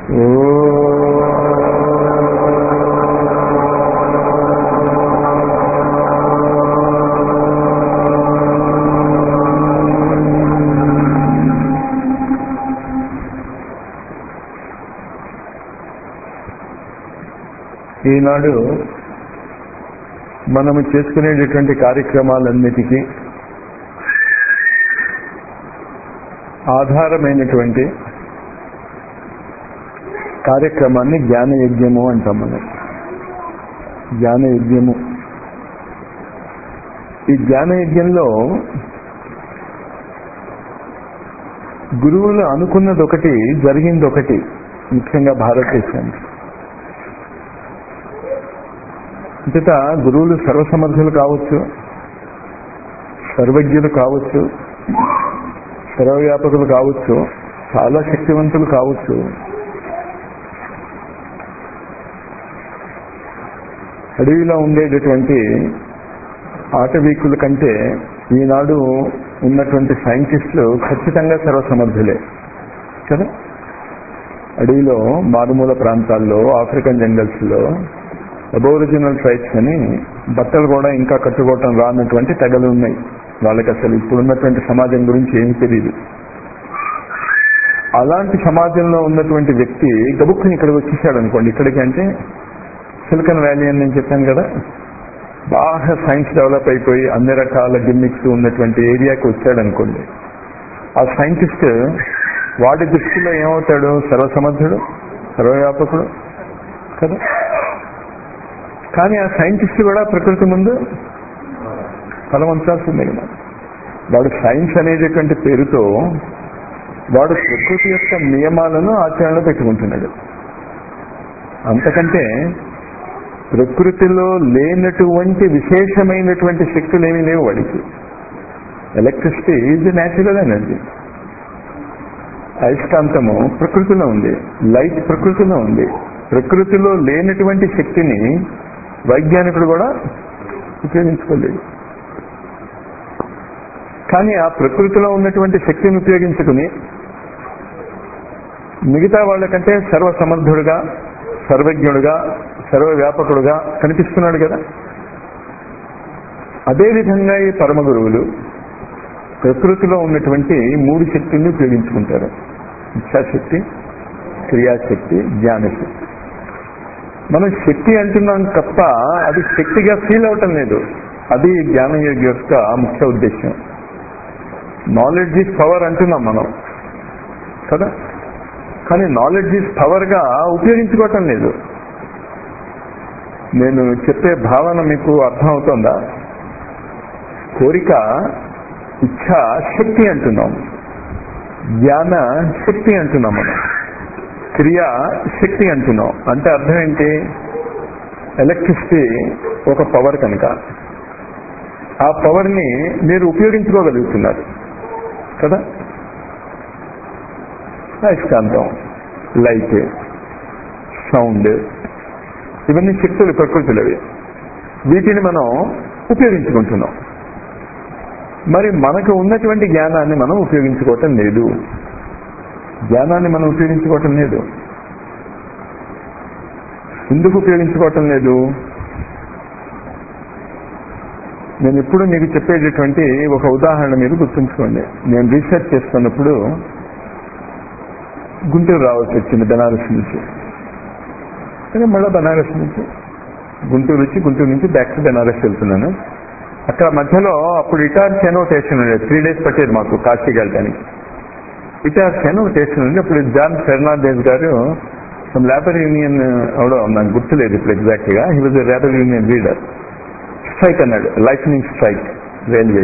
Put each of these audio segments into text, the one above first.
ఈనాడు మనము చేసుకునేటటువంటి కార్యక్రమాలన్నిటికీ ఆధారమైనటువంటి కార్యక్రమాన్ని జ్ఞాన యజ్ఞము అంటాం మనం జ్ఞాన యజ్ఞము ఈ జ్ఞాన యజ్ఞంలో గురువులు అనుకున్నది ఒకటి జరిగింది ఒకటి ముఖ్యంగా భారతదేశానికి అంతట గురువులు సర్వసమర్థులు కావచ్చు సర్వజ్ఞులు కావచ్చు సర్వవ్యాపకులు కావచ్చు చాలా శక్తివంతులు కావచ్చు అడవిలో ఉండేటటువంటి ఆటవీకుల కంటే ఈనాడు ఉన్నటువంటి సైంటిస్టులు ఖచ్చితంగా సర్వసమర్థులే కదా అడవిలో మారుమూల ప్రాంతాల్లో ఆఫ్రికన్ జంగల్స్లో అబోరిజినల్ ట్రైబ్స్ అని బట్టలు కూడా ఇంకా కట్టుకోవటం రానటువంటి తెగలు ఉన్నాయి వాళ్ళకి అసలు ఇప్పుడున్నటువంటి సమాజం గురించి ఏమి తెలియదు అలాంటి సమాజంలో ఉన్నటువంటి వ్యక్తి గబుక్కుని ఇక్కడికి వచ్చేసాడు అనుకోండి ఇక్కడికి అంటే సిలికన్ వ్యాలీ అని నేను చెప్పాను కదా బాగా సైన్స్ డెవలప్ అయిపోయి అన్ని రకాల గిమ్మిక్స్ ఉన్నటువంటి ఏరియాకి వచ్చాడు అనుకోండి ఆ సైంటిస్ట్ వాడి దృష్టిలో ఏమవుతాడు సర్వసమర్థుడు సర్వవ్యాపకుడు కదా కానీ ఆ సైంటిస్ట్ కూడా ప్రకృతి ముందు తలవంచాల్సిందే కదా వాడు సైన్స్ అనేటటువంటి పేరుతో వాడు ప్రకృతి యొక్క నియమాలను ఆచరణలో పెట్టుకుంటున్నాడు అంతకంటే ప్రకృతిలో లేనటువంటి విశేషమైనటువంటి శక్తులు ఏమీ లేవు వాడికి ఎలక్ట్రిసిటీ ఈజ్ న్యాచురల్ ఎనర్జీ అయస్కాంతము ప్రకృతిలో ఉంది లైట్ ప్రకృతిలో ఉంది ప్రకృతిలో లేనటువంటి శక్తిని వైజ్ఞానికుడు కూడా ఉపయోగించుకోలేడు కానీ ఆ ప్రకృతిలో ఉన్నటువంటి శక్తిని ఉపయోగించుకుని మిగతా వాళ్ళకంటే సర్వసమర్థుడుగా సర్వజ్ఞుడుగా సర్వవ్యాపకుడుగా కనిపిస్తున్నాడు కదా అదేవిధంగా ఈ పరమ గురువులు ప్రకృతిలో ఉన్నటువంటి మూడు శక్తుల్ని ఉపయోగించుకుంటారు ఇచ్ఛాశక్తి క్రియాశక్తి జ్ఞానశక్తి మనం శక్తి అంటున్నాం తప్ప అది శక్తిగా ఫీల్ అవటం లేదు అది జ్ఞానయోగి యొక్క ముఖ్య ఉద్దేశం నాలెడ్జ్ ఈజ్ పవర్ అంటున్నాం మనం కదా కానీ నాలెడ్జ్ ఈజ్ పవర్గా ఉపయోగించుకోవటం లేదు నేను చెప్పే భావన మీకు అర్థమవుతుందా కోరిక ఇచ్ఛ శక్తి అంటున్నాం జ్ఞాన శక్తి అంటున్నాం మనం క్రియ శక్తి అంటున్నాం అంటే అర్థం ఏంటి ఎలక్ట్రిసిటీ ఒక పవర్ కనుక ఆ పవర్ని మీరు ఉపయోగించుకోగలుగుతున్నారు కదా అయస్కాంతం లైట్ సౌండ్ ఇవన్నీ శక్తులు ప్రకృతిలోవి వీటిని మనం ఉపయోగించుకుంటున్నాం మరి మనకు ఉన్నటువంటి జ్ఞానాన్ని మనం ఉపయోగించుకోవటం లేదు జ్ఞానాన్ని మనం ఉపయోగించుకోవటం లేదు ఎందుకు ఉపయోగించుకోవటం లేదు నేను ఎప్పుడు మీకు చెప్పేటటువంటి ఒక ఉదాహరణ మీరు గుర్తుంచుకోండి నేను రీసెర్చ్ చేస్తున్నప్పుడు గుంటూరు రావాల్సి వచ్చింది బెనారస్ నుంచి కానీ మళ్ళీ బెనారస్ నుంచి గుంటూరు వచ్చి గుంటూరు నుంచి బ్యాక్ టు బెనారస్ వెళ్తున్నాను అక్కడ మధ్యలో అప్పుడు ఇటార్ సెనో స్టేషన్ ఉండేది త్రీ డేస్ పట్టేది మాకు కాశీకి వెళ్ళడానికి ఇటార్ సెనో స్టేషన్ ఉంది అప్పుడు జాన్ ఫెర్నాండేజ్ గారు లేబర్ యూనియన్ అవడం నాకు గుర్తులేదు ఇప్పుడు ఎగ్జాక్ట్ గా he was labour union leader strike అన్నాడు lightning strike railway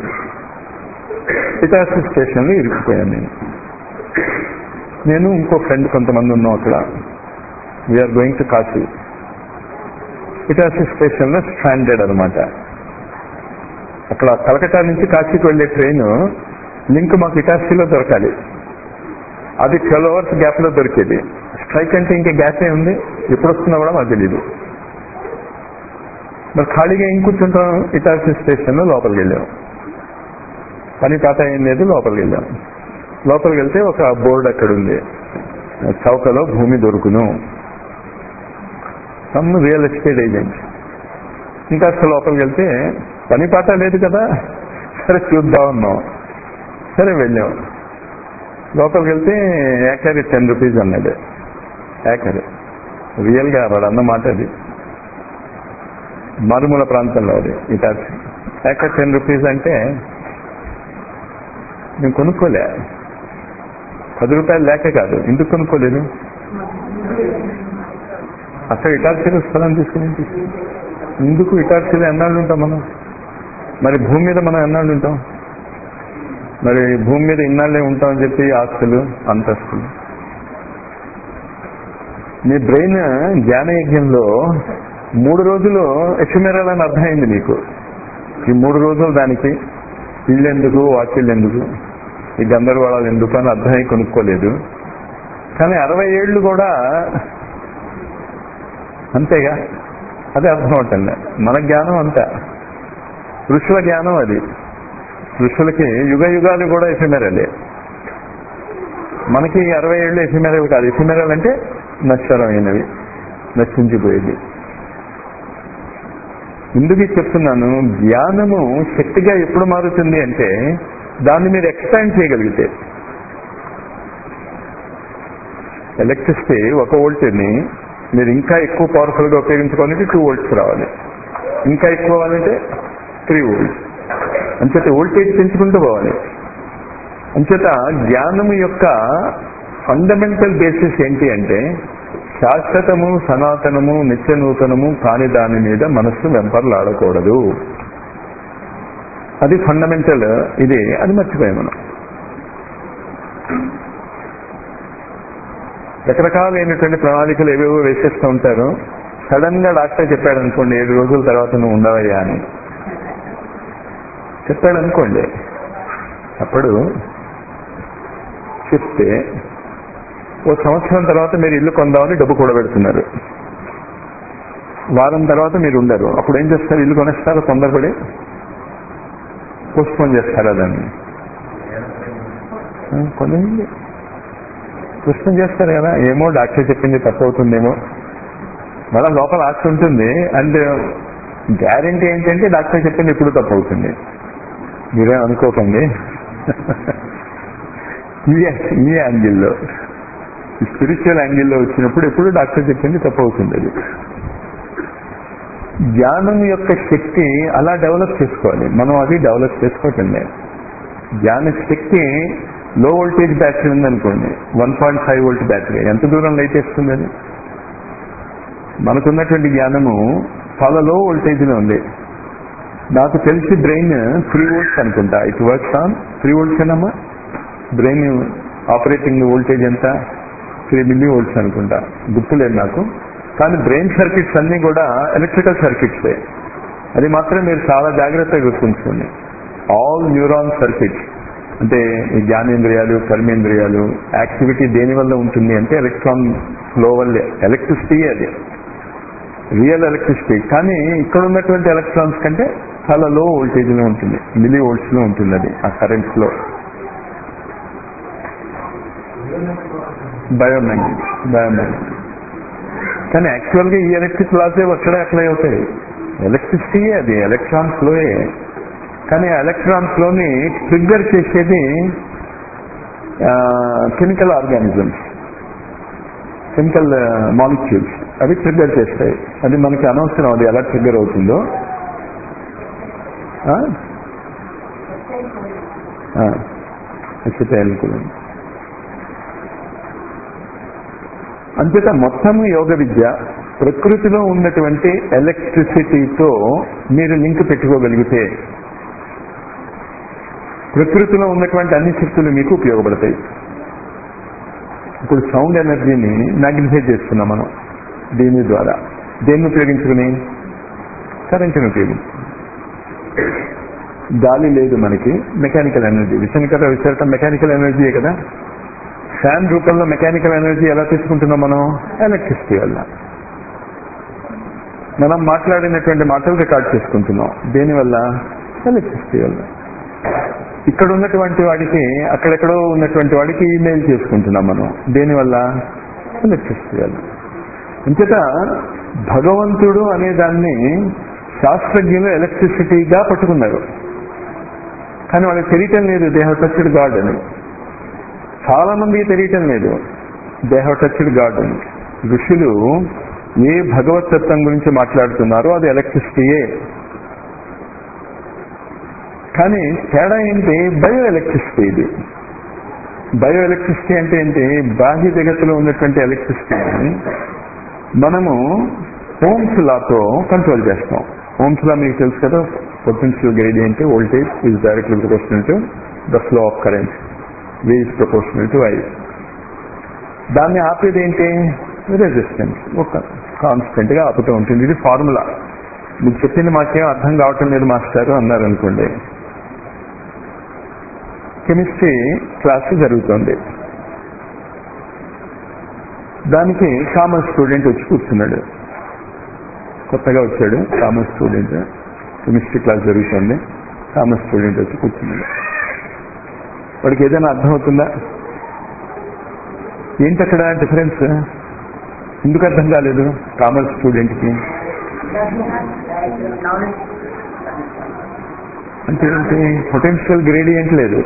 Itarsi station లో ఇరుక్కుపోయాను నేను నేను ఇంకో ఫ్రెండ్ కొంతమంది ఉన్నాం అక్కడ we are going to Kashi Itarsi station లో స్టాండర్డ్ అనమాట అక్కడ కలకటా నుంచి కాశీకి వెళ్లే ట్రైన్ లింక్ మాకు ఇటార్సీలో దొరకాలి అది ట్వెల్వ్ అవర్స్ గ్యాప్ లో దొరికేది స్ట్రైక్ అంటే ఇంకా గ్యాప్ ఏ ఉంది ఎప్పుడు వస్తున్నా కూడా మాకు తెలియదు మరి ఖాళీగా ఏం కూర్చుంటాం ఇటార్సీ స్టేషన్ లో లోపలికి వెళ్ళాం పని తాత ఏం లేదు లోపలికి వెళ్ళాం లోపలికి వెళ్తే ఒక బోర్డు అక్కడ ఉంది చౌకలో భూమి దొరుకును సమ్ రియల్ ఎస్టేట్ ఏజెంట్ ఇంకా అసలు లోపలికి వెళ్తే పని పాట లేదు కదా సరే చూద్దాం అన్నాం సరే వెళ్ళాం లోపలికి వెళ్తే ఏకరి టెన్ రూపీస్ అన్నాడు ఏకరి రియల్గా వాడు అన్న మాట అది మారుమూల ప్రాంతంలో అది ఇటాచి ఏకర్ టెన్ రూపీస్ అంటే నేను కొనుక్కోలే పది రూపాయలు లేక కాదు ఎందుకు కొనుక్కోలేదు అక్కడ ఇటార్సీలో స్థలం తీసుకుని ఏంటి? ఎందుకు ఇటార్సీలో ఎన్నాళ్ళు ఉంటాం మనం మరి భూమి మీద మనం ఎన్నాళ్ళు ఉంటాం మరి భూమి మీద ఇన్నాళ్ళే ఉంటామని చెప్పి ఆస్తులు అంతస్తులు మీ బ్రెయిన్ జ్ఞానయజ్ఞంలో మూడు రోజులు ఎఫిమెరల్ అని అర్థమైంది మీకు ఈ మూడు రోజులు దానికి ఇల్లు ఎందుకు వాకిళ్ళు ఎందుకు ఈ గందరగోళాలు ఎందుకు అని అర్థమై కొనుక్కోలేదు కానీ అరవై ఏళ్ళు కూడా అంతేగా అదే అర్థం అవుతుంది మన జ్ఞానం అంతా ఋషుల జ్ఞానం అది ఋషులకి యుగ యుగాలు కూడా ఎఫిమెరలే మనకి అరవై ఏళ్ళు ఎఫిమెరల్ కాదు ఎఫిమెరల్ అంటే నశ్వరమైనవి నశించిపోయేది ఎందుకు ఇది చెప్తున్నాను జ్ఞానము శక్తిగా ఎప్పుడు మారుతుంది అంటే దాన్ని మీరు ఎక్స్పాండ్ చేయగలిగితే ఎలక్ట్రిసిటీ ఒక వోల్టేజ్ని మీరు ఇంకా ఎక్కువ పవర్ఫుల్ గా ఉపయోగించుకోవాలంటే టూ వోల్ట్స్ రావాలి ఇంకా ఎక్కువ కావాలంటే త్రీ వోల్ట్స్ అంచేత వోల్టేజ్ పెంచుకుంటూ పోవాలి అంచేత జ్ఞానము యొక్క ఫండమెంటల్ బేసిస్ ఏంటి అంటే శాశ్వతము సనాతనము నిత్య నూతనము కాని దాని మీద మనస్సు వెంపర్లాడకూడదు అది ఫండమెంటల్ ఇది అది మర్చిపోయాం మనం రకరకాలైనటువంటి ప్రణాళికలు ఏవేవో వేసేస్తూ ఉంటారు సడన్ గా డాక్టర్ చెప్పాడు అనుకోండి ఏడు రోజుల తర్వాత నువ్వు ఉండవయ్యా అని చెప్పాడు అనుకోండి అప్పుడు చెప్తే ఓ సంవత్సరం తర్వాత మీరు ఇల్లు కొందామని డబ్బు కూడబెడుతున్నారు వారం తర్వాత మీరు ఉండరు అప్పుడు ఏం చేస్తారు ఇల్లు కొనేస్తారు తొందరపడి పోస్ట్పోన్ చేస్తారా దాన్ని కొనండి పోస్ట్పోన్ చేస్తారు కదా ఏమో డాక్టర్ చెప్పింది తప్పు అవుతుందేమో మళ్ళా లోపల ఆశ ఉంటుంది అండ్ గ్యారంటీ ఏంటంటే డాక్టర్ చెప్పింది ఇప్పుడు తప్పు అవుతుంది మీరేం అనుకోకండి ఈ ఈ యాంగిల్లో స్పిరిచువల్ యాంగిల్లో వచ్చినప్పుడు ఎప్పుడు డాక్టర్ చెప్పింది తప్పు అవుతుంది అది జ్ఞానం యొక్క శక్తి అలా డెవలప్ చేసుకోవాలి మనం అది డెవలప్ చేసుకోవటం లేదు జ్ఞాన శక్తి లో వోల్టేజ్ బ్యాటరీ ఉందనుకోండి one point five volt battery ఎంత దూరం లైట్ వేస్తుంది అది మనకున్నటువంటి జ్ఞానము చాలా లో వోల్టేజ్లో ఉంది నాకు తెలిసి బ్రెయిన్ త్రీ వోల్ట్స్ అనుకుంటా it works on three volts ఏనమ్మా బ్రెయిన్ ఆపరేటింగ్ వోల్టేజ్ ఎంత త్రీ మిల్లీ వోల్ట్స్ అనుకుంటా గుర్తులేదు నాకు కానీ బ్రెయిన్ సర్క్యూట్స్ అన్ని కూడా ఎలక్ట్రికల్ సర్క్యూట్సే అది మాత్రం మీరు చాలా జాగ్రత్తగా గుర్తుంచుకోండి ఆల్ న్యూరాన్ సర్క్యూట్స్ అంటే ఈ జ్ఞానేంద్రియాలు కర్మేంద్రియాలు యాక్టివిటీ దేని వల్ల ఉంటుంది అంటే ఎలక్ట్రాన్ ఫ్లో వల్లే ఎలక్ట్రిసిటీ అది రియల్ ఎలక్ట్రిసిటీ కానీ ఇక్కడ ఉన్నటువంటి ఎలక్ట్రాన్స్ కంటే చాలా లో వోల్టేజ్ లో ఉంటుంది మిలీ వోల్ట్స్ లో ఉంటుంది అది ఆ కరెంట్ ఫ్లో బయోమాగ్నెటిక్ బయోమాగ్నెటిక్ కానీ యాక్చువల్ గా ఈ ఎలక్ట్రిక్ లాసే అక్కడే అప్లై అవుతాయి ఎలక్ట్రిసిటీ అది ఎలక్ట్రాన్ ఫ్లోయే కానీ ఆ ఎలక్ట్రాన్ ఫ్లోని ట్రిగ్గర్ చేసేది కెమికల్ ఆర్గానిజమ్స్ కెమికల్ మాలిక్యూల్స్ అవి ట్రిగ్గర్ చేస్తాయి అది మనకి అనవసరం అది ఎలా ట్రిగ్గర్ అవుతుందో అనుకూలం అంతేత మొత్తం యోగ విద్య ప్రకృతిలో ఉన్నటువంటి ఎలక్ట్రిసిటీతో మీరు లింక్ పెట్టుకోగలిగితే ప్రకృతిలో ఉన్నటువంటి అన్ని శక్తులు మీకు ఉపయోగపడతాయి ఇప్పుడు సౌండ్ ఎనర్జీని మ్యాగ్నిఫై చేస్తున్నాం మనం దీని ద్వారా దేన్ని ఉపయోగించుకుని కరెంటుని ఉపయోగించు గాలి లేదు మనకి మెకానికల్ ఎనర్జీ విషయకర విసరటం మెకానికల్ ఎనర్జీయే కదా ఫ్యాన్ రూపంలో మెకానికల్ ఎనర్జీ ఎలా తీసుకుంటున్నాం మనం ఎలక్ట్రిసిటీ వల్ల మనం మాట్లాడినటువంటి మాటలు రికార్డ్ చేసుకుంటున్నాం దేనివల్ల ఎలక్ట్రిసిటీ వల్ల ఇక్కడ ఉన్నటువంటి వాడికి అక్కడెక్కడో ఉన్నటువంటి వాడికి ఈమెయిల్ చేసుకుంటున్నాం మనం దేనివల్ల ఎలక్ట్రిసిటీ వల్ల అంచేత భగవంతుడు అనే దాన్ని శాస్త్రజ్ఞులు ఎలక్ట్రిసిటీగా పట్టుకున్నారు కానీ వాళ్ళకి తెలియటం లేదు దేహ టచ్డ్ గాడ్ అని చాలా మందికి తెలియటం లేదు దేహ టచ్డ్ గాడ్ అని ఋషులు ఏ భగవత్ తత్వం గురించి మాట్లాడుతున్నారో అది ఎలక్ట్రిసిటీయే కానీ తేడా ఏంటి బయో ఎలక్ట్రిసిటీ ఇది బయో ఎలక్ట్రిసిటీ అంటే ఏంటి బాహ్య జగత్తులో ఉన్నటువంటి ఎలక్ట్రిసిటీని మనము ఓమ్స్ లాతో కంట్రోల్ చేస్తాం ఓమ్స్ లా మీకు తెలుసు కదా potential gradient voltage is directly proportional to the flow of current V is proportional to I దాన్ని ఆపేది ఏంటి రెసిస్టెన్స్ ఒక కాన్స్టెంట్ గా ఆపుతూ ఉంటుంది ఇది ఫార్ములా మీకు చెప్పింది మాకేం అర్థం కావటం లేదు మాస్టర్ అన్నారు అనుకోండి కెమిస్ట్రీ క్లాస్ జరుగుతుంది దానికి కామర్స్ స్టూడెంట్ వచ్చి కూర్చున్నాడు కొత్తగా వచ్చాడు కామర్స్ స్టూడెంట్ కెమిస్ట్రీ క్లాస్ జరుగుతుంది కామర్స్ స్టూడెంట్ వచ్చి కూర్చున్నాడు వాడికి ఏదైనా అర్థమవుతుందా ఏంటి అక్కడ డిఫరెన్స్ ఎందుకు అర్థం కాలేదు కామర్స్ స్టూడెంట్కి అంటే ఏంటి పొటెన్షియల్ గ్రేడియంట్ లేదు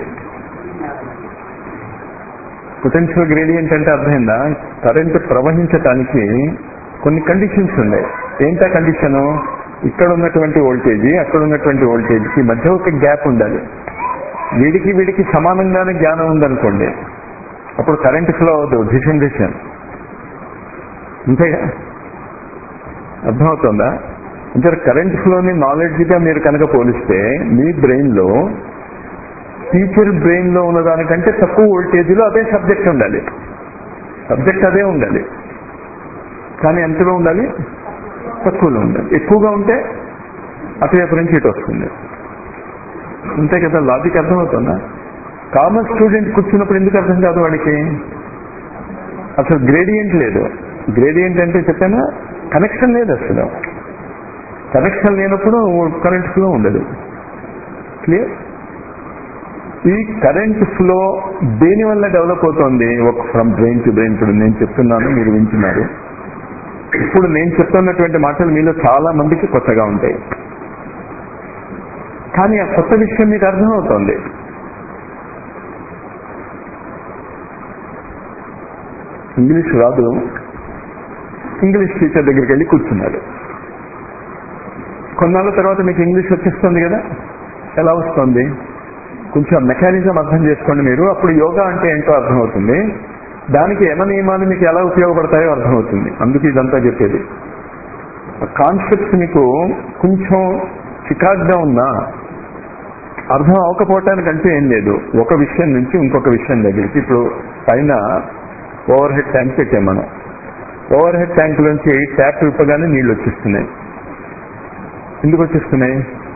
పొటెన్షియల్ గ్రేడియంట్ అంటే అర్థమైందా కరెంట్ ప్రవహించటానికి కొన్ని కండిషన్స్ ఉన్నాయి ఏంటా కండిషను ఇక్కడ ఉన్నటువంటి వోల్టేజ్ అక్కడ ఉన్నటువంటి వోల్టేజ్కి మధ్య ఒక గ్యాప్ ఉండాలి వీడికి వీడికి సమానంగానే జ్ఞానం ఉందనుకోండి అప్పుడు కరెంట్ ఫ్లో అవ్వదు దిశన్ దిశన్ అంతేగా అర్థమవుతుందా అంటే కరెంట్ ఫ్లోని నాలెడ్జ్గా మీరు కనుక పోలిస్తే మీ బ్రెయిన్లో టీచర్ బ్రెయిన్ లో ఉన్న దానికంటే తక్కువ వోల్టేజ్లో అదే సబ్జెక్ట్ ఉండాలి సబ్జెక్ట్ అదే ఉండాలి కానీ ఎంతలో ఉండాలి తక్కువలో ఉండాలి ఎక్కువగా ఉంటే అటువైపు నుంచి ఇటు వస్తుంది అంతే కదా లాజిక్ అర్థమవుతుందా కామర్స్ స్టూడెంట్ కూర్చున్నప్పుడు ఎందుకు అర్థం కాదు వాడికి అసలు గ్రేడియంట్ లేదు గ్రేడియంట్ అంటే చెప్పానా కనెక్షన్ లేదు అసలు కనెక్షన్ లేనప్పుడు కరెంట్ ఫ్లో ఉండదు క్లియర్ ఈ కరెంట్ ఫ్లో దేని వల్ల డెవలప్ అవుతోంది ఒక ఫ్రమ్ బ్రెయిన్ టు బ్రెయిన్ ఇప్పుడు నేను చెప్తున్నాను మీరు వింటున్నారు ఇప్పుడు నేను చెప్తున్నటువంటి మాటలు మీలో చాలా మందికి కొత్తగా ఉంటాయి కానీ ఆ కొత్త విషయం మీకు అర్థమవుతోంది ఇంగ్లీష్ రాదు ఇంగ్లీష్ టీచర్ దగ్గరికి వెళ్ళి కూర్చున్నాడు కొన్నాళ్ళ తర్వాత మీకు ఇంగ్లీష్ వచ్చేస్తుంది కదా ఎలా వస్తుంది కొంచెం మెకానిజం అర్థం చేసుకోండి మీరు అప్పుడు యోగా అంటే ఏంటో అర్థమవుతుంది దానికి యమ నియమాలు మీకు ఎలా ఉపయోగపడతాయో అర్థమవుతుంది అందుకు ఇదంతా చెప్పేది కాన్సెప్ట్స్ మీకు కొంచెం చికాగ్గా ఉన్నా అర్థం అవ్వకపోవటానికి అంటే ఏం లేదు ఒక విషయం నుంచి ఇంకొక విషయం దగ్గరికి ఇప్పుడు పైన ఓవర్ హెడ్ ట్యాంక్ పెట్టాం మనం ఓవర్ హెడ్ ట్యాంక్ నుంచి ట్యాప్ విప్పగానే నీళ్లు వచ్చేస్తున్నాయి ఎందుకు వచ్చేస్తున్నాయి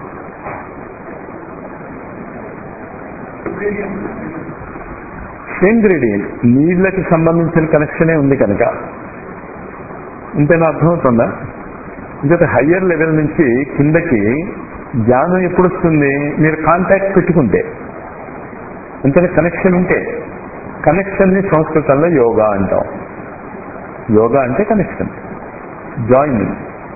సేమ్ గ్రేడియంట్ నీళ్ళకి సంబంధించిన కనెక్షనే ఉంది కనుక ఇంతేనా అర్థమవుతుందా ఇంకొక హయ్యర్ లెవెల్ నుంచి కిందకి జ్ఞానం ఎప్పుడు వస్తుంది మీరు కాంటాక్ట్ పెట్టుకుంటే ఇంతనే కనెక్షన్ ఉంటే కనెక్షన్ ని సంస్కృతంలో యోగా అంటాం యోగా అంటే కనెక్షన్ జాయినింగ్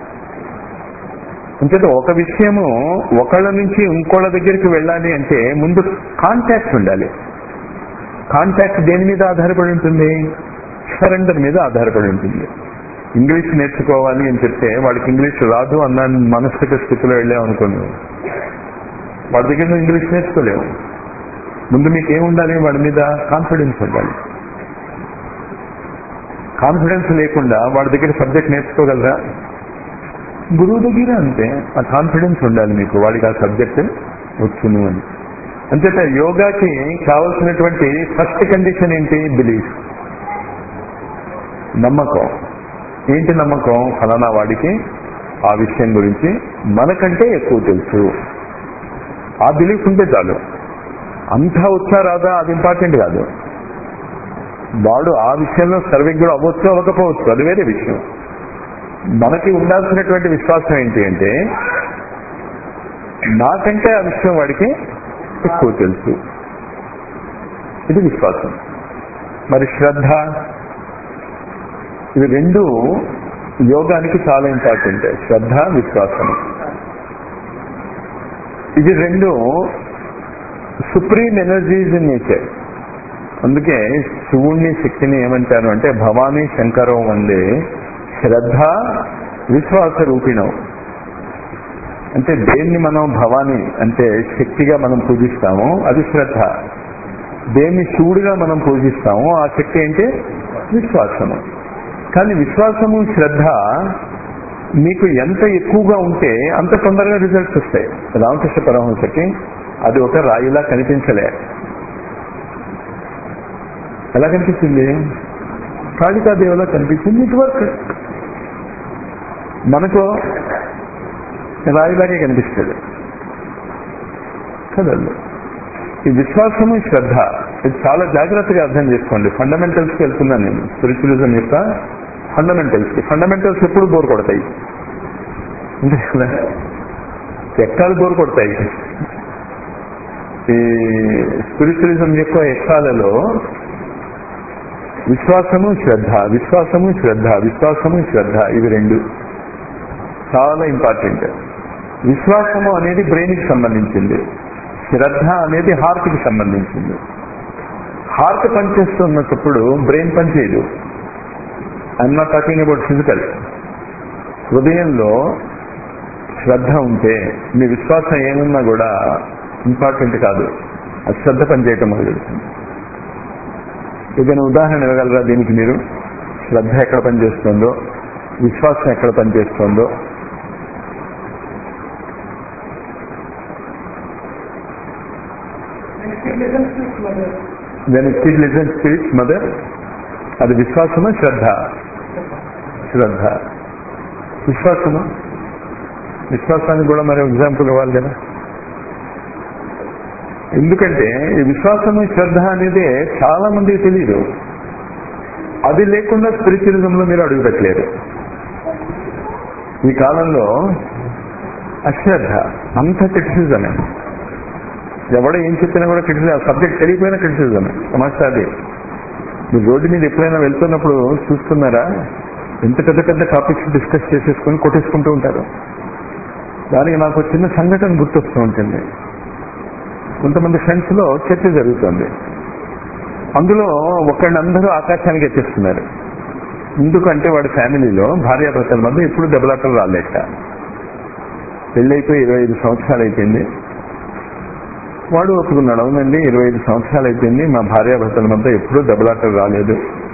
అంచేత ఒక విషయము ఒకళ్ళ నుంచి ఇంకోళ్ళ దగ్గరికి వెళ్ళాలి అంటే ముందు కాంటాక్ట్ ఉండాలి కాంటాక్ట్ దేని మీద ఆధారపడి ఉంటుంది సరెండర్ మీద ఆధారపడి ఉంటుంది ఇంగ్లీష్ నేర్చుకోవాలి అని చెప్తే వాడికి ఇంగ్లీష్ రాదు అన్న మానసిక స్థితిలో వెళ్ళాం అనుకోండి వాడి దగ్గర నువ్వు ఇంగ్లీష్ నేర్చుకోలేవు ముందు మీకు ఏముండాలి వాడి మీద కాన్ఫిడెన్స్ ఉండాలి కాన్ఫిడెన్స్ లేకుండా వాడి దగ్గర సబ్జెక్ట్ నేర్చుకోగలరా గురువు దగ్గర అంతే ఆ కాన్ఫిడెన్స్ ఉండాలి మీకు వాడికి ఆ సబ్జెక్ట్ వచ్చును అని అంతేత యోగాకి కావలసినటువంటి ఫస్ట్ కండిషన్ ఏంటి బిలీఫ్ నమ్మకం ఏంటి నమ్మకం ఫలానా వాడికి ఆ విషయం గురించి మనకంటే ఎక్కువ తెలుసు ఆ బిలీఫ్ ఉంటే చాలు అంతా వచ్చా రాదా అది ఇంపార్టెంట్ కాదు వాడు ఆ విషయంలో సర్విజ్ఞుడు అవ్వచ్చు అవ్వకపోవచ్చు అది వేరే విషయం మనకి ఉండాల్సినటువంటి విశ్వాసం ఏంటి అంటే నాకంటే ఆ విషయం వాడికి ఎక్కువ తెలుసు ఇది విశ్వాసం మరి శ్రద్ధ ఇవి రెండు యోగానికి చాలా ఇంపార్టెంట్ శ్రద్ధ విశ్వాసం ఇది రెండు సుప్రీం ఎనర్జీస్ ఇన్ నేచర్ అందుకే శివుణ్ణి శక్తిని ఏమంటారు అంటే భవానీ శంకరం వందే శ్రద్ధ విశ్వాస రూపిణం అంటే దేన్ని మనం భవానీ అంటే శక్తిగా మనం పూజిస్తామో అది శ్రద్ధ దేన్ని శివుడిగా మనం పూజిస్తామో ఆ శక్తి ఏంటి విశ్వాసము కానీ విశ్వాసము శ్రద్ధ మీకు ఎంత ఎక్కువగా ఉంటే అంత తొందరగా రిజల్ట్స్ వస్తాయి రామకృష్ణ పరమహంసకి అది ఒక రాయిలా కనిపించలే ఎలా కనిపించింది కాళికాదేవిలా కనిపించింది ఇట్ వర్క్ మనకు రాయిలాగే కనిపిస్తుంది కదండి ఈ విశ్వాసము శ్రద్ధ ఇది చాలా జాగ్రత్తగా అర్థం చేసుకోండి ఫండమెంటల్స్ కి వెళ్తున్నాను నేను స్పిరిచువలిజం యొక్క ఫండమెంటల్స్ కి ఫండమెంటల్స్ ఎప్పుడు బోర్ కొడతాయి అంతే కదా ఎక్కాలు బోర్ కొడతాయి ఈ స్పిరిచువలిజం యొక్క ఎక్కాలలో విశ్వాసము శ్రద్ధ విశ్వాసము శ్రద్ధ విశ్వాసము శ్రద్ధ ఇవి రెండు చాలా ఇంపార్టెంట్ విశ్వాసము అనేది బ్రెయిన్ కి సంబంధించింది శ్రద్ధ అనేది హార్ట్ కి సంబంధించింది హార్ట్ పనిచేస్తున్నప్పుడు బ్రెయిన్ పనిచేయదు I'm not talking about physical హృదయంలో శ్రద్ధ ఉంటే మీ విశ్వాసం ఏమున్నా కూడా ఇంపార్టెంట్ కాదు అశ్రద్ధ పనిచేయటం మొదలెడుతుంది ఏదైనా ఉదాహరణ ఇవ్వగలరా దీనికి మీరు శ్రద్ధ ఎక్కడ పనిచేస్తుందో విశ్వాసం ఎక్కడ పనిచేస్తుందో when kid listen spirit mother అది విశ్వాసమా శ్రద్ధ శ్రద్ధ విశ్వాసమా విశ్వాసానికి కూడా మరి ఎగ్జాంపుల్ ఇవ్వాలి కదా ఎందుకంటే ఈ విశ్వాసము శ్రద్ధ అనేది చాలా మందికి తెలియదు అది లేకుండా స్పిరిచువలిజంలో మీరు అడుగు పెట్టలేరు ఈ కాలంలో అశ్రద్ధ అంత క్రిటిసిజమే ఎవడో ఏం చెప్పినా కూడా క్రిటిసిజం సబ్జెక్ట్ తెలియకపోయినా క్రిటిసిజమే సమస్య అది మీరు రోడ్డు మీద ఎప్పుడైనా వెళ్తున్నప్పుడు చూస్తున్నారా ఎంత పెద్ద పెద్ద టాపిక్స్ డిస్కస్ చేసేసుకొని కొట్టేసుకుంటూ ఉంటారు దానికి నాకు ఒక చిన్న సంఘటన గుర్తొస్తూ ఉంటుంది కొంతమంది ఫ్రెండ్స్ లో చర్చ జరుగుతుంది అందులో ఒకరిని అందరూ ఆకాశానికి ఎత్తేస్తున్నారు ఎందుకంటే వాడి ఫ్యామిలీలో భార్యాభర్తల మధ్య ఎప్పుడు దెబ్బలాటలు రాలేట పెళ్ళైపోయి ఇరవై ఐదు సంవత్సరాలు అయిపోయింది వాడు ఒప్పుకున్నాడు అవునండి ఇరవై ఐదు సంవత్సరాలు అయిపోయింది మా భార్యాభర్తల మధ్య ఎప్పుడూ దెబ్బలాటలు రాలేదు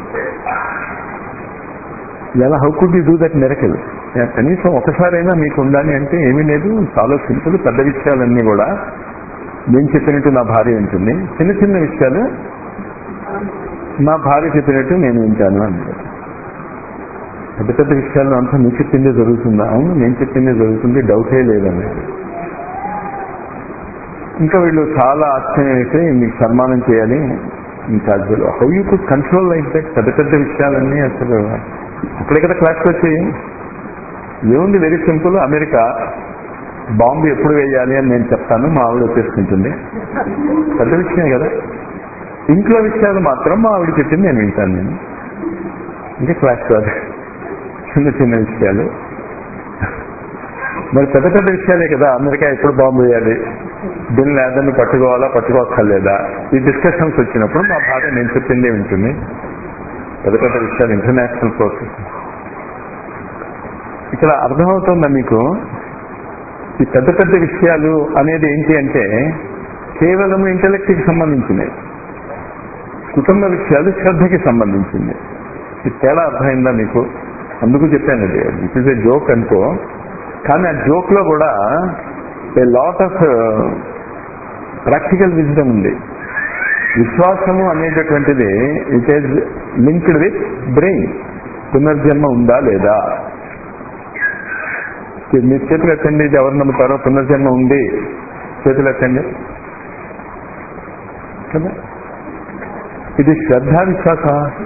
ఎలా how could you do that miracle కనీసం ఒకసారైనా మీకు ఉండాలి అంటే ఏమీ లేదు చాలా సింపుల్ పెద్ద విషయాలన్నీ కూడా నేను చెప్పినట్టు నా భార్య ఉంటుంది చిన్న చిన్న విషయాలు నా భార్య చెప్పినట్టు నేను వింటాను అంటారు పెద్ద పెద్ద విషయాల్లో అంతా నువ్వు చెప్పిందే జరుగుతుందా అవును నేను చెప్పిందే జరుగుతుంది డౌటే లేదన్నారు ఇంకా వీళ్ళు చాలా ఆశ్చర్యం అయితే మీకు సన్మానం చేయాలి ఇంకా how you could control like that పెద్ద పెద్ద విషయాలన్నీ అసలు అక్కడే కదా క్లాస్కి వచ్చి ఏముంది వెరీ సింపుల్ అమెరికా బాంబు ఎప్పుడు వేయాలి అని నేను చెప్తాను మా ఆవిడ వచ్చేసుకుంటుంది పెద్ద విషయం కదా ఇంట్లో విషయాలు మాత్రం మా ఆవిడ చెప్పింది నేను వింటాను నేను ఇంకా క్లాస్ కాదు చిన్న చిన్న విషయాలు మరి పెద్ద పెద్ద విషయాలే కదా అమెరికా ఎప్పుడు బాంబు వేయాలి బిల్ లేదని పట్టుకోవాలా పట్టుకోక్కర్లేదా ఈ డిస్కషన్స్ వచ్చినప్పుడు మా భార్య నేను చెప్పిందే వింటుంది పెద్ద పెద్ద విషయాలు ఇంటర్నేషనల్ ప్రాసెస్ ఇక్కడ అర్థమవుతుందా మీకు ఈ పెద్ద పెద్ద విషయాలు అనేది ఏంటి అంటే కేవలం ఇంటలెక్ట్ కి సంబంధించినవి కుటుంబ విషయాలు శ్రద్ధకి సంబంధించింది ఈ తేడా అర్థమైందా మీకు అందుకు చెప్పాను అది ఇట్ ఇస్ ఏ జోక్ అనుకో కానీ ఆ జోక్ లో కూడా a lot of practical wisdom ఉంది విశ్వాసము అనేటటువంటిది it is linked with brain పునర్జన్మ ఉందా లేదా మీరు చేతులు ఎత్తండి ఇది ఎవరు నమ్ముతారో పునర్జన్మ ఉంది చేతులు ఎత్తండి కదా ఇది శ్రద్ధ విశ్వాస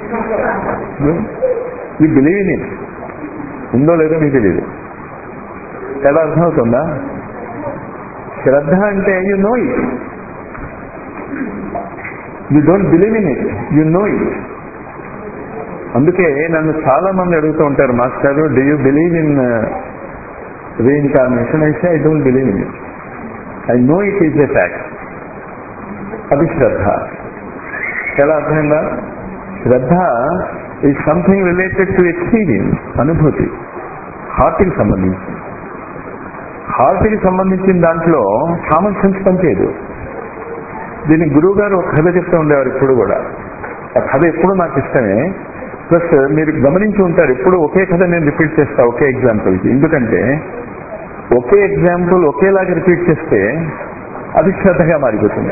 ఈ బిలీవ్ ఇన్ ఇట్ ఉందో లేదో మీకు తెలియదు ఎలా అర్థమవుతుందా శ్రద్ధ అంటే you know it you don't believe in it you know it అందుకే నన్ను చాలా మంది అడుగుతూ ఉంటారు master do you believe in reincarnation అయితే I don't believe in it I know it is a fact అది శ్రద్ధ ఎలా అర్థమైందా శ్రద్ధ is something related to experience అనుభూతి హార్ట్కి సంబంధించి హార్ట్కి సంబంధించిన దాంట్లో కామన్ సెన్స్ పనిచేయదు దీనికి గురువు గారు ఒక కథ చెప్తూ ఉండేవారు ఇప్పుడు కూడా ఆ కథ ఎప్పుడు నాకు ఇష్టమే ప్లస్ మీరు గమనించి ఉంటారు ఎప్పుడు ఒకే కథ నేను రిపీట్ చేస్తా ఒకే ఎగ్జాంపుల్కి ఎందుకంటే ఒకే ఎగ్జాంపుల్ ఒకేలాగా రిపీట్ చేస్తే అది శ్రద్ధగా మారిపోతుంది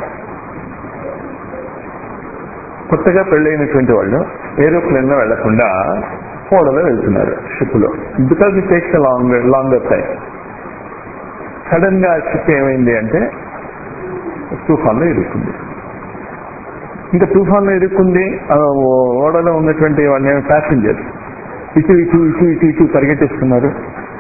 కొత్తగా పెళ్ళైనటువంటి వాళ్ళు ఏరోప్లేన్ లో వెళ్లకుండా ఓడలో వెళ్తున్నారు షిప్ లో because it takes long longer time sudden గా షిప్ ఏమైంది అంటే తుఫాన్లో ఇరుక్కుంది ఇంకా తుఫాన్లో ఇరుక్కుంది ఆ ఓడలో ఉన్నటువంటి వాళ్ళ ప్యాసింజర్స్ ఇటు ఇటు ఇటు ఇటు ఇటు పరిగెట్టిస్తున్నారు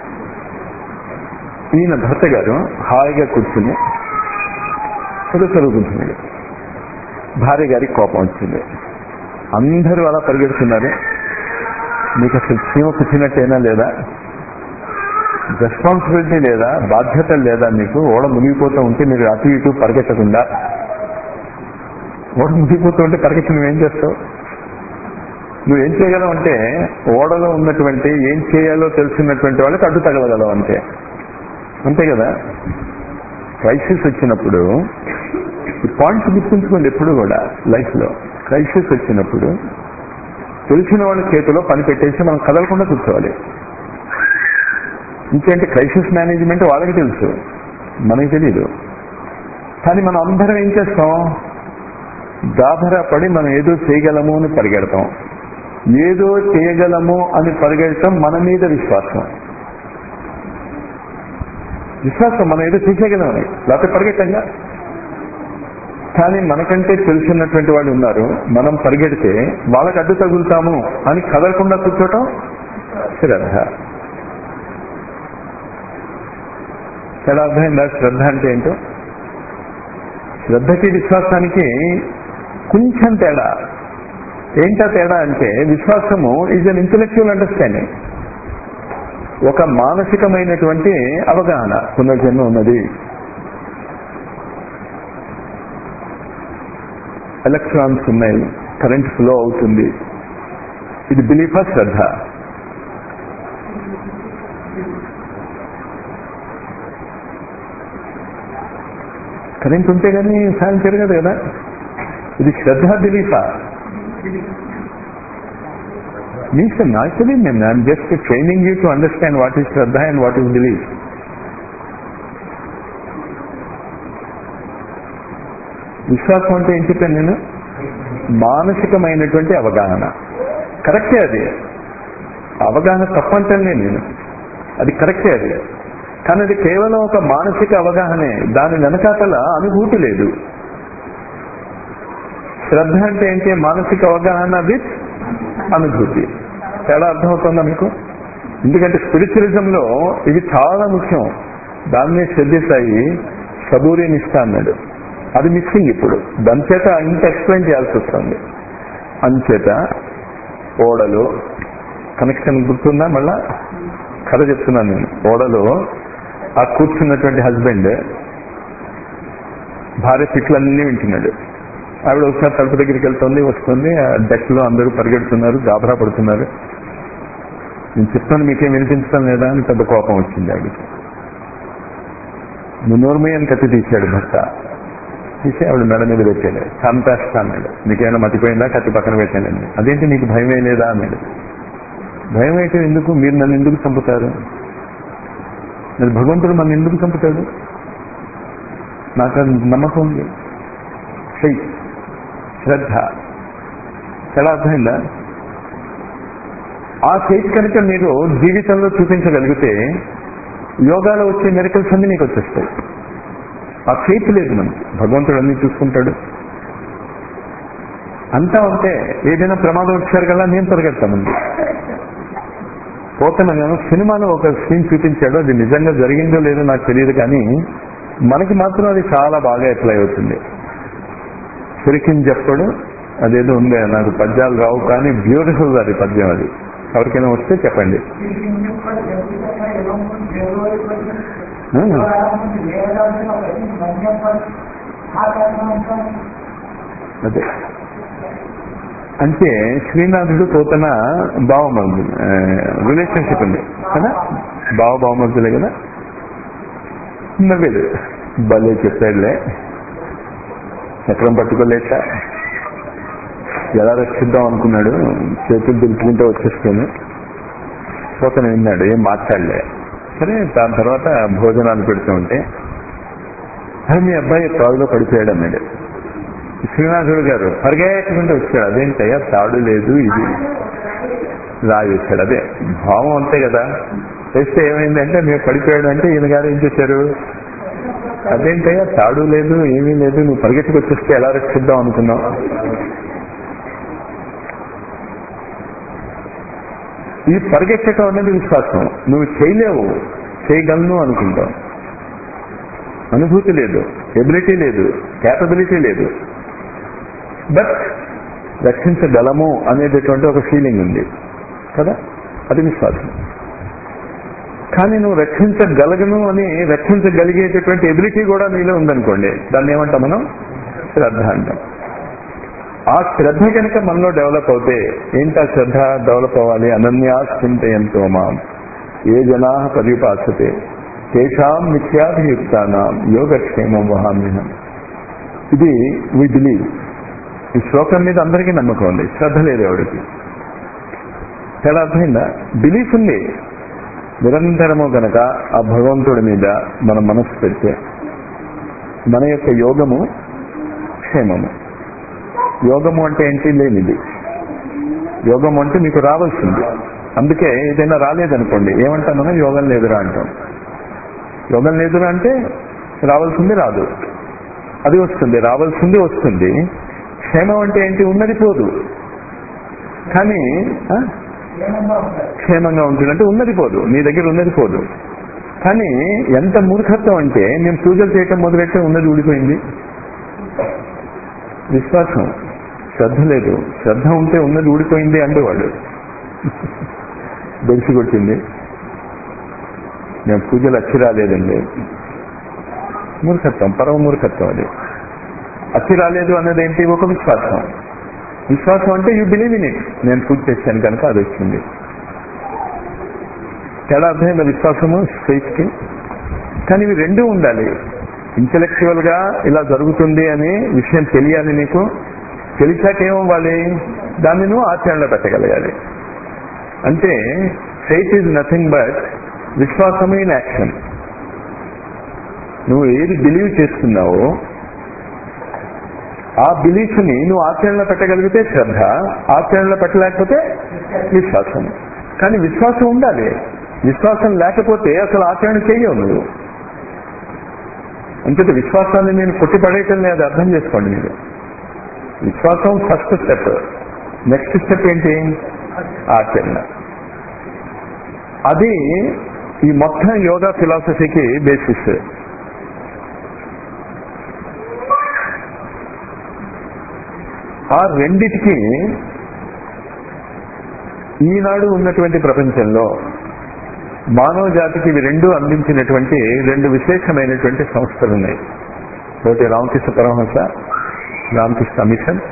ఈయన భర్త గారు హాయిగా కూర్చుని చదువు చదువుకుంటున్నాడు భార్య గారికి కోపం వచ్చింది అందరూ అలా పరిగెడుతున్నారు మీకు అసలు చీమ కూర్చున్నట్టయినా లేదా రెస్పాన్సిబిలిటీ లేదా బాధ్యత లేదా మీకు ఓడ మునిగిపోతూ ఉంటే మీరు అటు ఇటు పరిగెట్టకుండా ఓడ మునిగిపోతూ ఉంటే పరిగెత్తి నువ్వేం చేస్తావు నువ్వేం చేయగలవు అంటే ఓడలో ఉన్నటువంటి ఏం చేయాలో తెలిసినటువంటి వాళ్ళకి అడ్డు తగలగలవు అంతే అంతే కదా క్రైసిస్ వచ్చినప్పుడు ఈ పాయింట్స్ గుర్తుంచుకోండి ఎప్పుడు కూడా లైఫ్ లో క్రైసిస్ వచ్చినప్పుడు తెలిసిన వాళ్ళ చేతిలో పని పెట్టేసి మనం కదలకుండా కూర్చోవాలి ఇంకేంటి క్రైసిస్ మేనేజ్మెంట్ వాళ్ళకి తెలుసు మనకి తెలియదు కానీ మనం అందరం ఏం చేస్తాం గాభరా పడి మనం ఏదో చేయగలము అని పరిగెడతాం ఏదో చేయగలము అని పరిగెడటం మన మీద విశ్వాసం విశ్వాసం మనం ఏదో చేసేయగలమని లేకపోతే పరిగెట్టంగా కానీ మనకంటే తెలిసినటువంటి వాళ్ళు ఉన్నారు మనం పరిగెడితే వాళ్ళకి అడ్డు తగులుతాము అని కదలకుండా కూర్చోటం శ్రద్ధ ఎలా అర్థమైందా శ్రద్ధ అంటే ఏంటో శ్రద్ధకి విశ్వాసానికి కొంచెం తేడా ఏంటా తేడా అంటే విశ్వాసము ఈజ్ అన్ ఇంటలెక్చువల్ అండర్స్టాండింగ్ ఒక మానసికమైనటువంటి అవగాహన పునర్జన్మ ఉన్నది ఎలక్ట్రాన్స్ ఉన్నాయి కరెంట్ ఫ్లో అవుతుంది ఇది బిలీఫా శ్రద్ధ కరెంట్ ఉంటే కానీ ఫ్యాన్ తిరగదు కదా ఇది శ్రద్ధ బిలీఫా మీ సార్ నాకు తెలియదు నేను I'm just training you to understand what is శ్రద్ధ అండ్ వాట్ ఈస్ బిలీఫ్ విశ్వాసం అంటే ఏం చెప్పాను నేను మానసికమైనటువంటి అవగాహన కరెక్టే అది అవగాహన తప్పంటలే నేను అది కరెక్టే అది కానీ అది కేవలం ఒక మానసిక అవగాహనే దాని వెనకాతల అనుభూతి లేదు శ్రద్ధ అంటే ఏంటి మానసిక అవగాహన విత్ అనుభూతి తేడా అర్థమవుతుందా మీకు ఎందుకంటే స్పిరిచువలిజంలో ఇది చాలా ముఖ్యం దాన్నే శ్రద్ధసాయి సబూరి నిష్ట అన్నాడు అది మిస్సింగ్ ఇప్పుడు దాని చేత ఇంత ఎక్స్ప్లెయిన్ చేయాల్సి వస్తుంది అంచేత ఓడలో కనెక్షన్ గుర్తుందా మళ్ళా కథ చెప్తున్నాను నేను ఓడలో ఆ కూర్చున్నటువంటి హస్బెండ్ భార్య పిట్లన్నీ వింటున్నాడు ఆవిడ ఒకసారి తలుపు దగ్గరికి వెళ్తుంది వస్తుంది ఆ డెక్ లో అందరూ పరిగెడుతున్నారు గాబరా పడుతున్నారు నేను చెప్తాను మీకేం వినిపించడం లేదా అని పెద్ద కోపం వచ్చింది ఆవిడకి నున్నోర్మయ్య అని కత్తి తీశాడు భర్త తీసి ఆవిడ మెడ మీద పెట్టాడు చంపేస్తా అన్నాడు మీకేమైనా మతిపోయిందా కత్తి పక్కన పెట్టానండి అదేంటి నీకు భయమే లేదా అన్నాడు భయం అయితే ఎందుకు మీరు నన్ను ఎందుకు చంపుతారు మరి భగవంతుడు మన ఎందుకు చంపుతాడు నాకు అది నమ్మకం ఉంది చెయ్యి శ్రద్ధ ఎలా అర్థమైందా ఆ ఫెయిత్ కనుక మీరు జీవితంలో చూపించగలిగితే యోగాలో వచ్చే మెరికల్స్ అన్ని నీకు వచ్చేస్తాయి ఆ ఫెయిత్ లేదు మనకి భగవంతుడు అన్ని చూసుకుంటాడు అంతా ఉంటే ఏదైనా ప్రమాదం వచ్చారు కదా నేను పరిగెడతామండి పోతే నేను సినిమాలో ఒక సీన్ చూపించాడు అది నిజంగా జరిగిందో లేదో నాకు తెలియదు కానీ మనకి మాత్రం అది చాలా బాగా అప్లై అవుతుంది చిరికిని చెప్పడు అదేదో ఉంది నాకు పద్యాలు రావు కానీ బ్యూటిఫుల్ అది పద్యం అది ఎవరికైనా వస్తే చెప్పండి అదే అంటే శ్రీనాథుడు పోతన బావమరుదు రిలేషన్షిప్ ఉంది కదా బావ బావమరుదులే కదా నవ్వేది భలే చెప్పాడులే చక్రం పట్టుకోలేక ఎలా రక్షిద్దాం అనుకున్నాడు చేతులు దులుపుకుంటూ వచ్చేసుకొని పోతన విన్నాడు ఏం మాట్లాడలే సరే దాని తర్వాత భోజనాలు పెడుతూ ఉంటే అది మీ అబ్బాయి త్రాగులో పడిపోయాడు అన్నాడు శ్రీనాథుడు గారు పరిగెట్టుకుంటూ వచ్చాడు అదేంటయ్యా తాడు లేదు ఇది లాగేశాడు అదే భావం అంతే కదా చేస్తే ఏమైందంటే మేము పడిపోయాడు అంటే ఈయన గారు ఏం చేశారు అదేంటయ్యా తాడు లేదు ఏమీ లేదు నువ్వు పరిగెత్తుకు వచ్చేస్తే ఎలా రక్షిద్దాం అనుకున్నావు ఈ పరిగెత్తటం అనేది విశ్వాసం నువ్వు చేయలేవు చేయగలను అనుకుంటావు అనుభూతి లేదు ఎబిలిటీ లేదు క్యాపబిలిటీ లేదు బట్ రక్షించగలము అనేటటువంటి ఒక ఫీలింగ్ ఉంది కదా అది విశ్వాసం కానీ నువ్వు రక్షించగలగను అని రక్షించగలిగేటటువంటి ఎబిలిటీ కూడా నీలో ఉందనుకోండి దాన్ని ఏమంటాం మనం శ్రద్ధ అంటాం ఆ శ్రద్ధ కనుక మనలో డెవలప్ అవుతే ఏంటి ఆ శ్రద్ధ డెవలప్ అవ్వాలి అనన్యాశ్చింతయంతో మాం ఏ జనా పర్యుపాసతే తేషాం నిత్యాభియుక్తానాం యోగక్షేమం వహామ్యహం ఇది వి బిలీవ్ ఈ శ్లోకం మీద అందరికీ నమ్మకం ఉంది శ్రద్ధ లేదు ఎవరికి చాలా అర్థమైందా బిలీఫ్ ఉంది నిరంతరము గనక ఆ భగవంతుడి మీద మన మనసు పెడితే మన యొక్క యోగము క్షేమము యోగము అంటే ఏంటి లేనిది యోగం అంటే మీకు రావాల్సింది అందుకే ఏదైనా రాలేదనుకోండి ఏమంటాం మనం యోగం లేదురా అంటాం యోగం లేదురా అంటే రావాల్సింది రాదు అది వస్తుంది రావాల్సింది వస్తుంది క్షేమం అంటే ఏంటి ఉన్నది పోదు కానీ ఆ, క్షేమంగా ఉంటుంది అంటే ఉన్నది పోదు నీ దగ్గర ఉన్నది పోదు కానీ ఎంత మూర్ఖత్వం అంటే మేము పూజలు చేయటం మొదలెట్టే ఉన్నది ఊడిపోయింది విశ్వాసం శ్రద్ధ లేదు శ్రద్ధ ఉంటే ఉన్నది ఊడిపోయింది అండేవాడు బెడిసి కొట్టింది మేము పూజలు అచ్చి రాలేదండి మూర్ఖత్వం పరమ మూర్ఖత్వం అది అచ్చి రాలేదు అన్నది ఏంటి ఒక విశ్వాసం విశ్వాసం అంటే యూ బిలీవ్ ఇన్ ఇట్ నేను పూజ చేశాను కనుక అది వచ్చింది తేడా అర్థమైందా విశ్వాసము ఫెయిత్ కి కానీ ఇవి రెండూ ఉండాలి ఇంటలెక్చువల్ గా ఇలా జరుగుతుంది అనే విషయం తెలియాలి నీకు తెలిసాక ఏమవ్వాలి దాన్ని నువ్వు ఆచరణలో పెట్టగలగాలి అంటే ఫెయిత్ ఈజ్ నథింగ్ బట్ విశ్వాసము ఇన్ యాక్షన్ నువ్వు ఏది బిలీవ్ చేస్తున్నావో ఆ బిలీఫ్ ని నువ్వు ఆచరణలో పెట్టగలిగితే శ్రద్ధ ఆచరణలో పెట్టలేకపోతే విశ్వాసం కానీ విశ్వాసం ఉండాలి విశ్వాసం లేకపోతే అసలు ఆచరణ చేయవు నువ్వు అంతే విశ్వాసాన్ని నేను కొట్టిపడేయటం లేదు అర్థం చేసుకోండి మీరు విశ్వాసం ఫస్ట్ స్టెప్ నెక్స్ట్ స్టెప్ ఏంటి ఆచరణ అది ఈ మొత్తం యోగా ఫిలాసఫీకి బేసిస్ ఆ రెండిటికి ఈనాడు ఉన్నటువంటి ప్రపంచంలో మానవ జాతికి ఇవి రెండు అందించినటువంటి రెండు విశేషమైనటువంటి సంస్థలు ఉన్నాయి ఒకటి రామకృష్ణ పరమహంస రామకృష్ణ మిషన్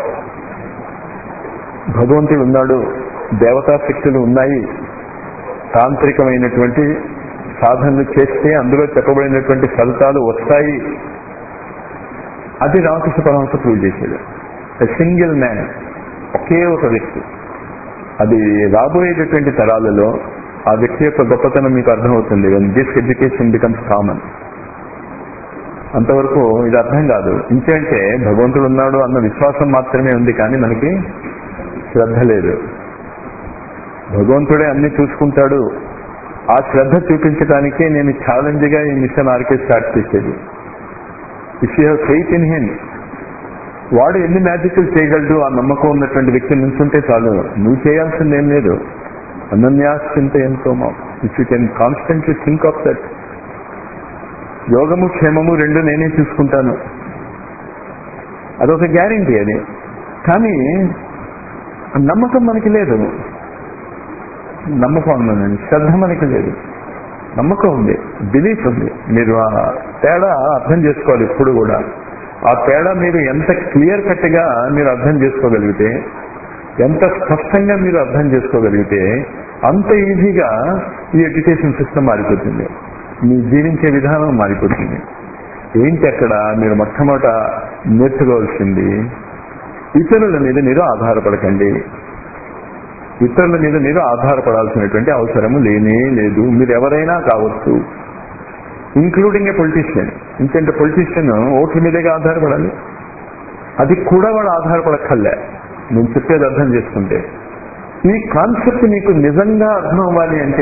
భగవంతుడు ఉన్నాడు దేవతా శక్తులు ఉన్నాయి తాంత్రికమైనటువంటి సాధనలు చేస్తే అందులో చెప్పబడినటువంటి ఫలితాలు వస్తాయి అది రామకృష్ణ పరమహంస ప్రూవ్ చేసేది సింగిల్ మ్యాన్ ఒకే ఒక వ్యక్తి అది రాబోయేటటువంటి తరాలలో ఆ వ్యక్తి యొక్క గొప్పతనం మీకు అర్థమవుతుంది when this education becomes common అంతవరకు ఇది అర్థం కాదు ఇంకేంటే భగవంతుడు ఉన్నాడు అన్న విశ్వాసం మాత్రమే ఉంది కానీ మనకి శ్రద్ధ లేదు భగవంతుడే అన్ని చూసుకుంటాడు ఆ శ్రద్ధ చూపించడానికే నేను ఛాలెంజ్ గా ఈ మిషన్ ఆర్కే స్టార్ట్ చేసేది if you have faith in him వాడు ఎన్ని మ్యాజిక్లు చేయగలడు ఆ నమ్మకం ఉన్నటువంటి వ్యక్తి నుంచుంటే చాలు నువ్వు చేయాల్సింది ఏం లేదు అనన్యాశ్చింత ఎంతో if you can constantly think of that యోగము క్షేమము రెండు నేనే చూసుకుంటాను అదొక గ్యారంటీ అది కానీ నమ్మకం మనకి లేదు నమ్మకం ఉందండి శ్రద్ధ మనకి లేదు నమ్మకం ఉంది బిలీఫ్ ఉంది మీరు ఆ తేడా అర్థం చేసుకోవాలి ఇప్పుడు కూడా ఆ తేడా మీరు ఎంత క్లియర్ కట్ గా మీరు అర్థం చేసుకోగలిగితే ఎంత స్పష్టంగా మీరు అర్థం చేసుకోగలిగితే అంత ఈజీగా ఈ ఎడ్యుకేషన్ సిస్టమ్ మారిపోతుంది మీ జీవించే విధానం మారిపోతుంది ఏంటి అక్కడ మీరు మొట్టమొదట నేర్చుకోవాల్సింది ఇతరుల మీద మీరు ఆధారపడకండి ఇతరుల మీద మీరు ఆధారపడాల్సినటువంటి అవసరము లేనే లేదు మీరు ఎవరైనా కావచ్చు ఇంక్లూడింగ్ ఏ పొలిటీషియన్ ఇంకంటే పొలిటీషియన్ ఓట్ల మీదేగా ఆధారపడాలి అది కూడా వాడు ఆధారపడక్కర్లే నేను చెప్పేది అర్థం చేసుకుంటే ఈ కాన్సెప్ట్ మీకు నిజంగా అర్థం అవ్వాలి అంటే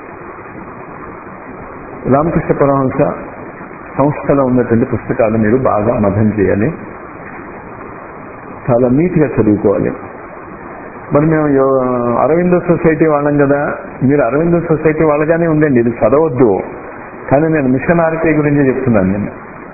రామకృష్ణ పరమహంస సంస్థలో ఉన్నటువంటి పుస్తకాలు మీరు బాగా మధం చేయాలి చాలా నీట్గా చదువుకోవాలి మరి మేము యో- అరవిందో సొసైటీ వాళ్ళం కదా మీరు అరవిందో సొసైటీ వాళ్ళగానే ఉండండి ఇది చదవద్దు కానీ నేను మిషన్ ఆర్కే గురించి చెప్తున్నాను నేను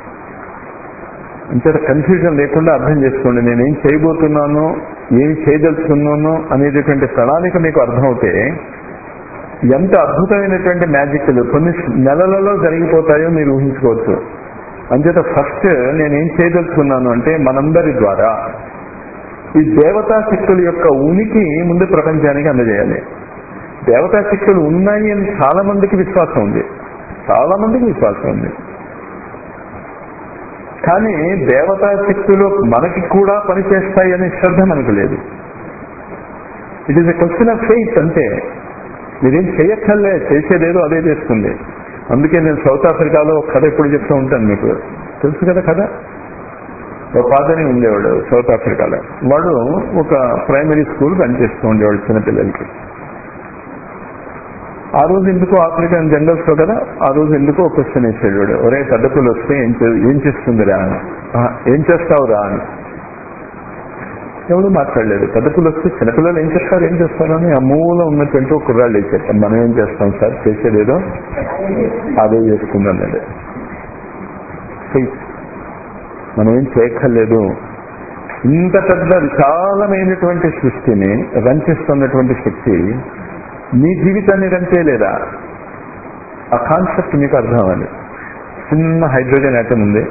అంతేత కన్ఫ్యూజన్ లేకుండా అర్థం చేసుకోండి నేను ఏం చేయబోతున్నాను ఏం చేయదలుచుకున్నాను అనేటటువంటి ప్రణాళిక మీకు అర్థమవుతే ఎంత అద్భుతమైనటువంటి మ్యాజిక్లు కొన్ని నెలలలో జరిగిపోతాయో మీరు ఊహించుకోవచ్చు అంచేత ఫస్ట్ నేనేం చేయదలుచుకున్నాను అంటే మనందరి ద్వారా ఈ దేవతా శక్తుల యొక్క ఉనికి ముందు ప్రపంచానికి అందజేయాలి దేవతా శక్తులు ఉన్నాయి అని చాలా మందికి విశ్వాసం ఉంది చాలా మందికి విశ్వాసం ఉంది కానీ దేవతా శక్తులు మనకి కూడా పనిచేస్తాయి అనే శ్రద్ధ మనకు లేదు it is a question of faith అంతే మీరేం చేయక్కర్లే చేసేదేదో అదే చేస్తుంది అందుకే నేను సౌత్ ఆఫ్రికాలో ఒక కథ ఎప్పుడు చెప్తూ ఉంటాను మీకు తెలుసు కదా కథ ఒక ఫాదర్ ఉండేవాడు సౌత్ ఆఫ్రికాలో వాడు ఒక ప్రైమరీ స్కూల్ రన్ చేస్తూ ఉండేవాడు చిన్నపిల్లలకి ఆ రోజు ఎందుకో ఆఫ్రికన్ జంగల్స్ లో కదా ఆ రోజు ఎందుకో ఒక క్వశ్చన్ వేసాడు వాడు ఒరే పెద్ద పిల్లలు వస్తే ఏం చే- ఏం చేస్తుందిరా అని "ఆ, ఏం చేస్తావురా అని ఎవరు మాట్లాడలేదు పెద్ద పిల్లలు వస్తే చిన్నపిల్లలు ఏం చేస్తారు ఏం చేస్తారు అని ఆ మూల ఉన్నటువంటి ఒక కుర్రాళ్ళు వేసారు మనం ఏం చేస్తాం సార్ చేసేదేదో అదే చేస్తుంది అన్నాడు Faith. మనం ఏం చేయక్కర్లేదు ఇంత పెద్ద విశాలమైనటువంటి సృష్టిని రంచిస్తున్నటువంటి శక్తి మీ జీవితాన్ని రన్ చేయలేదా ఆ కాన్సెప్ట్ మీకు అర్థం అవ్వాలి చిన్న హైడ్రోజన్ ఐటమ్ ఉంది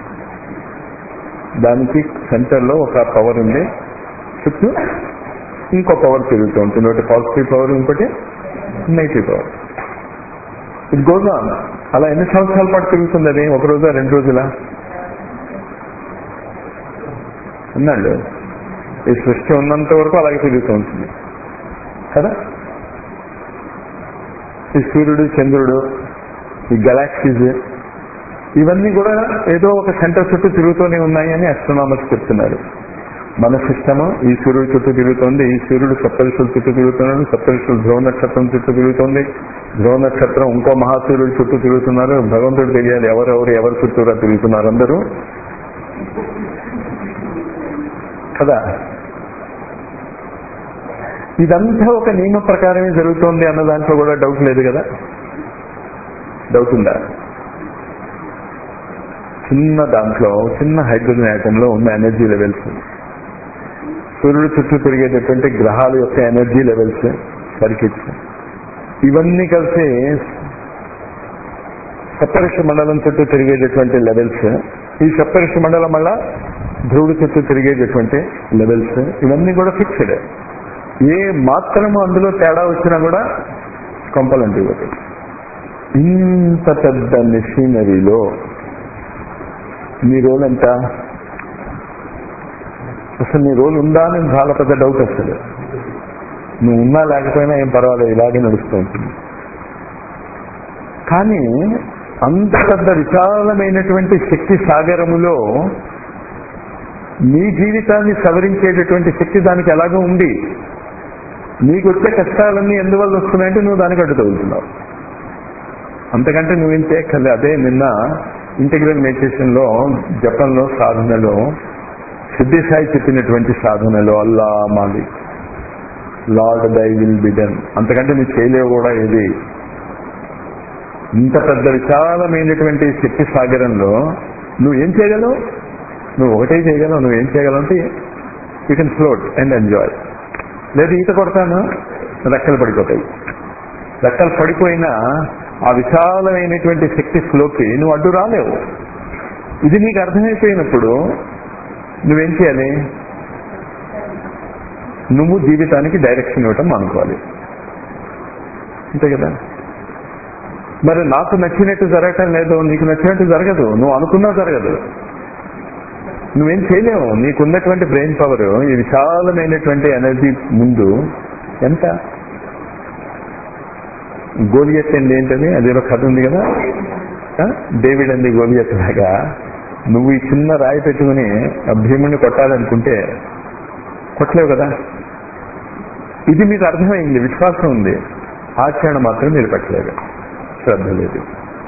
దానికి సెంటర్లో ఒక పవర్ ఉంది చుట్టూ ఇంకో పవర్ తిరుగుతూ ఉంటుంది ఒకటి పాజిటివ్ పవర్ ఇంకోటి నెగిటివ్ పవర్ ఇది గోజ్ ఆన్ అలా ఎన్ని సంవత్సరాల పాటు తిరుగుతుంది అది ఒక రోజా రెండు రోజులా అన్నాడు ఈ సృష్టి ఉన్నంత వరకు అలాగే తిరుగుతూ ఉంటుంది కదా ఈ సూర్యుడు చంద్రుడు ఈ గెలాక్సీస్ ఇవన్నీ కూడా ఏదో ఒక సెంటర్ చుట్టూ తిరుగుతూనే ఉన్నాయి అని అస్ట్రోనామర్స్ చెప్తున్నారు మన సిస్టమ్ ఈ సూర్యుడు చుట్టూ తిరుగుతోంది ఈ సూర్యుడు సప్తరిషుల చుట్టూ తిరుగుతున్నాడు సప్తరిషులు ధ్రువ నక్షత్రం చుట్టూ తిరుగుతోంది ధ్రువ నక్షత్రం ఇంకో మహాసూర్యుడు చుట్టూ తిరుగుతున్నారు భగవంతుడు తెలియాలి ఎవరెవరు ఎవరు చుట్టూరా తిరుగుతున్నారు అందరూ కదా ఇదంతా ఒక నియమ ప్రకారమే జరుగుతోంది అన్న దాంట్లో కూడా డౌట్ లేదు కదా డౌట్ ఉందా చిన్న దాంట్లో చిన్న హైడ్రోజన్ యాటంలో ఉన్న ఎనర్జీ లెవెల్స్ సూర్యుడు చుట్టూ తిరిగేటటువంటి గ్రహాల యొక్క ఎనర్జీ లెవెల్స్ సర్కిట్స్ ఇవన్నీ కలిసి సప్తరిష మండలం చుట్టూ తిరిగేటటువంటి లెవెల్స్ ఈ సప్తరిష మండలం వల్ల ధ్రువుడు చుట్టూ తిరిగేటటువంటి లెవెల్స్ ఇవన్నీ కూడా ఫిక్స్డ్ ఏ మాత్రము అందులో తేడా వచ్చినా కూడా కొంపలంటి ఒకటి ఇంత పెద్ద మెషినరీలో మీ రోల్ ఎంత అసలు నీ రోల్ ఉందా అని చాలా పెద్ద డౌట్ వస్తుంది నువ్వు ఉన్నా లేకపోయినా ఏం పర్వాలేదు ఇలాగే నడుస్తూ ఉంటుంది కానీ అంత పెద్ద విశాలమైనటువంటి శక్తి సాగరములో నీ జీవితాన్ని సవరించేటటువంటి శక్తి దానికి ఎలాగో ఉంది నీకు వచ్చే కష్టాలన్నీ ఎందువల్ల వస్తున్నాయంటే నువ్వు దానికి అడ్డు తగులుతున్నావు అంతకంటే నువ్వేం చేయక్కర్లే అదే నిన్న ఇంటిగ్రల్ మెడిటేషన్ లో జపంలో సాధనలో సిద్ధి సాయి చెప్పినటువంటి సాధనలో Allah Malik Lord thy will be done అంతకంటే నువ్వు చేయలేవు కూడా ఏది ఇంత పెద్ద విశాలమైనటువంటి శక్తి సాగరంలో నువ్వు ఏం చేయగలవు నువ్వు ఒకటే చేయగలవు నువ్వేం చేయగలవు అంటే you can float and enjoy లేదు ఈత కొడతాను రెక్కలు పడిపోతాయి రెక్కలు పడిపోయినా ఆ విశాలమైనటువంటి శక్తి ఫ్లోకి నువ్వు అడ్డు రాలేవు ఇది నీకు అర్థమైపోయినప్పుడు నువ్వేం చేయాలి నువ్వు జీవితానికి డైరెక్షన్ ఇవ్వటం అనుకోవాలి అంతే కదా మరి నాకు నచ్చినట్టు జరగటం లేదు నీకు నచ్చినట్టు జరగదు నువ్వు అనుకున్నా జరగదు నువ్వేం చేయలేవు నీకున్నటువంటి బ్రెయిన్ పవర్ ఈ విశాలమైనటువంటి ఎనర్జీ ముందు ఎంత గోలియత్ అండి ఏంటని అదేదో కథ ఉంది కదా ఆ? డేవిడ్ అండి గోలియత్ లాగా నువ్వు ఈ చిన్న రాయి పెట్టుకుని ఆ భీముడిని కొట్టాలనుకుంటే కొట్టలేవు కదా ఇది మీకు అర్థమైంది విశ్వాసం ఉంది ఆచరణ మాత్రం మీరు పెట్టలేదు శ్రద్ధ లేదు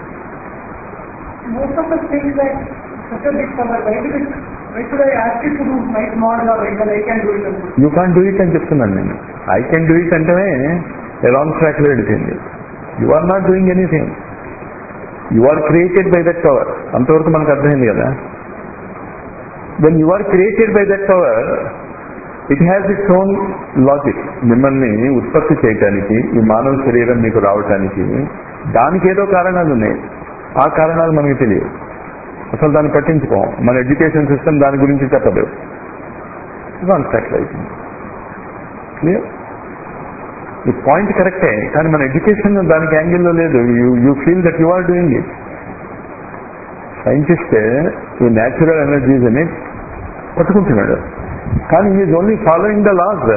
Most of the things that such a big power, why did it, why should I ask you to do night model or when I can do it? and- you can do it అని చెప్తున్నాను నేను I can do it అంటే wrong track లో వెళ్ళిపోయింది you are not doing anything you are created by that power అంతవరకు మనకు అర్థమైంది కదా when you are created by that power it has its own logic మిమ్మల్ని ఉత్పత్తి చేయటానికి ఈ మానవ శరీరం మీకు రావటానికి దానికి ఏదో కారణాలు ఉన్నాయి ఆ కారణాలు మనకి తెలియదు అసలు దాన్ని పట్టించుకోం మన ఎడ్యుకేషన్ సిస్టమ్ దాని గురించి చెప్పదు రాంగ్ ట్రాక్ అవుతుంది క్లియర్ ఈ పాయింట్ కరెక్టే కానీ మన ఎడ్యుకేషన్ దానికి యాంగిల్లో లేదు you you feel that you are doing it scientist ఈ న్యాచురల్ ఎనర్జీస్ అని పట్టుకుంటున్నాడు కానీ is only following the laws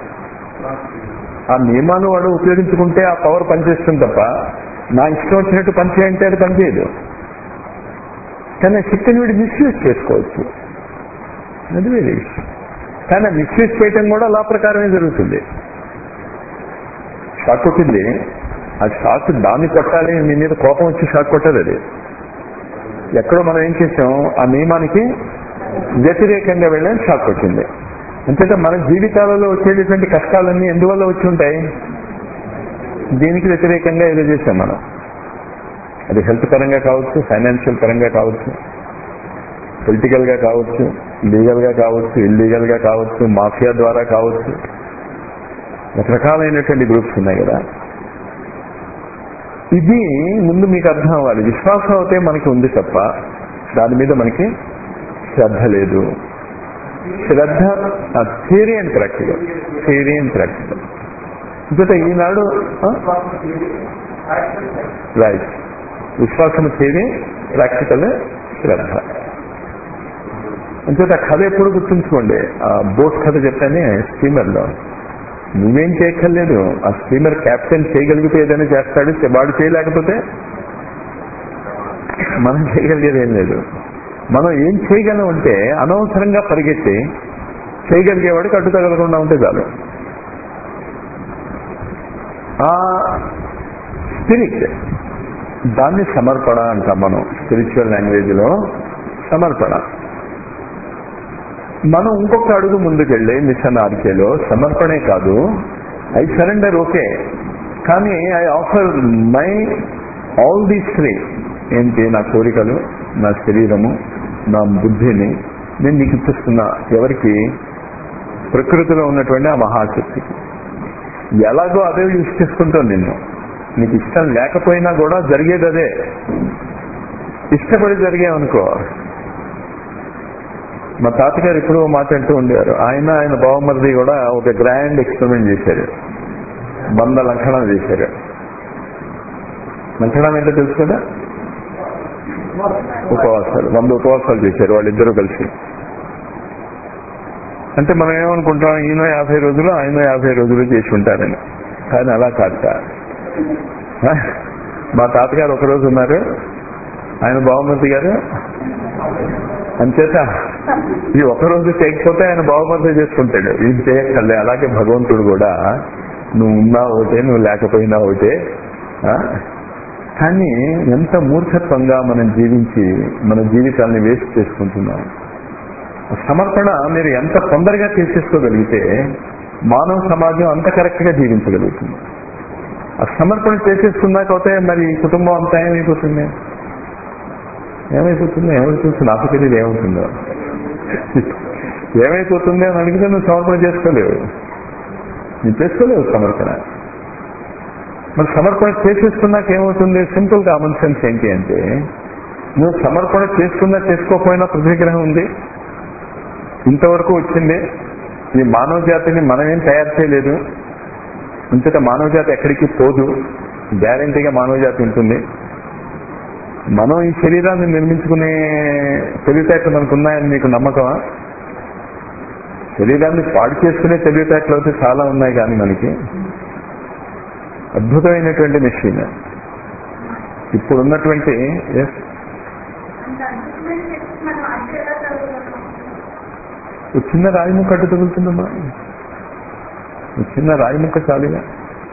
ఆ నియమాలు వాడు ఉపయోగించుకుంటే ఆ పవర్ పనిచేస్తుంది తప్ప నా ఇష్టం వచ్చినట్టు పనిచేయంటే అది పనిచేయదు కానీ ఆ శక్తిని వీడు మిస్యూజ్ చేసుకోవచ్చు అది వేరే విషయం కానీ ఆ మిస్యూజ్ చేయటం కూడా లా ప్రకారమే జరుగుతుంది షాక్ కొట్టింది ఆ షాక్ దాన్ని కొట్టాలి మీ మీద కోపం వచ్చి షాక్ కొట్టదు అది ఎక్కడో మనం ఏం చేసాం ఆ నియమానికి వ్యతిరేకంగా వెళ్ళని షాక్ కొట్టింది అంతేత మన జీవితాలలో వచ్చేటటువంటి కష్టాలన్నీ ఎందువల్ల వచ్చి ఉంటాయి దీనికి వ్యతిరేకంగా ఏదో చేసాం మనం అది హెల్త్ పరంగా కావచ్చు ఫైనాన్షియల్ పరంగా కావచ్చు పొలిటికల్ గా కావచ్చు లీగల్ గా కావచ్చు ఇల్లీగల్ గా కావచ్చు మాఫియా ద్వారా కావచ్చు రకరకాలైనటువంటి గ్రూప్స్ ఉన్నాయి కదా ఇది ముందు మీకు అర్థం అవ్వాలి విశ్వాసం అయితే మనకి ఉంది తప్ప దాని మీద మనకి శ్రద్ధ లేదు శ్రద్ధ theory and practical theory and practical ఇంకట ఈనాడు రైట్ విశ్వాసం థియరీ ప్రాక్టికల్ శ్రద్ధ అంచేత ఆ కథ ఎప్పుడు గుర్తుంచుకోండి ఆ బోట్ కథ చెప్పానే స్టీమర్లో నువ్వేం చేయక్కర్లేదు ఆ స్టీమర్ క్యాప్టెన్ చేయగలిగితే ఏదైనా చేస్తాడు వాడు చేయలేకపోతే మనం చేయగలిగేది ఏం లేదు మనం ఏం చేయగలం అంటే అనవసరంగా పరిగెత్తి చేయగలిగేవాడికి అడ్డు తగలకుండా ఉంటే చాలు ఆ స్పిరిట్ దాన్ని సమర్పణ అంటాం మనం స్పిరిచువల్ లాంగ్వేజ్ లో సమర్పణ మనం ఇంకొక అడుగు ముందుకెళ్ళి మిషన్ ఆర్కేలో సమర్పణే కాదు ఐ సరెండర్ ఓకే కానీ I offer my all these three ఏంటి నా కోరికలు నా శరీరము నా బుద్ధిని నేను నీకు ఇప్పిస్తున్నా ఎవరికి ప్రకృతిలో ఉన్నటువంటి ఆ మహాశక్తికి ఎలాగో అదే యూజ్ చేసుకుంటాను నిన్ను నీకు ఇష్టం లేకపోయినా కూడా జరిగేది అదే ఇష్టపడి జరిగేవనుకో మా తాతగారు ఇప్పుడు మాట్లాడుతూ ఉండేవారు ఆయన ఆయన బావమరిది కూడా ఒక గ్రాండ్ ఎక్స్పెరిమెంట్ చేశారు బంద లంకణం చేశారు లంకణం ఏంటో తెలుసు కదా ఉపవాసాలు వంద ఉపవాసాలు చేశారు వాళ్ళిద్దరూ కలిసి అంటే మనం ఏమనుకుంటాం ఈయన యాభై రోజులు ఆయన యాభై రోజులు చేసి ఉంటారని కానీ అలా కాదు మా తాతగారు ఒక రోజు ఉన్నారు ఆయన బావమూర్తి గారు అంచేత ఈ ఒక్కరోజు చేయకపోతే ఆయన బావమర్ది చేసుకుంటాడు ఈయన చేయక్కర్లే అలాగే భగవంతుడు కూడా నువ్వు ఉన్నా ఒకటే నువ్వు లేకపోయినా ఒకటే ఆ? కానీ ఎంత మూర్ఖత్వంగా మనం జీవించి మన జీవితాన్ని వేస్ట్ చేసుకుంటున్నాం సమర్పణ మీరు ఎంత తొందరగా తీసేసుకోగలిగితే మానవ సమాజం అంత కరెక్ట్ గా జీవించగలుగుతుంది ఆ సమర్పణ చేసేసుకున్నాక అయితే మరి ఈ కుటుంబం అంతా ఏమైపోతుంది ఏమైపోతుంది ఏమైపోతుంది నాకు తెలియదు ఏమవుతుందో ఏమైపోతుంది అని అడిగితే నువ్వు సమర్పణ చేసుకోలేవు నువ్వు చేసుకోలేవు సమర్పణ మరి సమర్పణ చేసేసుకున్నాక ఏమవుతుంది సింపుల్ కామన్ సెన్స్ ఏంటి అంటే నువ్వు సమర్పణ చేసుకున్నా చేసుకోకపోయినా ప్రతిగ్రహం ఉంది ఇంతవరకు వచ్చింది ఈ మానవ జాతిని మనమేం తయారు చేయలేదు ఇంతట మానవ జాతి ఎక్కడికి పోదు గ్యారంటీగా మానవ జాతి ఉంటుంది మనం ఈ శరీరాన్ని నిర్మించుకునే తెలివితేటలు మనకు ఉన్నాయని మీకు నమ్మకమా శరీరాన్ని పాడు చేసుకునే తెలివితేటలు అయితే చాలా ఉన్నాయి కానీ మనకి అద్భుతమైనటువంటి మెషిన్ ఇప్పుడు ఉన్నటువంటి ఎస్ అంత అద్భుతమైన శక్తి మనం అంటే ఎలా చదువుతున్నాం ఒక చిన్న రాయి ముక్క అడ్డు తగులుతుందమ్మా ఒక చిన్న రాయి ముక్క చాలుగా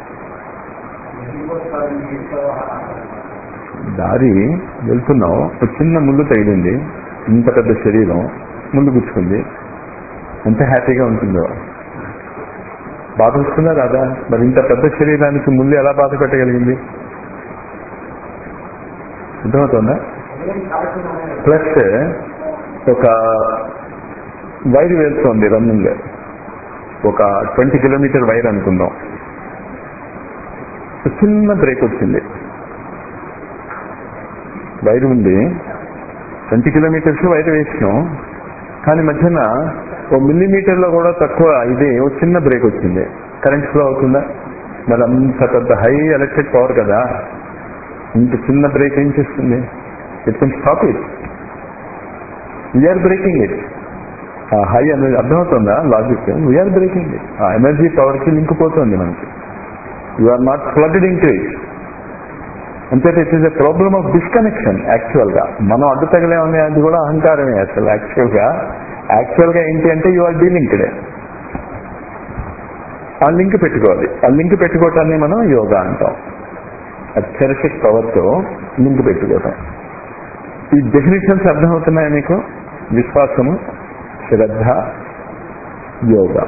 దారి వెళ్తున్నాం ఒక చిన్న ముళ్ళు తగిలింది ఇంత పెద్ద శరీరం ముళ్ళు గుచ్చుకుంది ఎంత హ్యాపీగా ఉంటుందో బాధ వస్తుందా రాదా మరి ఇంత పెద్ద శరీరానికి ముళ్ళు ఎలా బాధ పెట్టగలిగింది అర్థమవుతుందా ప్లస్ ఒక వైర్ వెళ్తోంది రన్నింగ్ ఒక ట్వంటీ కిలోమీటర్ వైర్ అనుకుందాం ఒక చిన్న బ్రేక్ వచ్చింది వైర్ ఉంది ట్వంటీ కిలోమీటర్స్ వైర్ వేసినాం కానీ మధ్యన ఓ మిల్లీమీటర్లో కూడా తక్కువ ఇది ఒక చిన్న బ్రేక్ వచ్చింది కరెంట్ ఫ్లో అవుతుందా మరి అంత పెద్ద హై ఎలక్ట్రిక్ పవర్ కదా ఇంత చిన్న బ్రేక్ ఏం చేస్తుంది it can stop it we're breaking it ఆ హై అనేది అర్థమవుతుందా లాజిక్ వీఆర్ బ్రేకింగ్ ఇట్ ఆ ఎనర్జీ పవర్కి లింక్ పోతుంది మనకి you are not plugged in to it అంతేత it is a problem of disconnection actual గా మనం అడ్డు తగలేమనే అది కూడా అహంకారమే అసలు యాక్చువల్ గా యాక్చువల్ గా ఏంటి అంటే యు ఆర్ డీలింక్డ్ ఆ లింక్ పెట్టుకోవాలి ఆ లింక్ పెట్టుకోవటాన్ని మనం యోగా అంటాం థెరపిక్ పవర్ తో లింక్ పెట్టుకోవటం ఈ డెఫినేషన్స్ అర్థమవుతున్నాయా మీకు విశ్వాసము శ్రద్ధ యోగా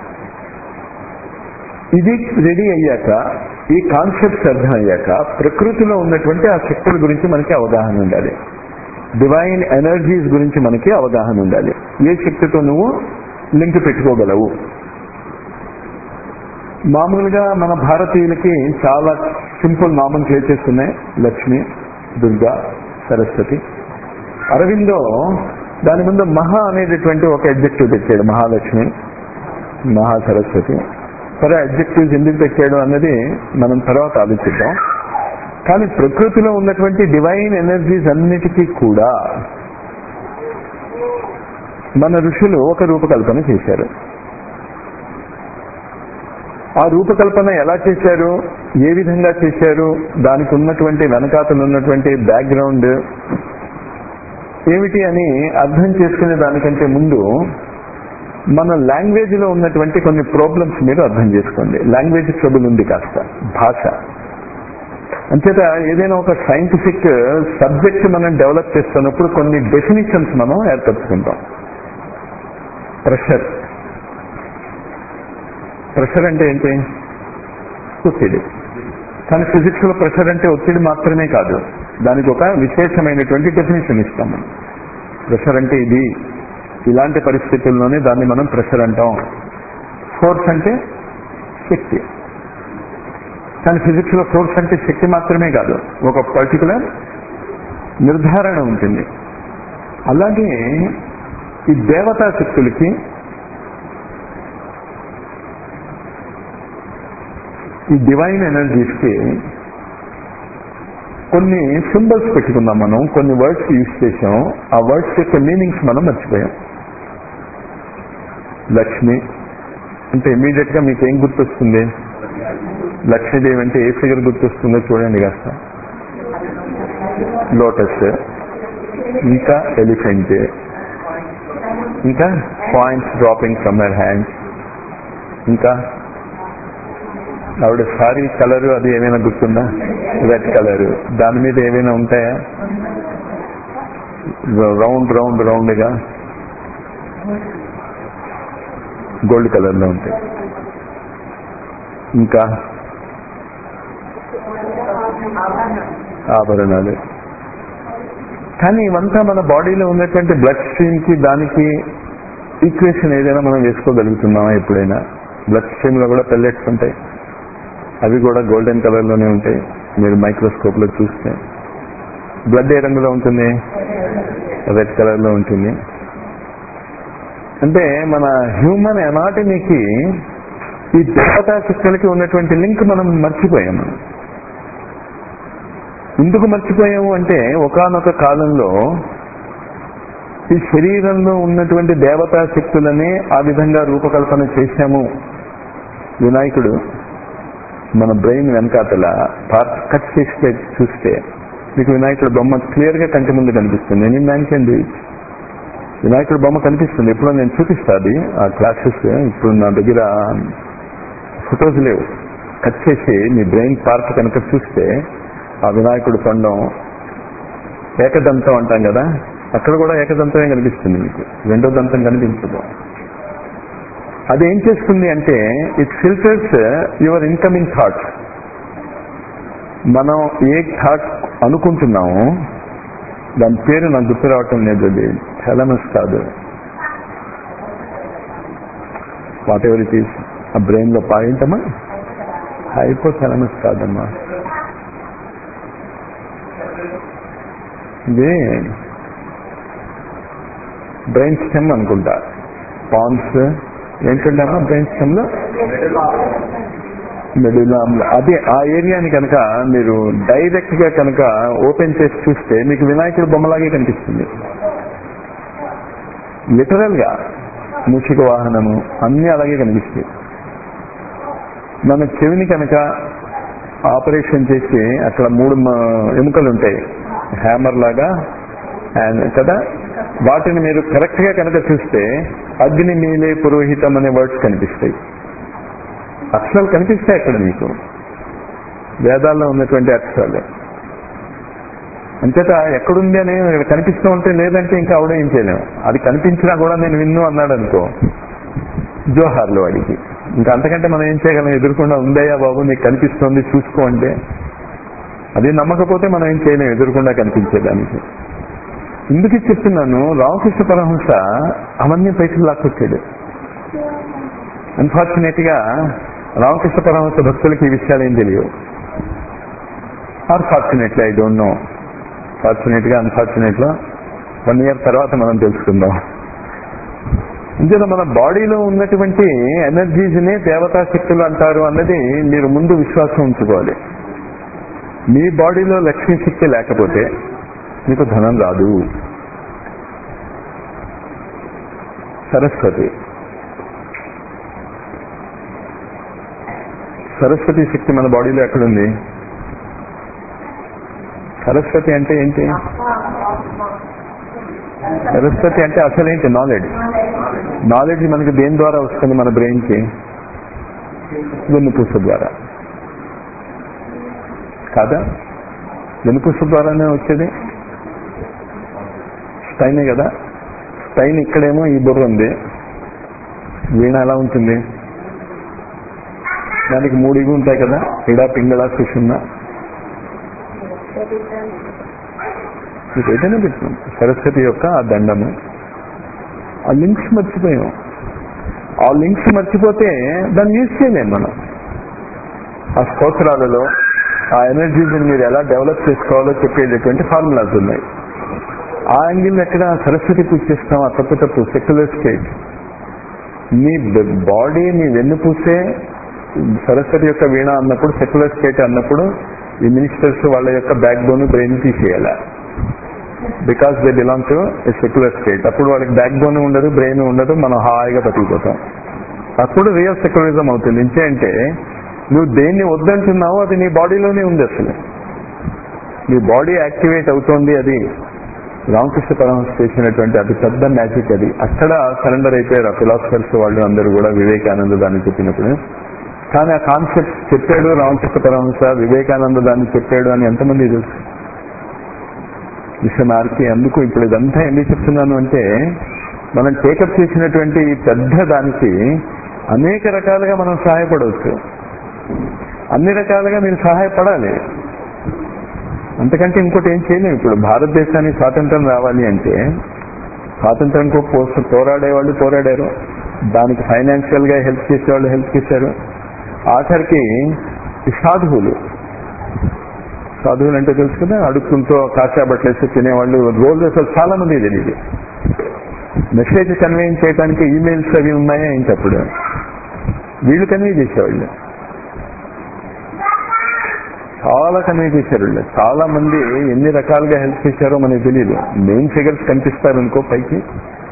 ఇది రెడీ అయ్యాక ఈ కాన్సెప్ట్స్ అర్థం అయ్యాక ప్రకృతిలో ఉన్నటువంటి ఆ శక్తుల గురించి మనకి అవగాహన ఉండాలి డివైన్ ఎనర్జీస్ గురించి మనకి అవగాహన ఉండాలి ఏ శక్తితో నువ్వు లింక్ పెట్టుకోగలవు మామూలుగా మన భారతీయులకి చాలా సింపుల్ నామం చేసేస్తున్నాయి లక్ష్మి దుర్గా సరస్వతి అరవిందో దాని ముందు మహా అనేటటువంటి ఒక అడ్జెక్టివ్ పెట్టాడు మహాలక్ష్మి మహా సరస్వతి సరే అడ్జెక్టివ్స్ ఎందుకు పెట్టాడు అన్నది మనం తర్వాత ఆలోచిద్దాం కానీ ప్రకృతిలో ఉన్నటువంటి డివైన్ ఎనర్జీస్ అన్నిటికీ కూడా మన ఋషులు ఒక రూపకల్పన చేశారు ఆ రూపకల్పన ఎలా చేశారు ఏ విధంగా చేశారు దానికి ఉన్నటువంటి వెనకాతలు ఉన్నటువంటి బ్యాక్గ్రౌండ్ ఏమిటి అని అర్థం చేసుకునే దానికంటే ముందు మన లాంగ్వేజ్ లో ఉన్నటువంటి కొన్ని ప్రాబ్లమ్స్ మీరు అర్థం చేసుకోండి లాంగ్వేజ్ ట్రబుల్ ఉంది కాస్త భాష అంచేత ఏదైనా ఒక సైంటిఫిక్ సబ్జెక్ట్ మనం డెవలప్ చేస్తున్నప్పుడు కొన్ని డెఫినేషన్స్ మనం ఏర్పరచుకుంటాం ప్రెషర్ ప్రెషర్ అంటే ఏంటి ఒత్తిడి కానీ ఫిజిక్స్ లో ప్రెషర్ అంటే ఒత్తిడి మాత్రమే కాదు దానికి ఒక విశేషమైనటువంటి డెఫినేషన్ ఇస్తాం మనం ప్రెషర్ అంటే ఇది ఇలాంటి పరిస్థితుల్లోనే దాన్ని మనం ప్రెషర్ అంటాం ఫోర్స్ అంటే శక్తి కానీ ఫిజిక్స్ లో ఫోర్స్ అంటే శక్తి మాత్రమే కాదు ఒక పర్టికులర్ నిర్ధారణ ఉంటుంది అలాగే ఈ దేవతా శక్తులకి ఈ డివైన్ ఎనర్జీస్ కి కొన్ని సింబల్స్ పెట్టుకున్నాం మనం కొన్ని వర్డ్స్ యూజ్ చేసాం ఆ వర్డ్స్ యొక్క మీనింగ్స్ మనం మర్చిపోయాం లక్ష్మి అంటే ఇమీడియట్ గా మీకు ఏం గుర్తొస్తుంది లక్ష్మీదేవి అంటే ఏ ఫిగర్ గుర్తొస్తుందో చూడండి కాస్త లోటస్ ఇంకా ఎలిఫెంట్ ఇంకా points dropping from her hands ఇంకా ఆవిడ సారీ కలర్ అది ఏమైనా గుర్తుందా రెడ్ కలర్ దాని మీద ఏమైనా ఉంటాయా రౌండ్ రౌండ్ రౌండ్ గా గోల్డ్ కలర్ లో ఉంటాయి ఇంకా ఆభరణాలు కానీ ఇవంతా మన బాడీలో ఉన్నటువంటి బ్లడ్ స్ట్రీమ్ కి దానికి ఈక్వేషన్ ఏదైనా మనం వేసుకోగలుగుతున్నామా ఎప్పుడైనా బ్లడ్ స్ట్రీమ్ లో కూడా పెల్లెట్స్ ఉంటాయి అవి కూడా గోల్డెన్ కలర్ లోనే ఉంటాయి మీరు మైక్రోస్కోప్ లో చూస్తే బ్లడ్ ఏ రంగులో ఉంటుంది రెడ్ కలర్ లో ఉంటుంది అంటే మన హ్యూమన్ ఎనాటమీకి ఈ దేవతా శక్తులకి ఉన్నటువంటి లింక్ మనం మర్చిపోయాము ఎందుకు మర్చిపోయాము అంటే ఒకానొక కాలంలో ఈ శరీరంలో ఉన్నటువంటి దేవతా శక్తులనే ఆ విధంగా రూపకల్పన చేశాము వినాయకుడు మన బ్రెయిన్ వెనకాతల పార్ట్ కట్ చేస్తే చూస్తే మీకు వినాయకుడు బొమ్మ క్లియర్ గా కంటి ముందు కనిపిస్తుంది నేను మ్యాన్కండి వినాయకుడు బొమ్మ కనిపిస్తుంది ఎప్పుడో నేను చూపిస్తా అది ఆ క్లాసెస్ ఇప్పుడు నా దగ్గర ఫొటోస్ లేవు కట్ చేసి మీ బ్రెయిన్ పార్ట్ కనుక చూస్తే ఆ వినాయకుడు తొండం ఏకదంతం అంటాం కదా అక్కడ కూడా ఏకదంతమే కనిపిస్తుంది మీకు రెండో దంతం కనిపించదు అది ఏం చేస్తుంది అంటే it filters your incoming thoughts మనం ఏ థాట్ అనుకుంటున్నామో దాని పేరు నాకు గుర్తు రావటం లేదు అది థెలమస్ కాదు వాట్ ఎవర్ ఇట్ ఈస్ ఆ బ్రెయిన్ లో పాయింటమా హైపోథెలమస్ కాదమ్మా ఇది బ్రెయిన్ స్టెమ్ అనుకుంటా పాన్స్ ఏంటంటే బ్రెయిన్ స్టెమ్ లో మెడులాంలో అదే ఆ ఏరియాని కనుక మీరు డైరెక్ట్ గా కనుక ఓపెన్ చేసి చూస్తే మీకు వినాయకుడు బొమ్మలాగే కనిపిస్తుంది లిటరల్ గా మూషిక వాహనము అన్ని అలాగే కనిపిస్తాయి మన చెవిని కనుక ఆపరేషన్ చేసి అక్కడ మూడు మ- ఎముకలు ఉంటాయి హ్యామర్ లాగా and కదా వాటిని మీరు కరెక్ట్ గా కనుక చూస్తే అగ్ని మీలే పురోహితం అనే వర్డ్స్ కనిపిస్తాయి అక్షరాలు కనిపిస్తాయి అక్కడ మీకు వేదాల్లో ఉన్నటువంటి అక్షరాలు అంతేత ఎక్కడుంది అని ఇక్కడ కనిపిస్తూ ఉంటే లేదంటే ఇంకా ఆవిడ ఏం చేయలేము అది కనిపించినా కూడా నేను విన్ను అన్నాడు అనుకో జోహార్లు వాడికి ఇంకా అంతకంటే మనం ఏం చేయగలం ఎదురుకుండా ఉందయ్యా బాబు నీకు కనిపిస్తుంది చూసుకో అంటే అది నమ్మకపోతే మనం ఏం చేయలేం ఎదురుకుండా కనిపించేదానికి ఎందుకు ఇది చెప్తున్నాను రామకృష్ణ పరమహంస అవన్నీ పైసలు లాక్కొచ్చాడు అన్ఫార్చునేట్ గా రామకృష్ణ పరమహంస భక్తులకి ఈ విషయాలు ఏం తెలియవు or fortunately I don't know fortunate గా అన్ఫార్చునేట్ లో వన్ ఇయర్ తర్వాత మనం తెలుసుకుందాం ఇందులో మన బాడీలో ఉన్నటువంటి ఎనర్జీస్ నే దేవతా శక్తులు అంటారు అన్నది మీరు ముందు విశ్వాసం ఉంచుకోవాలి మీ బాడీలో లక్ష్మీ శక్తి లేకపోతే మీకు ధనం రాదు సరస్వతి సరస్వతి శక్తి మన బాడీలో ఎక్కడుంది సరస్వతి అంటే ఏంటి సరస్వతి అంటే అసలేంటి నాలెడ్జ్ నాలెడ్జ్ మనకి దేని ద్వారా వస్తుంది మన బ్రెయిన్ కి వెన్నుపూస ద్వారా కాదా వెనుపూస ద్వారానే వచ్చేది స్పైనే కదా స్పైన్ ఇక్కడేమో ఈ బుర్ర ఉంది వీణ ఎలా ఉంటుంది దానికి మూడు ఇవి ఉంటాయి కదా ఇడా పింగళ సుషుమ్న మీకు ఏదైనా పెట్టినాం సరస్వతి యొక్క ఆ దండము ఆ లింక్స్ మర్చిపోయాం ఆ లింక్స్ మర్చిపోతే దాన్ని యూజ్ చేయలేం మనం ఆ స్తోత్రాలలో ఆ ఎనర్జీని మీరు ఎలా డెవలప్ చేసుకోవాలో చెప్పేటటువంటి ఫార్ములాస్ ఉన్నాయి ఆ యాంగిల్ ఎక్కడ సరస్వతి పూజ చేస్తాం ఆ తప్పు తప్పు సెక్యులర్ స్టేట్ మీ బాడీ మీ వెన్నుపూసే సరస్వతి యొక్క వీణ అన్నప్పుడు సెక్యులర్ స్టేట్ అన్నప్పుడు ఈ మినిస్టర్స్ వాళ్ళ యొక్క బ్యాక్ బోన్ బ్రెయిన్ తీసేయాల because they belong to a secular state అప్పుడు వాళ్ళకి బ్యాక్ బోన్ ఉండదు బ్రెయిన్ ఉండదు మనం హాయిగా బతికిపోతాం అప్పుడు రియల్ సెక్యులరిజం అవుతుంది ఇంకేంటే నువ్వు దేన్ని వద్దంటున్నావో అది నీ బాడీలోనే ఉంది అసలు నీ బాడీ యాక్టివేట్ అవుతోంది అది రామకృష్ణ పరమహంస చేసినటువంటి అతి పెద్ద మ్యాజిక్ అది అక్కడ సరెండర్ అయిపోయారు ఆ ఫిలాసఫర్స్ వాళ్ళు అందరూ కూడా వివేకానంద దాన్ని చెప్పినప్పుడు కానీ ఆ కాన్సెప్ట్ చెప్పాడు రామకృష్ణ పరమహంస వివేకానంద దాన్ని చెప్పాడు అని ఎంతమంది తెలుసు మిషనార్కి అందుకు ఇప్పుడు ఇదంతా ఎందుకు చెప్తున్నాను అంటే మనం టేకప్ చేసినటువంటి ఈ పెద్ద దానికి అనేక రకాలుగా మనం సహాయపడవచ్చు అన్ని రకాలుగా మీరు సహాయపడాలి అంతకంటే ఇంకోటి ఏం చేయలేము ఇప్పుడు భారతదేశానికి స్వాతంత్రం రావాలి అంటే స్వాతంత్రం కోసం పోరాడే వాళ్ళు పోరాడారు దానికి ఫైనాన్షియల్ గా హెల్ప్ చేసేవాళ్ళు హెల్ప్ చేశారు ఆఖరికి ఈ సాధువులు సాధువులు అంటే తెలుసు కదా అడుక్కుంటూ కాశా బట్టలేసి తినేవాళ్ళు రోజు అసలు చాలా మంది తెలియదు మెసేజ్ కన్వే చేయడానికి ఈమెయిల్స్ అవి ఉన్నాయా ఏంటి అప్పుడు వీళ్ళు కన్వే చేసేవాళ్ళు చాలా కన్వే చేశారు వీళ్ళు చాలా మంది ఎన్ని రకాలుగా హెల్ప్ చేశారో మనకి తెలియదు మెయిన్ ఫిగర్స్ కనిపిస్తారు అనుకో పైకి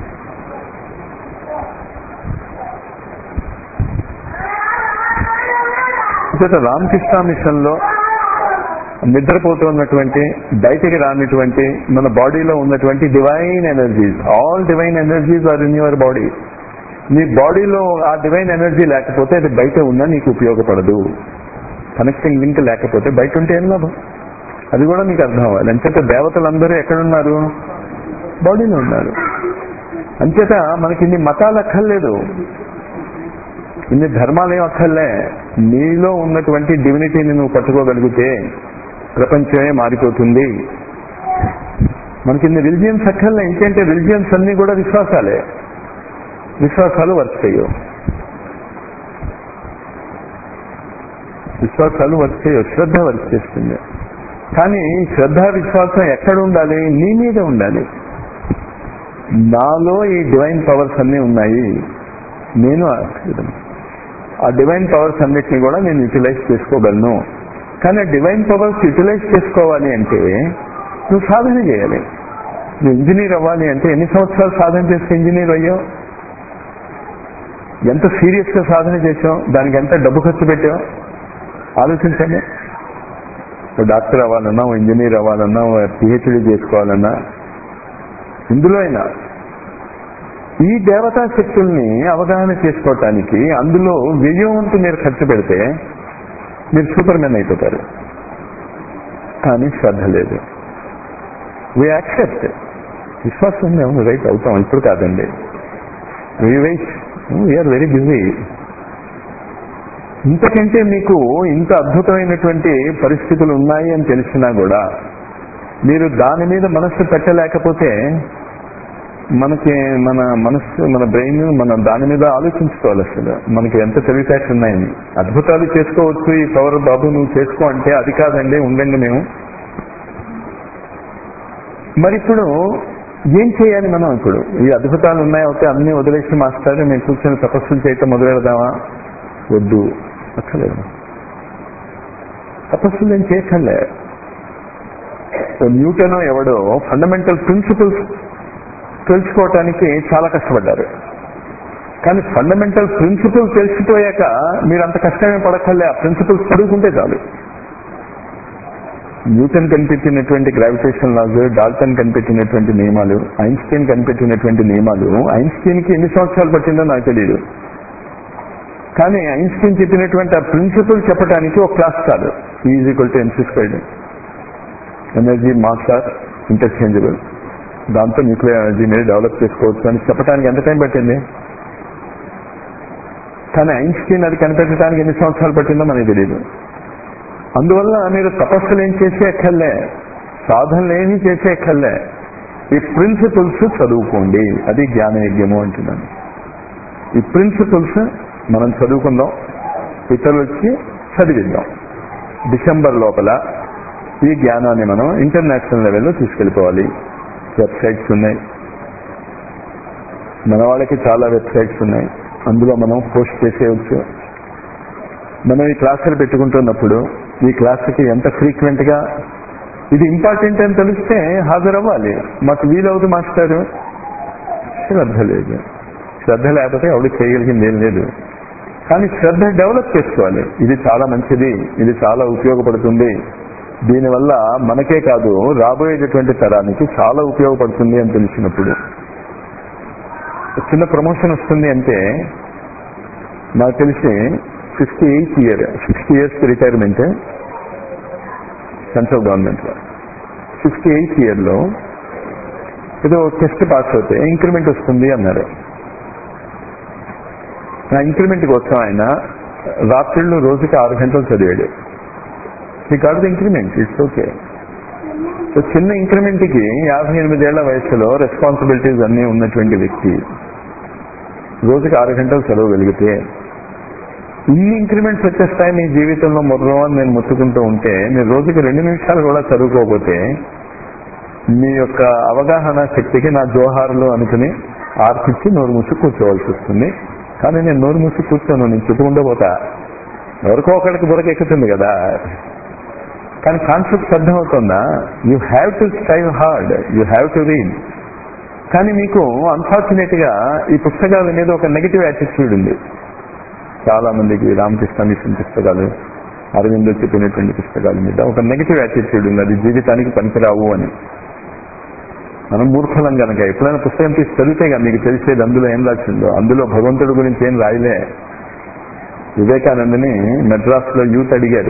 చేత రామకృష్ణ మిషన్ లో నిద్రపోతున్నటువంటి బయటికి రానిటువంటి మన బాడీలో ఉన్నటువంటి divine energies all divine energies are in your body నీ బాడీలో ఆ డివైన్ ఎనర్జీ లేకపోతే అది బయట ఉన్నా నీకు ఉపయోగపడదు కనెక్టింగ్ లింక్ లేకపోతే బయట ఉంటే ఏం లాభం అది కూడా మీకు అర్థం అవ్వాలి అంచేత దేవతలందరూ ఎక్కడున్నారు బాడీలో ఉన్నారు అంచేత మనకి ఇన్ని మతాలు అక్కర్లేదు ఇన్ని ధర్మాలు ఏం అక్కర్లే నీలో ఉన్నటువంటి డివినిటీని నువ్వు పట్టుకోగలిగితే ప్రపంచమే మారిపోతుంది మనకి ఇన్ని రిలిజియన్స్ అక్కర్లే ఇంకేంటే రిలిజియన్స్ అన్ని కూడా విశ్వాసాలే విశ్వాసాలు వర్క్ చేయవు విశ్వాసాలు వర్క్ చేయవు శ్రద్ధ వర్క్ చేస్తుంది కానీ శ్రద్ధ విశ్వాసం ఎక్కడ ఉండాలి నీ మీద ఉండాలి నాలో ఈ డివైన్ పవర్స్ అన్నీ ఉన్నాయి నేను ఆ డివైన్ పవర్స్ అన్నిటిని కూడా నేను యూటిలైజ్ చేసుకోగలను కానీ ఆ డివైన్ పవర్స్ యూటిలైజ్ చేసుకోవాలి అంటే నువ్వు సాధన చేయాలి నువ్వు ఇంజనీర్ అవ్వాలి అంటే ఎన్ని సంవత్సరాలు సాధన చేస్తే ఇంజనీర్ అయ్యావు ఎంత సీరియస్ గా సాధన చేసావు దానికి ఎంత డబ్బు ఖర్చు పెట్టావు ఆలోచించండి ఓ డాక్టర్ అవ్వాలన్నా ఓ ఇంజనీర్ అవ్వాలన్నా ఓ పిహెచ్డీ చేసుకోవాలన్నా ఇందులో అయినా ఈ దేవతా శక్తుల్ని అవగాహన చేసుకోవటానికి అందులో వెయ్యి వంతు మీరు ఖర్చు పెడితే మీరు సూపర్ మెన్ అయిపోతారు కానీ శ్రద్ధ లేదు వి యాక్సెప్ట్ విశ్వాసం మేము రైట్ అవుతాం ఇప్పుడు కాదండి we wait we're very busy ఇంతకంటే మీకు ఇంత అద్భుతమైనటువంటి పరిస్థితులు ఉన్నాయి అని తెలిసినా కూడా మీరు దాని మీద మనస్సు పెట్టలేకపోతే మనకి మన మనస్సు మన బ్రెయిన్ మన దాని మీద ఆలోచించుకోవాలి అసలు మనకి ఎంత తెలివితేటలు ఉన్నాయని అద్భుతాలు చేసుకోవచ్చు ఈ పవర్ బాబు నువ్వు చేసుకో అంటే అది కాదండి ఉండండి మేము మరి ఇప్పుడు ఏం చేయాలి మనం ఇప్పుడు ఈ అద్భుతాలు ఉన్నాయి అయితే అన్ని వదిలేసి మాస్టర్ మేము కూర్చొని తపస్సులు చేయటం మొదలెడదామా వద్దు అక్కర్లేదు తపస్సులు ఏం చేయక్కర్లే న్యూటన్ ఎవడో ఫండమెంటల్ ప్రిన్సిపల్స్ తెలుసుకోవటానికి చాలా కష్టపడ్డారు కానీ ఫండమెంటల్ ప్రిన్సిపల్స్ తెలిసిపోయాక మీరు అంత కష్టమే పడక్కర్లే ఆ ప్రిన్సిపల్స్ చదువుకుంటే చాలు న్యూటన్ కనిపెట్టినటువంటి గ్రావిటేషన్ లాస్ డాల్టన్ కనిపెట్టినటువంటి నియమాలు ఐన్స్టీన్ కనిపెట్టినటువంటి నియమాలు ఐన్స్టీన్ కి ఎన్ని సంవత్సరాలు పట్టిందో నాకు తెలియదు కానీ ఐన్స్టీన్ చెప్పినటువంటి ఆ ప్రిన్సిపల్ చెప్పడానికి ఒక క్లాస్ చాలు is equal to MC squared energy mass are interchangeable దాంతో న్యూక్లియర్ ఎనర్జీ మీరు డెవలప్ చేసుకోవచ్చు అని చెప్పడానికి ఎంత టైం పట్టింది కానీ ఐన్స్టీన్ అది కనిపెట్టడానికి ఎన్ని సంవత్సరాలు పట్టిందో మనకి తెలియదు అందువల్ల మీరు తపస్సులు ఏం చేసే ఎక్కర్లే సాధనలు ఏమీ చేసే ఎక్కర్లే ఈ ప్రిన్సిపల్స్ చదువుకోండి అది జ్ఞానయజ్ఞము అంటున్నాను ఈ ప్రిన్సిపల్స్ మనం చదువుకుందాం ఇతరులకి చదివిద్దాం డిసెంబర్ లోపల ఈ జ్ఞానాన్ని మనం ఇంటర్నేషనల్ లెవెల్లో తీసుకెళ్ళిపోవాలి వెబ్సైట్స్ ఉన్నాయి మన వాళ్ళకి చాలా వెబ్సైట్స్ ఉన్నాయి అందులో మనం పోస్ట్ చేసేయచ్చు మనం ఈ క్లాసులు పెట్టుకుంటున్నప్పుడు ఈ క్లాసుకి ఎంత ఫ్రీక్వెంట్ గా ఇది ఇంపార్టెంట్ అని తెలిస్తే హాజరవ్వాలి మాకు వీలవుతుంది మాస్టారు శ్రద్ధ లేదు శ్రద్ధ లేకపోతే ఎవడు చేయగలిగింది ఏం లేదు కానీ శ్రద్ధ డెవలప్ చేసుకోవాలి ఇది చాలా మంచిది ఇది చాలా ఉపయోగపడుతుంది దీనివల్ల మనకే కాదు రాబోయేటటువంటి తరానికి చాలా ఉపయోగపడుతుంది అని తెలిసినప్పుడు చిన్న ప్రమోషన్ వస్తుంది అంటే నాకు తెలిసి fifty eighth year sixty years retirement central government లో ఫిఫ్టీ ఎయిత్ ఇయర్ లో ఏదో టెస్ట్ పాస్ అవుతే ఇంక్రిమెంట్ వస్తుంది అన్నారు ఆ ఇంక్రిమెంట్ కోసం ఆయన రాత్రిళ్ళు రోజుకి ఆరు గంటలు చదివాడు ఈ కాదు ఇంక్రిమెంట్ ఇట్స్ ఓకే ఒక చిన్న ఇంక్రిమెంట్కి యాభై ఎనిమిదేళ్ల వయసులో రెస్పాన్సిబిలిటీస్ అన్నీ ఉన్నటువంటి వ్యక్తి రోజుకి ఆరు గంటలు చదవగలిగితే ఇన్ని ఇంక్రిమెంట్స్ వచ్చేస్తాయి మీ జీవితంలో మొదలు అని నేను ముట్టుకుంటూ ఉంటే మీరు రోజుకి రెండు నిమిషాలు కూడా చదువుకోకపోతే మీ యొక్క అవగాహన శక్తికి నా జోహార్లు అనుకుని ఆర్పిచ్చి నోరు మూసి కూర్చోవలసి వస్తుంది కానీ నేను నోరు మూసి కూర్చోను నేను చెప్పుకుంటూ పోతా ఎవరికో ఒకరికి బురక ఎక్కుతుంది కదా కానీ కాన్సెప్ట్ అర్థమవుతుందా you have to strive hard you have to read కానీ మీకు అన్ఫార్చునేట్ గా ఈ పుస్తకాల మీద ఒక నెగిటివ్ యాటిట్యూడ్ ఉంది చాలా మందికి రామకృష్ణ మిషన్ పుస్తకాలు అరవిందో చెప్పినటువంటి పుస్తకాల మీద ఒక నెగిటివ్ యాటిట్యూడ్ ఉంది అది జీవితానికి పనికిరావు అని మనం మూర్ఖలం కనుక ఎప్పుడైనా పుస్తకం తీసి చదివితే కదా మీకు తెలిసేది అందులో ఏం రాసిందో అందులో భగవంతుడి గురించి ఏం రాయలే వివేకానందని మెడ్రాస్ లో యూత్ అడిగారు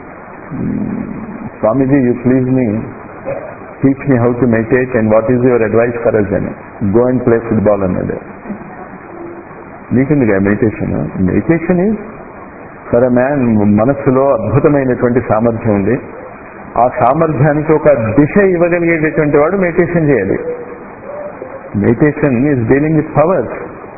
Swamiji you please me teach me how to meditate and what is your advice for us అని గో అండ్ ప్లే ఫుట్బాల్ అన్నది మీకుందిగా meditation meditation is for a man మనస్సులో అద్భుతమైనటువంటి సామర్థ్యం ఉంది ఆ సామర్థ్యానికి ఒక దిశ ఇవ్వగలిగేటటువంటి వాడు మెడిటేషన్ చేయాలి meditation is dealing with powers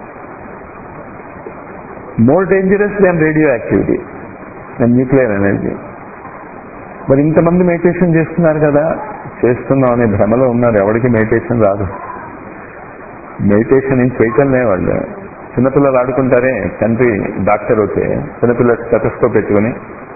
more dangerous than radioactivity and nuclear energy మరి ఇంతమంది మెడిటేషన్ చేస్తున్నారు కదా చేస్తున్నాం అనే భ్రమలో ఉన్నారు ఎవరికి మెడిటేషన్ రాదు మెడిటేషన్ ఏం చేయటంలే వాళ్ళు చిన్నపిల్లలు ఆడుకుంటారే తండ్రి డాక్టర్ అయితే చిన్నపిల్లల స్టెటస్కోప్ పెట్టుకుని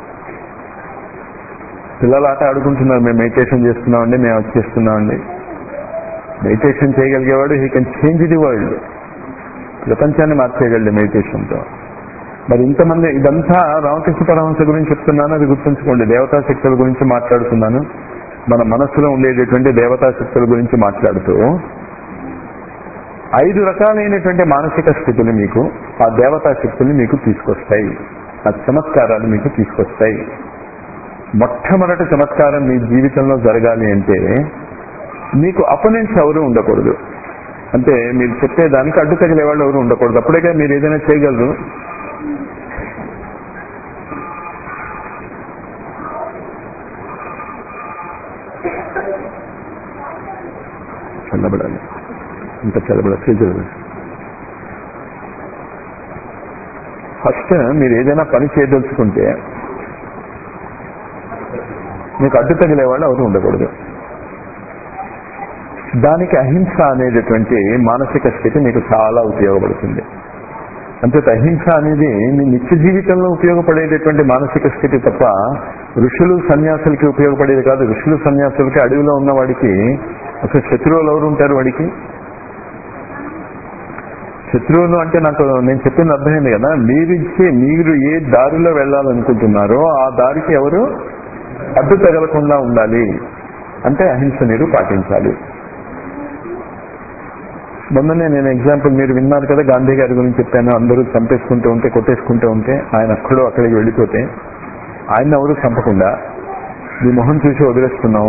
పిల్లలు ఆట ఆడుకుంటున్నారు మేము మెడిటేషన్ చేస్తున్నామండి మేము వచ్చేస్తున్నామండి మెడిటేషన్ చేయగలిగేవాడు he can change the world ప్రపంచాన్ని మార్చేయగలడు మెడిటేషన్తో మరి ఇంతమంది ఇదంతా రామకృష్ణ పరమహంస గురించి చెప్తున్నాను అది గుర్తుంచుకోండి దేవతా శక్తుల గురించి మాట్లాడుతున్నాను మన మనస్సులో ఉండేటటువంటి దేవతా శక్తుల గురించి మాట్లాడుతూ ఐదు రకాలైనటువంటి మానసిక స్థితులు మీకు ఆ దేవతా శక్తులు మీకు తీసుకొస్తాయి ఆ చమత్కారాలు మీకు తీసుకొస్తాయి మొట్టమొదటి చమత్కారం మీ జీవితంలో జరగాలి అంటే మీకు అపోనెంట్స్ ఎవరు ఉండకూడదు అంటే మీరు చెప్పేదానికి అడ్డు తగిలే వాళ్ళు ఎవరు ఉండకూడదు అప్పుడే మీరు ఏదైనా చేయగలరు చల్లబడాలి ఇంకా చల్లబడ ఫ్రిడ్జ్ ఫస్ట్ మీరు ఏదైనా పని చేయదలుచుకుంటే మీకు అడ్డు తగిలే వాళ్ళు ఎవరు ఉండకూడదు దానికి అహింస అనేటటువంటి మానసిక స్థితి మీకు చాలా ఉపయోగపడుతుంది అంతేత అహింస అనేది మీ నిత్య జీవితంలో ఉపయోగపడేటటువంటి మానసిక స్థితి తప్ప ఋషులు సన్యాసులకి ఉపయోగపడేది కాదు ఋషులు సన్యాసులకి అడవిలో ఉన్న వాడికి అసలు శత్రువులు ఎవరు ఉంటారు వాడికి శత్రువులు అంటే నాకు నేను చెప్పింది అర్థమైంది కదా మీరిచ్చే మీరు ఏ దారిలో వెళ్ళాలనుకుంటున్నారో ఆ దారికి ఎవరు అడ్డు తగలకుండా ఉండాలి అంటే అహింస మీరు పాటించాలి మొన్ననే నేను ఎగ్జాంపుల్ మీరు విన్నారు కదా గాంధీ గారి గురించి చెప్పాను అందరూ చంపేసుకుంటూ ఉంటే కొట్టేసుకుంటూ ఉంటే ఆయన అక్కడో అక్కడికి వెళ్ళిపోతే ఆయన ఎవరు చంపకుండా మీ మొహం చూసి వదిలేస్తున్నాము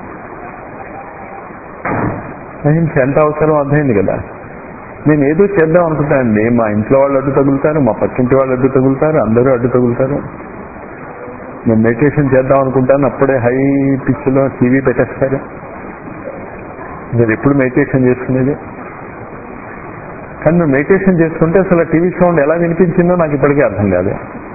అహింస ఎంత అవసరం అర్థమైంది కదా నేను ఏదో చేద్దాం అనుకుంటానండి మా ఇంట్లో వాళ్ళు అడ్డు తగులుతారు మా పక్కింటి వాళ్ళు అడ్డు తగులుతారు అందరూ అడ్డు తగులుతారు నేను మెడిటేషన్ చేద్దాం అనుకుంటాను అప్పుడే హై పిచ్లో టీవీ పెట్టేస్తారు మీరు ఎప్పుడు మెడిటేషన్ చేసుకునేది కానీ నువ్వు మెడిటేషన్ చేసుకుంటే అసలు టీవీ సౌండ్ ఎలా వినిపించిందో నాకు ఇప్పటికీ అర్థం కాదు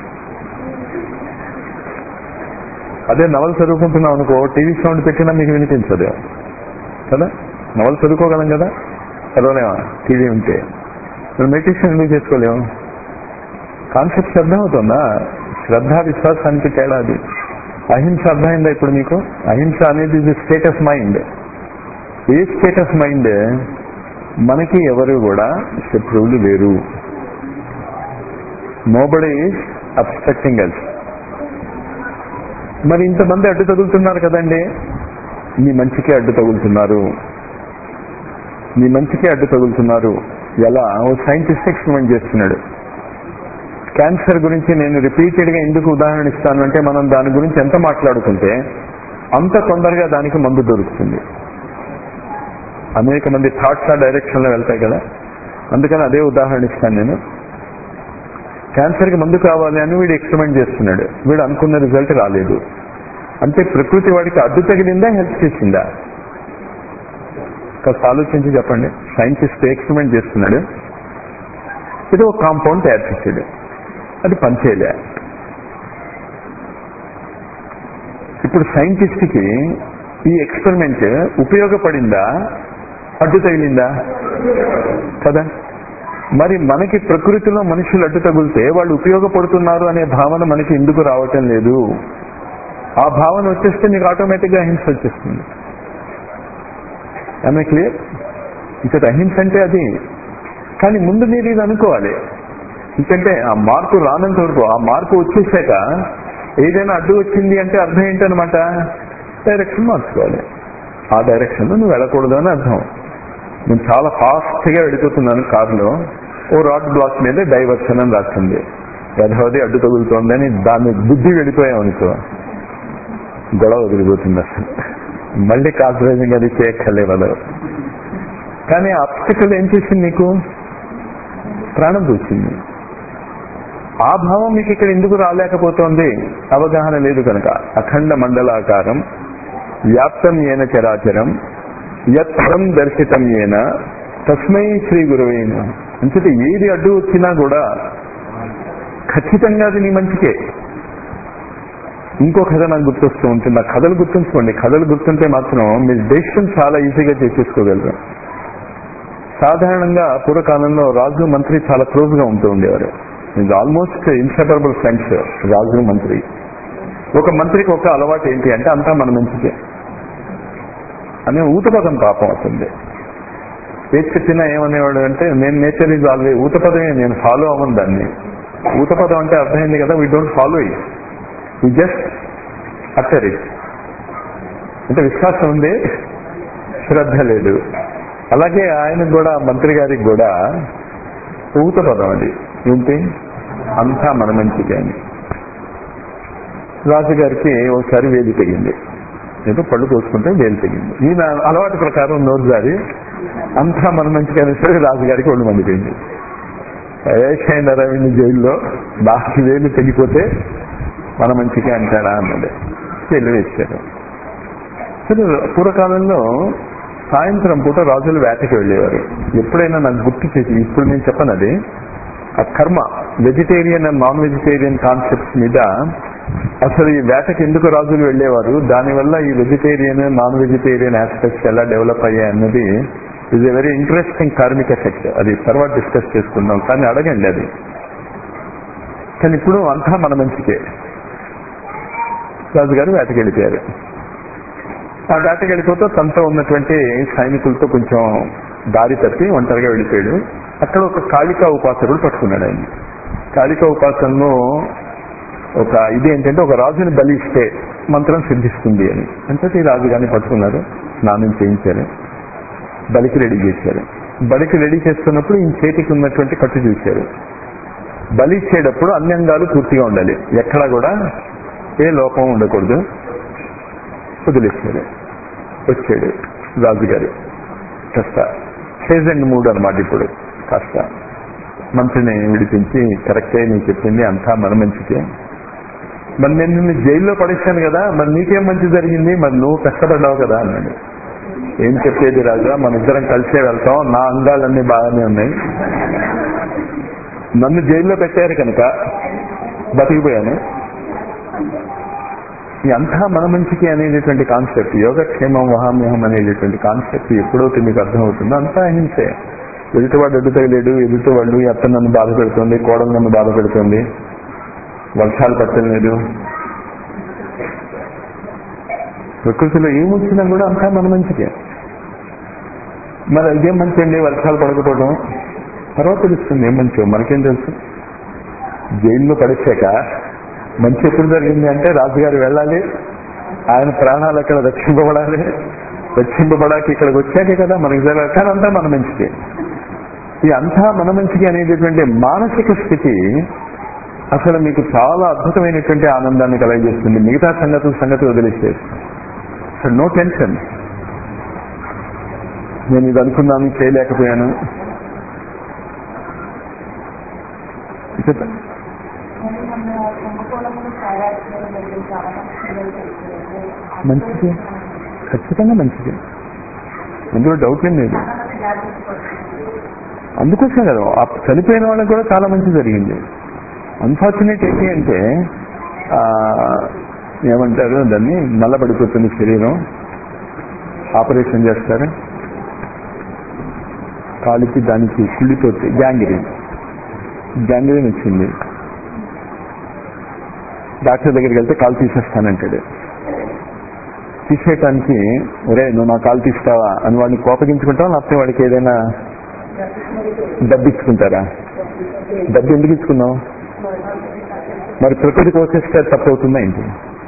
అదే నవలు చదువుకుంటున్నాం అనుకో టీవీ సౌండ్ పెట్టినా మీకు వినిపించదు కదా నవలు చదువుకోగలం కదా చదవలేమా టీవీ ఉంటే మరి మెడిటేషన్ ఎందుకు చేసుకోలేము కాన్సెప్ట్ అర్థమవుతుందా శ్రద్ధ విశ్వాసానికి తేడా అది అహింస అర్థమైందా ఇప్పుడు మీకు అహింస అనేది ఇది స్టేటస్ మైండ్ ఏ స్టేటస్ మైండ్ మనకి ఎవరు కూడా శత్రువులు లేరు నోబడి ఈజ్ అబ్స్ట్రక్టింగ్ అల్స్ మరి ఇంతమంది అడ్డు తగులుతున్నారు కదండి మీ మంచికి అడ్డు తగులుతున్నారు మీ మంచికి అడ్డు తగులుతున్నారు ఎలా ఓ సైంటిస్ట్ ఎక్స్పెరిమెంట్ చేస్తున్నాడు క్యాన్సర్ గురించి నేను రిపీటెడ్ గా ఎందుకు ఉదాహరణ ఇస్తాను అంటే మనం దాని గురించి ఎంత మాట్లాడుకుంటే అంత తొందరగా దానికి మందు దొరుకుతుంది అనేక మంది థాట్స్ ఆ డైరెక్షన్ లో వెళ్తాయి కదా అందుకని అదే ఉదాహరణ ఇస్తాను నేను క్యాన్సర్ కి మందు కావాలి అని వీడు ఎక్స్పెరిమెంట్ చేస్తున్నాడు వీడు అనుకున్న రిజల్ట్ రాలేదు అంటే ప్రకృతి వాడికి అడ్డు తగిలిందా హెల్ప్ చేసిందా కాస్త ఆలోచించి చెప్పండి సైంటిస్ట్ ఎక్స్పెరిమెంట్ చేస్తున్నాడు ఇది ఒక కాంపౌండ్ తయారు చేసాడు అది పనిచేయలే ఇప్పుడు సైంటిస్ట్ కి ఈ ఎక్స్పెరిమెంట్ ఉపయోగపడిందా అడ్డు తగిలిందా కదా మరి మనకి ప్రకృతిలో మనుషులు అడ్డు తగిలితే వాళ్ళు ఉపయోగపడుతున్నారు అనే భావన మనకి ఎందుకు రావటం లేదు ఆ భావన వచ్చేస్తే నీకు ఆటోమేటిక్ గా అహింస వచ్చేస్తుంది ఆమె క్లియర్ ఇక్కడ అహింస అంటే అది కానీ ముందు మీరు ఇది అనుకోవాలి ఎందుకంటే ఆ మార్పు రానంత వరకు ఆ మార్పు వచ్చేసాక ఏదైనా అడ్డు వచ్చింది అంటే అర్థం ఏంటనమాట డైరెక్షన్ మార్చుకోవాలి ఆ డైరెక్షన్ లో నువ్వు వెళ్ళకూడదు అని అర్థం నేను చాలా ఫాస్ట్ గా వెళ్ళిపోతున్నాను కారులో ఓ రాడ్ బ్లాక్ మీద డైవర్షన్ అని రాసింది యథావది అడ్డు తగులుతోందని దాన్ని బుద్ధి వెళ్ళిపోయాం అనుకో గొడవ వదిలిపోతుంది అసలు మళ్ళీ కార్ డ్రైవింగ్ అది చేయక్కర్లే వాళ్ళు కానీ అబ్స్టికల్ ఏం చేసింది నీకు ప్రాణం వచ్చింది ఆ భావం మీకు ఇక్కడ ఎందుకు రాలేకపోతోంది అవగాహన లేదు కనుక అఖండ మండలాకారం వ్యాప్తం ఏన చరాచరం యత్రం దర్శితం ఏన తస్మై శ్రీ గురువేన అంచేత ఏది అడ్డు వచ్చినా కూడా ఖచ్చితంగా అది నీ మంచికే ఇంకో కథ నాకు గుర్తొస్తూ ఉంటుంది ఆ కథలు గుర్తుంచుకోండి కథలు గుర్తుంటే మాత్రం మీరు డెసిషన్ చాలా ఈజీగా చేసేసుకోగలరు సాధారణంగా పూర్వకాలంలో రాజు మంత్రి చాలా క్లోజ్ గా ఉంటూ ఉండేవారు ఇది ఆల్మోస్ట్ ఇన్సెపరబుల్ ఫ్రెండ్స్ రాజు మంత్రి ఒక మంత్రికి ఒక అలవాటు ఏంటి అంటే అంతా మన మంచికే అనే ఊతపదం పాపం అవుతుంది ఏది చెప్పినా ఏమనేవాడు అంటే నేను నేచర్ ఇది ఆల్వే ఊతపదమే నేను ఫాలో అవ్వను దాన్ని ఊతపదం అంటే అర్థమైంది కదా we don't follow it we just utter it అంటే విశ్వాసం ఉంది శ్రద్ధ లేదు అలాగే ఆయనకు కూడా మంత్రి గారికి కూడా ఊత పదం అది ఏంటి అంతా మన మంచిగా అని రాజుగారికి ఒకసారి వేలు తెగింది ఏదో పళ్ళు కోసుకుంటే వేలు తెగింది ఈయన అలవాటు ప్రకారం నోరు జారి అంతా మన మంచిగా సరే రాజుగారికి ఒళ్ళు మండిపోయింది ఏషైన రవిని జైల్లో లాస్ట్ వేలు తెగిపోతే మన మంచిగా అంటాడా అన్నది వేలు వేశారు సరే పూర్వకాలంలో సాయంత్రం పూట రాజులు వేటకి వెళ్ళేవారు ఎప్పుడైనా నాకు గుర్తు చేసి ఇప్పుడు నేను చెప్పను అది ఆ కర్మ vegetarian and non vegetarian concepts మీద అసలు ఈ వేటకి ఎందుకు రాజులు వెళ్ళేవారు దానివల్ల ఈ వెజిటేరియన్ నాన్ వెజిటేరియన్ ఆస్పెక్ట్స్ ఎలా డెవలప్ అయ్యాయి అన్నది is a very interesting karmic effect అది తర్వాత డిస్కస్ చేసుకుందాం కానీ అడగండి అది కానీ ఇప్పుడు అంతా మన మంచికే రాజుగారు వేటకి వెళ్ళిపోయారు ఆ వేటకి వెళ్ళిపోతే తనతో ఉన్నటువంటి సైనికులతో కొంచెం దారి తప్పి ఒంటరిగా వెళ్ళిపోయాడు అక్కడ ఒక కాళికా ఉపాసకుడు పట్టుకున్నాడు ఆయన కాళికా ఉపాసనలో ఒక ఇది ఏంటంటే ఒక రాజుని బలిస్తే మంత్రం సిద్ధిస్తుంది అని అంటే ఈ రాజుగారిని పట్టుకున్నారు స్నానం చేయించారు బలికి రెడీ చేశారు బలికి రెడీ చేస్తున్నప్పుడు ఈ చేతికి ఉన్నటువంటి కట్టు చూశారు బలి ఇచ్చేటప్పుడు అన్ని అంగాలు పూర్తిగా ఉండాలి ఎక్కడా కూడా ఏ లోపం ఉండకూడదు వదిలేశాడు వచ్చాడు రాజుగారు కాస్త ఫేజ్ అండ్ మూడ్ అనమాట ఇప్పుడు కాస్త మంత్రిని విడిపించి కరెక్టే నేను చెప్పింది అంతా మన మంచికే మరి నేను నిన్ను జైల్లో పడేశాను కదా మరి నీకేం మంచి జరిగింది మరి నువ్వు కష్టపడ్డావు కదా అన్నాడు ఏం చెప్పేది రాజా మన ఇద్దరం కలిసే వెళ్తాం నా అంగాలన్నీ బాగానే ఉన్నాయి నన్ను జైల్లో పెట్టారు కనుక బతికిపోయాను ఈ అంతా మన మంచికి అనేటటువంటి కాన్సెప్ట్ యోగక్షేమం వహామ్యహం అనేటటువంటి కాన్సెప్ట్ ఎప్పుడైతే మీకు అర్థమవుతుందో అంతా అహింసే ఎదుటివాడు ఎదుట లేడు ఎదుటివాళ్ళు అత్త నన్ను బాధ పెడుతుంది కోడలు నన్ను బాధ పెడుతుంది వర్షాలు పట్టలేదు ప్రకృతిలో ఏమొచ్చినా కూడా అంతా మన మంచికే మరి ఇదేం మంచి అండి వర్షాలు పడకపోవడం తర్వాత తెలుస్తుంది ఏం మంచో మనకేం తెలుసు జైల్లో పడేశాక మంచి ఎప్పుడు జరిగింది అంటే రాజుగారు వెళ్ళాలి ఆయన ప్రాణాలు అక్కడ రక్షింపబడాలి రక్షింపబడాక ఇక్కడికి వచ్చాకే కదా మనకి జరగాలి కానీ అంతా మన మంచికి ఈ అంతా మన మంచికి అనేటటువంటి మానసిక స్థితి అసలు మీకు చాలా అద్భుతమైనటువంటి ఆనందాన్ని కలగజేస్తుంది మిగతా సంగతులు సంగతి వదిలేసేది అసలు నో టెన్షన్ నేను ఇది అనుకున్నాను చేయలేకపోయాను చెప్పండి మరి మన కుంభకోణంలో సారాక్షరం దగ్గర చాలా మంది పిల్లలు చనిపోయారు మంచిది ఖచ్చితంగా మంచిది అందులో డౌట్ ఏం లేదు అందుకోసం కదా ఆ చనిపోయిన వాళ్ళకి కూడా చాలా మంచి జరిగింది అన్ఫార్చునేట్ ఏంటి అంటే ఆ, ఏమంటారు దాన్ని నల్లబడిపోతుంది శరీరం ఆపరేషన్ చేస్తారు కాలికి దానికి కుళ్ళిపోతే గ్యాంగ్రీన్ గ్యాంగ్రీన్ వచ్చింది డాక్టర్ దగ్గరికి వెళ్తే కాలు తీసేస్తానంటాడు తీసేయటానికి ఒరే నువ్వు నా కాలు తీస్తావా అని వాడిని కోపగించుకుంటావా లేకపోతే వాడికి ఏదైనా డబ్బు ఇచ్చుకుంటారా డబ్బు ఎందుకు ఇచ్చుకున్నావు మరి ప్రకృతి కోసేస్తే తప్పు అవుతుందా ఏంటి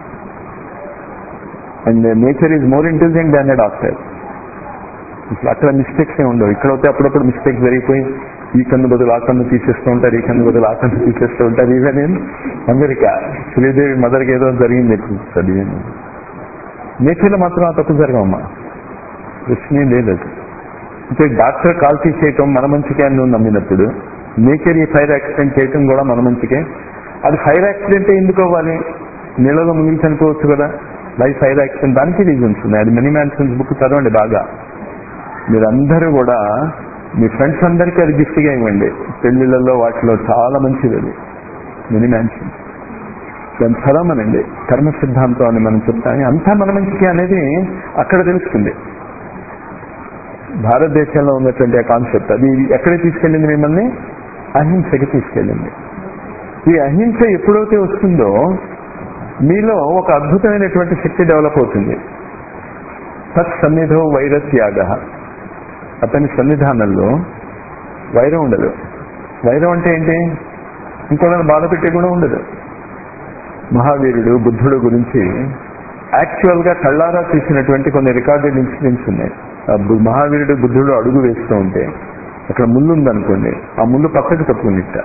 and nature is more intelligent than a doctor ఇప్పుడు అక్కడ మిస్టేక్స్ ఏ ఉండవు ఇక్కడ అయితే అప్పుడప్పుడు మిస్టేక్స్ జరిగిపోయి ఈ కన్ను బదులు ఆ కన్ను తీసేస్తూ ఉంటారు ఈ కన్ను బదులు ఆ కన్ను తీసేస్తూ ఉంటారు ఈవెన్ ఇన్ అమెరికా శ్రీదేవి మదర్కి ఏదో జరిగింది ఎక్కువ చదివాను నేచర్లో మాత్రం ఆ తప్పు జరగమ్మా ప్రశ్నే లేదు అది అంటే డాక్టర్ కాల్ తీసేయటం మన మంచికే అని నువ్వు నమ్మినప్పుడు నేచర్ ఈ ఫైర్ యాక్సిడెంట్ చేయటం కూడా మన మంచికే అది ఫైర్ యాక్సిడెంట్ ఎందుకు అవ్వాలి నీళ్ళలో మునిగి చనిపోవచ్చు కదా లైఫ్ ఫైర్ యాక్సిడెంట్ దానికి రీజన్స్ ఉన్నాయి అది మినీ మ్యాన్సన్స్ బుక్ చదవండి బాగా మీరందరూ కూడా మీ ఫ్రెండ్స్ అందరికీ అది గిఫ్ట్గా ఇవ్వండి పెళ్లిళ్ళలో వాటిలో చాలా మంచిది అది మినీ మ్యాన్సన్స్ దాన్ని చదవమనండి కర్మ సిద్ధాంతం అని మనం చెప్తాం అంతా మన మంచికి అనేది అక్కడ తెలుస్తుంది భారతదేశంలో ఉన్నటువంటి ఆ కాన్సెప్ట్ అది ఎక్కడ తీసుకెళ్ళింది మిమ్మల్ని అహింసకి తీసుకెళ్ళింది ఈ అహింస ఎప్పుడైతే వస్తుందో మీలో ఒక అద్భుతమైనటువంటి శక్తి డెవలప్ అవుతుంది తత్ సన్నిధో వైరత్యాగ అతని సన్నిధానంలో వైరం ఉండదు వైరం అంటే ఏంటి ఇంకోళ్ళని బాధ పెట్టే కూడా ఉండదు మహావీరుడు బుద్ధుడు గురించి యాక్చువల్ గా కళ్ళారా చూసినటువంటి కొన్ని రికార్డెడ్ ఇన్సిడెంట్స్ ఉన్నాయి ఆ బు- మహావీరుడు బుద్ధుడు అడుగు వేస్తూ ఉంటే అక్కడ ముళ్ళు ఉందనుకోండి ఆ ముళ్ళు పక్కకు తప్పుకుందిట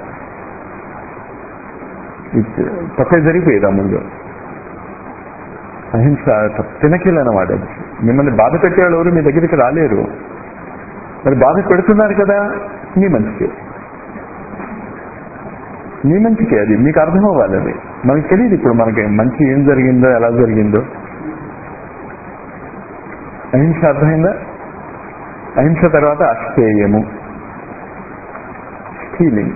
పక్కకు జరిగిపోయేది ఆ ముళ్ళు అహింస తినకీలన వాడు అది. మిమ్మల్ని బాధ పెట్టేవాళ్ళు ఎవరు మీ దగ్గరికి రాలేరు మరి బాధ పెడుతున్నారు కదా మీ మంచికే మీ మంచికే అది మీకు అర్థం అవ్వాలి అది మనకి తెలియదు ఇప్పుడు మనకి మంచి ఏం జరిగిందో ఎలా జరిగిందో అహింస అర్థమైందా అహింస తర్వాత అస్థేయము స్టీలింగ్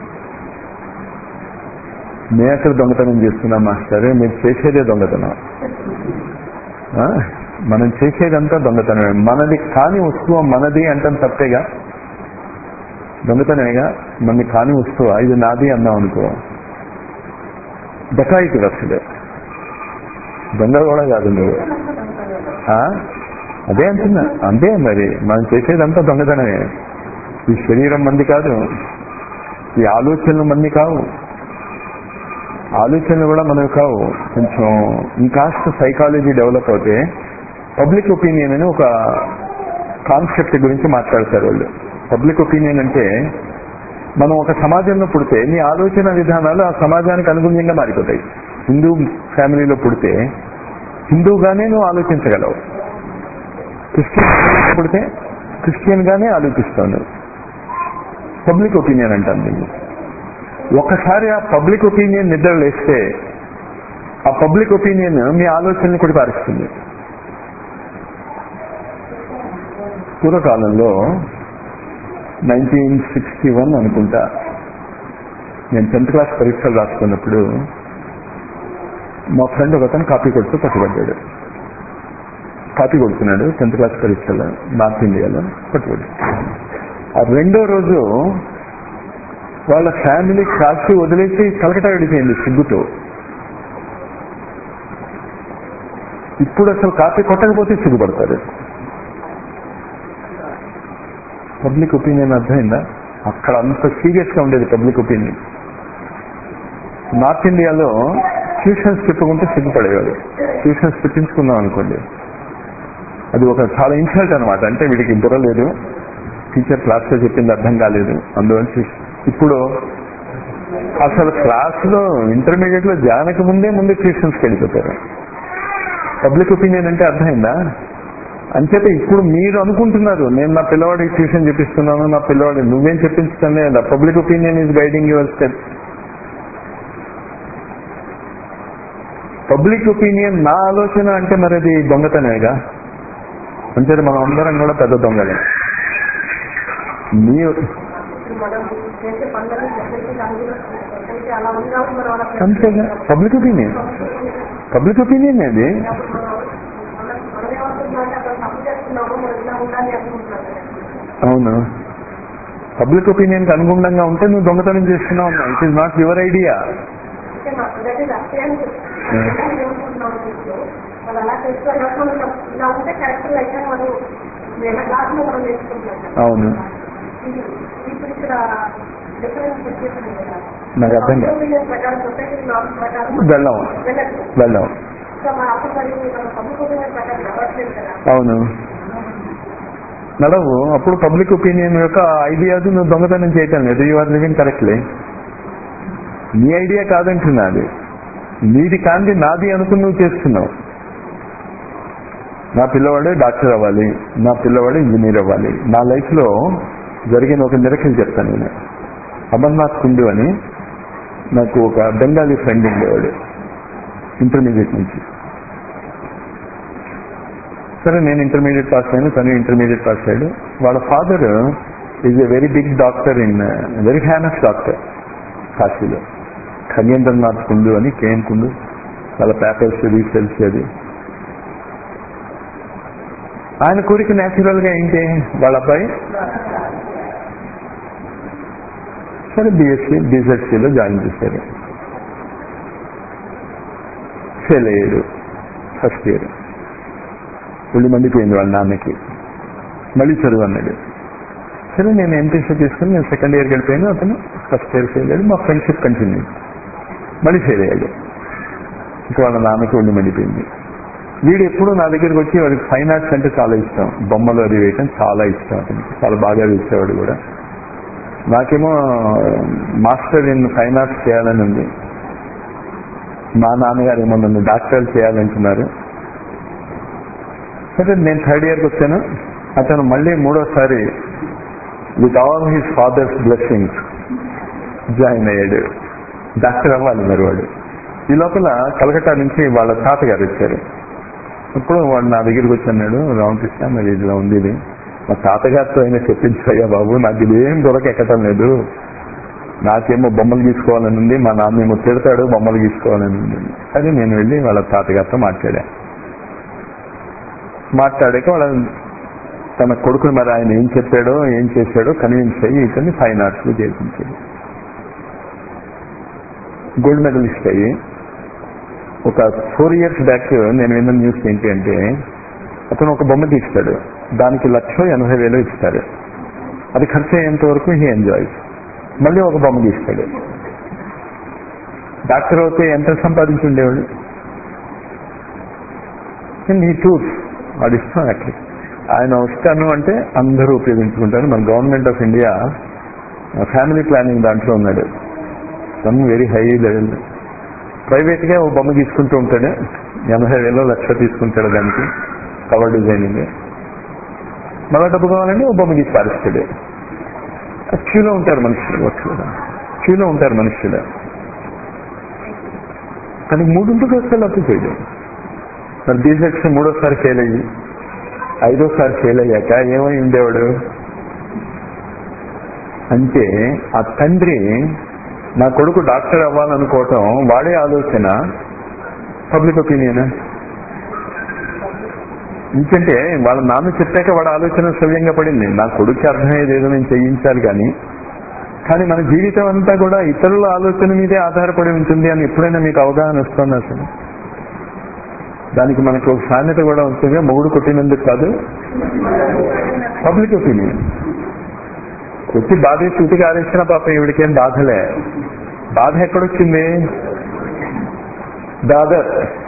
మే అక్కడ దొంగతనం చేస్తున్నాం మాస్టర్ మీరు చేసేదే దొంగతనం ఆ? మనం చేసేదంతా దొంగతనమే మనది కాని వస్తువు మనది అంటాం తప్పేగా దొంగతనమేగా మనది కాని వస్తువు ఇది నాది అన్నాం అనుకో డకాయికి అసలు దొంగ కూడా కాదు నువ్వు ఆ? అదే అంటున్నా అంతే మరి మనం చేసేదంతా దొంగతనమే ఈ శరీరం మంది కాదు ఈ ఆలోచనలు మంది కావు ఆలోచనలు కూడా మనవి కావు కొంచెం ఇంకాస్త సైకాలజీ డెవలప్ అవుతే పబ్లిక్ ఒపీనియన్ అని ఒక కాన్సెప్ట్ గురించి మాట్లాడతారు వాళ్ళు పబ్లిక్ ఒపీనియన్ అంటే మనం ఒక సమాజంలో పుడితే నీ ఆలోచన విధానాలు ఆ సమాజానికి అనుగుణ్యంగా మారిపోతాయి హిందూ ఫ్యామిలీలో పుడితే హిందూగానే నువ్వు ఆలోచించగలవు క్రిస్టియన్ పుడితే క్రిస్టియన్ గానే ఆలోచిస్తాను పబ్లిక్ ఒపీనియన్ అంటాను దీన్ని ఒకసారి ఆ పబ్లిక్ ఒపీనియన్ నిద్ర లేస్తే ఆ పబ్లిక్ ఒపీనియన్ మీ ఆలోచనని కూడా పారిస్తుంది పూర్వకాలంలో నైన్టీన్ సిక్స్టీ వన్ అనుకుంటా నేను టెన్త్ క్లాస్ పరీక్షలు రాసుకున్నప్పుడు మా ఫ్రెండ్ ఒక అతను కాపీ కొడుతూ పట్టుబడ్డాడు కాపీ కొడుతున్నాడు టెన్త్ క్లాస్ పరీక్షలో నార్త్ ఇండియాలో పట్టుబడి ఆ రెండో రోజు వాళ్ళ ఫ్యామిలీ కాల్చి వదిలేసి కలకటా వెళ్ళిపోయింది సిగ్గుతో ఇప్పుడు అసలు కాపీ కొట్టకపోతే సిగ్గుపడతారు పబ్లిక్ ఒపీనియన్ అర్థమైందా అక్కడ అంత సీరియస్ గా ఉండేది పబ్లిక్ ఒపీనియన్ నార్త్ ఇండియాలో ట్యూషన్స్ చెప్పుకుంటే సిగ్గుపడేవాడు ట్యూషన్స్ పెట్టించుకుందాం అనుకోండి అది ఒక చాలా ఇన్సల్ట్ అనమాట అంటే వీడికి బుర్ర లేదు టీచర్ క్లాస్ లో చెప్పింది అర్థం కాలేదు అందువల్ల ట్యూషన్ ఇప్పుడు అసలు క్లాస్ లో ఇంటర్మీడియట్ లో జానక ముందే ముందే ట్యూషన్స్కి వెళ్ళిపోతారు పబ్లిక్ ఒపీనియన్ అంటే అర్థమైందా అంచేత ఇప్పుడు మీరు అనుకుంటున్నారు నేను నా పిల్లవాడికి ట్యూషన్ చెప్పిస్తున్నాను నా పిల్లవాడికి నువ్వేం చెప్పించుతానే లేదా public opinion is guiding your step public opinion నా ఆలోచన అంటే మరి అది దొంగతనేగా అంటే మనం అందరం కూడా పెద్ద దొంగలే నీ మనం చేసే పనులని చెప్పేసి దానిలో అయితే అలా ఉంది కాబట్టి మనం అలా అంతేగా పబ్లిక్ ఒపీనియన్ పబ్లిక్ ఒపీనియన్ అది అప్పుడు మనం మనం మనం ఏమవుతుందంటే అక్కడ తప్పు చేస్తున్నాము మనం ఇలా ఉండాలి అనుకుంటున్నాం కదా. అవును పబ్లిక్ ఒపీనియన్ కి అనుగుణంగా ఉంటే నువ్వు దొంగతనం చేస్తున్నావు it is not your idea అంటే మాకు దగ్గర అస్తే అని చెప్తున్నాం ఏమనుకుంటున్నాం ఇప్పుడు వాళ్ళు అలా చేస్తారు కాబట్టి మనం తప్పు- ఇలా ఉంటే కరెక్ట్ అయితే మనం వేరే క్లాస్లో మనం నేర్చుకుంటాం కదా. అవును ఇది- ఇప్పుడు ఇక్కడ డిఫరెన్స్ వచ్చేసింది కదా నాకు అర్థం కాదు Opinion ప్రకారం సొసైటీ నార్మ్స్ ప్రకారం వెళ్ళాం వెళ్ళట్లేదు వెళ్ళాం సో మన అప్పుడు మరి మన పబ్లిక్ ఒపీనియన్ ప్రకారం నడవట్లేదు కదా అవును నడవు అప్పుడు పబ్లిక్ ఒపీనియన్ యొక్క ఐడియాస్ నువ్వు దొంగతనం చేయటం లేదు యు ఆర్ లివింగ్ కరెక్ట్లీ నీ ఐడియా కాదంటున్నా అది నీది కాంది నాది అనుకుని నువ్వు చేస్తున్నావు నా పిల్లవాడు డాక్టర్ అవ్వాలి నా పిల్లవాడు ఇంజనీర్ అవ్వాలి నా లైఫ్ లో జరిగిన ఒక నిరక్షలు చెప్తాను నేను అమర్నాథ్ కుండు అని నాకు ఒక బెంగాలీ ఫ్రెండ్ ఉండేవాడు ఇంటర్మీడియట్ నుంచి సరే నేను ఇంటర్మీడియట్ పాస్ అయ్యాను తను ఇంటర్మీడియట్ పాస్ అయ్యాడు వాళ్ళ father is a very big doctor in very famous doctor కాశీలో ఖగేంద్రనాథ్ కుండు అని కేఎన్ కుండు వాళ్ళ పేపర్స్ రీసెల్స్ అది ఆయన కోరిక న్యాచురల్ గా ఏంటి వాళ్ళ అబ్బాయి సరే బిఎస్సి బీజెడ్సీలో జాయిన్ చేశారు ఫెయిల్ అయ్యాడు ఫస్ట్ ఇయర్ ఒళ్ళు మండిపోయింది వాళ్ళ నాన్నకి మళ్ళీ చదువు అన్నాడు సరే నేను ఎంపీసీ తీసుకుని నేను సెకండ్ ఇయర్కి వెళ్ళిపోయాను అతను ఫస్ట్ ఇయర్ ఫెయిల్ అయ్యాడు మా ఫ్రెండ్షిప్ కంటిన్యూ మళ్ళీ ఫెయిల్ అయ్యాడు ఇంకా వాళ్ళ నాన్నకి ఒళ్ళు మండిపోయింది వీడు ఎప్పుడు నా దగ్గరికి వచ్చి వాడికి ఫైన్ ఆర్ట్స్ అంటే చాలా ఇష్టం బొమ్మలు అది వేయటం చాలా ఇష్టం అతనికి చాలా బాగా వేసేవాడు కూడా నాకేమో మాస్టర్ ఇన్ ఫైన్ ఆర్ట్స్ చేయాలని ఉంది మా నాన్నగారు ఏమో నన్ను డాక్టర్ చేయాలంటున్నారు సరే నేను థర్డ్ ఇయర్కి వచ్చాను అతను మళ్ళీ మూడోసారి with all his father's blessings join అయ్యాడు డాక్టర్ అవ్వాలి మరి వాడు ఈ లోపల కలకట్టా నుంచి వాళ్ళ తాతగారు వచ్చారు ఇప్పుడు వాడు నా దగ్గరికి వచ్చి అన్నాడు రామకృష్ణ మరి ఇలా ఉంది ఇది మా తాతగారితో అయినా చెప్పించాయ్యా బాబు నాకు ఇది ఏం దొరక ఎక్కటం లేదు నాకేమో బొమ్మలు గీసుకోవాలని ఉంది మా నాన్న ఏమో తిడతాడు బొమ్మలు గీసుకోవాలని ఉంది సరే నేను వెళ్ళి వాళ్ళ తాతగారితో మాట్లాడా మాట్లాడాక వాళ్ళ తన కొడుకుని మరి ఆయన ఏం చెప్పాడో ఏం చేశాడో కన్విన్స్ అయ్యి ఇతన్ని ఫైన్ ఆర్ట్స్ లో చేర్పించాడు గోల్డ్ మెడలిస్ట్ అయ్యి ఒక ఫోర్ ఇయర్స్ బ్యాక్ నేను విన్న న్యూస్ ఏంటి అంటే అతను ఒక బొమ్మ తీస్తాడు దానికి లక్ష ఎనభై వేలు ఇస్తారు అది ఖర్చు అయ్యేంత వరకు హీ ఎంజాయ్స్ మళ్ళీ ఒక బొమ్మ గీస్తాడు డాక్టర్ అయితే ఎంత సంపాదించి ఉండేవాడు ఈ టూర్స్ వాడు ఇష్టం అట్లా ఆయన వస్తాను అంటే అందరూ ఉపయోగించుకుంటారు మన government of India family planning దాంట్లో ఉన్నాడు some very high level private గా ఓ బొమ్మ తీసుకుంటూ ఉంటాడు ఎనభై వేలు లక్ష తీసుకుంటాడు దానికి కవర్ డిజైనింగ్ మళ్ళా డబ్బు కావాలంటే ఓ బొమ్మ గీసి పారిస్తాడు క్యూలో ఉంటారు మనుషులు వర్క్లో క్యూలో ఉంటారు మనుషులు తనకి మూడుంటికి వస్తే లబ్ధి చేయడు మరి బీజెక్స్ మూడోసారి ఫెయిల్ అయ్యి ఐదోసారి ఫెయిల్ అయ్యాక ఏమై ఉండేవాడు అంటే ఆ తండ్రి నా కొడుకు డాక్టర్ అవ్వాలనుకోవటం వాడే ఆలోచన పబ్లిక్ ఒపీనియన్ ఎందుకంటే వాళ్ళ నాన్న చెప్పాక వాడి ఆలోచన సవ్యంగా పడింది నా కొడుకు అర్థమయ్యేది ఏదో నేను చేయించాలి కానీ కానీ మన జీవితం అంతా కూడా ఇతరుల ఆలోచన మీదే ఆధారపడి ఉంటుంది అని ఎప్పుడైనా మీకు అవగాహన వస్తుంది అసలు దానికి మనకు ఒక సామెత కూడా ఉంటుంది మొగుడు కొట్టినందుకు కాదు పబ్లిక్ ఒపీనియన్ కొట్టి బాధ చూటికి ఆరేసిన పాప ఈవిడికేం బాధలే బాధ ఎక్కడొచ్చింది దాదర్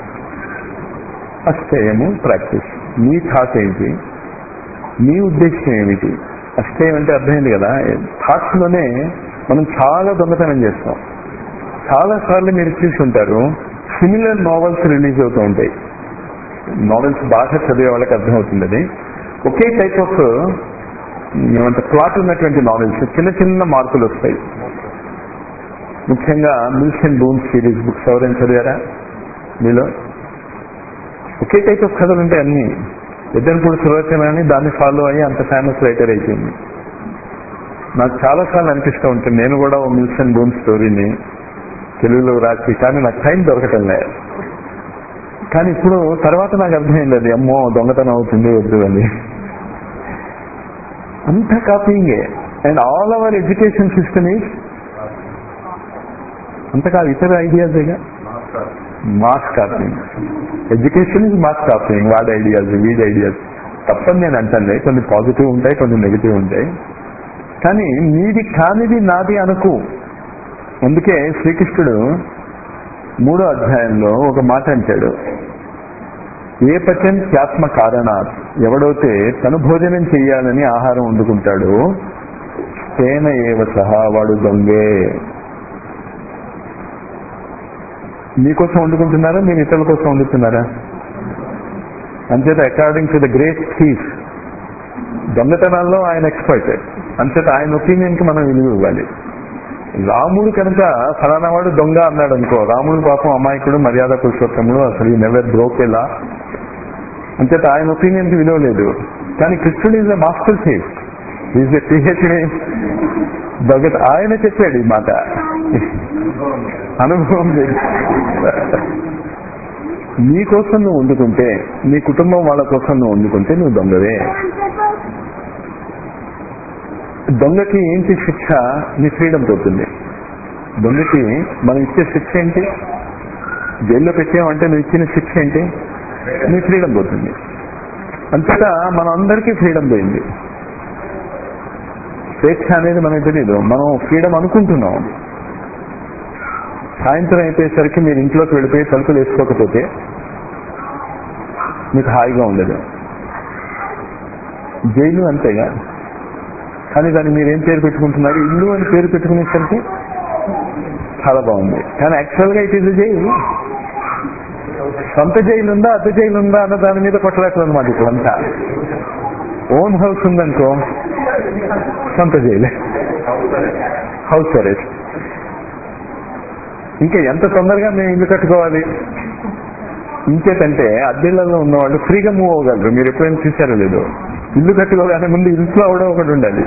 అస్థేయము ప్రాక్టీస్ నీ థాట్ ఏంటి నీ ఉద్దేశం ఏమిటి అస్థేయం అంటే అర్థమైంది కదా థాట్స్ లోనే మనం చాలా దొంగతనం చేస్తాం చాలా సార్లు మీరు చూసి ఉంటారు సిమిలర్ నావెల్స్ రిలీజ్ అవుతూ ఉంటాయి నావెల్స్ బాగా చదివే వాళ్ళకి అర్థమవుతుంది అది ఒకే టైప్ ఆఫ్ ఏమంటే ప్లాట్ ఉన్నటువంటి నావెల్స్ చిన్న చిన్న మార్పులు వస్తాయి ముఖ్యంగా Mills and Boons series books ఎవరైనా చదివారా మీలో ఒకే టైప్ ఆఫ్ కథలు ఉంటాయి అన్ని ఎద్దనపూడి సులోచన అని దాన్ని ఫాలో అయ్యి అంత ఫేమస్ రైటర్ అయిపోయింది నాకు చాలా సార్లు అనిపిస్తూ ఉంటుంది నేను కూడా ఓ మిల్సన్ బూన్ స్టోరీని తెలుగులో రాసి కానీ నాకు టైం దొరకటం లేదు కానీ ఇప్పుడు తర్వాత నాకు అర్థమైంది అది అమ్మో దొంగతనం అవుతుంది వద్దు అని అంతా కాపీయింగే and all our education system is అంతకా ఇతర ఐడియాసేగా mass copying education is mass copying వాడి ఐడియాస్ వీడి ఐడియాస్ తప్పని నేను అంటాను కొన్ని పాజిటివ్ ఉంటాయి కొన్ని నెగిటివ్ ఉంటాయి కానీ నీది కానిది నాది అనుకు అందుకే శ్రీకృష్ణుడు మూడో అధ్యాయంలో ఒక మాట అంటాడు ఏ పచన్ త్యాత్మ కారణాత్ ఎవడైతే తను భోజనం చెయ్యాలని ఆహారం వండుకుంటాడో తేన ఏవ సహా వాడు దొంగే మీకోసం వండుకుంటున్నారా మీరు ఇతరుల కోసం వండుతున్నారా అంచేత according to the great thief దొంగతనాల్లో ఆయన ఎక్స్పర్ట్ అంచేత ఆయన ఒపీనియన్ కి మనం విలువ ఇవ్వాలి రాముడు కనుక ఫలానా వాడు దొంగ అన్నాడు అనుకో రాముడు పాపం అమాయకుడు మర్యాద పురుషోత్తముడు అసలు ఈ నెవర్ బ్రోకేలా అంచేత ఆయన ఒపీనియన్ కి విలువ లేదు కానీ కృష్ణుడు is a master thief is a PhD దొంగ ఆయన చెప్పాడు ఈ మాట అనుభవం లేదు నీ కోసం నువ్వు వండుకుంటే నీ కుటుంబం వాళ్ళ కోసం నువ్వు వండుకుంటే నువ్వు దొంగవే దొంగకి ఏంటి శిక్ష నీ ఫ్రీడమ్ పోతుంది దొంగకి మనం ఇచ్చే శిక్ష ఏంటి జైల్లో పెట్టామంటే నువ్వు ఇచ్చిన శిక్ష ఏంటి నీ ఫ్రీడమ్ పోతుంది అంతటా మన అందరికీ ఫ్రీడమ్ పోయింది స్వేచ్ఛ అనేది మనకు తెలియదు మనం ఫ్రీడమ్ అనుకుంటున్నాం సాయంత్రం అయిపోయేసరికి మీరు ఇంట్లోకి వెళ్ళిపోయి తలుపులు వేసుకోకపోతే మీకు హాయిగా ఉండదు జైలు అంతేగా కానీ దాన్ని మీరు ఏం పేరు పెట్టుకుంటున్నారు ఇల్లు అని పేరు పెట్టుకునేసరికి చాలా బాగుంది కానీ యాక్చువల్గా ఇట్ ఈస్ జైలు సొంత జైలు ఉందా అద్దె జైలు ఉందా అన్న దాని మీద కొట్టలేకలు అనమాట ఇప్పుడు అంతా ఓన్ హౌస్ ఉందనుకో సొంత జైలు హౌస్ అరెస్ట్ ఇంకా ఎంత తొందరగా మేము ఇల్లు కట్టుకోవాలి ఇంకేటంటే అద్దెళ్లలో ఉన్నవాళ్ళు ఫ్రీగా మూవ్ అవ్వగలరు మీరు ఎప్పుడైనా చూసారో లేదో ఇల్లు కట్టుకోగానే ముందు ఇంట్లో అవడం ఒకటి ఉండాలి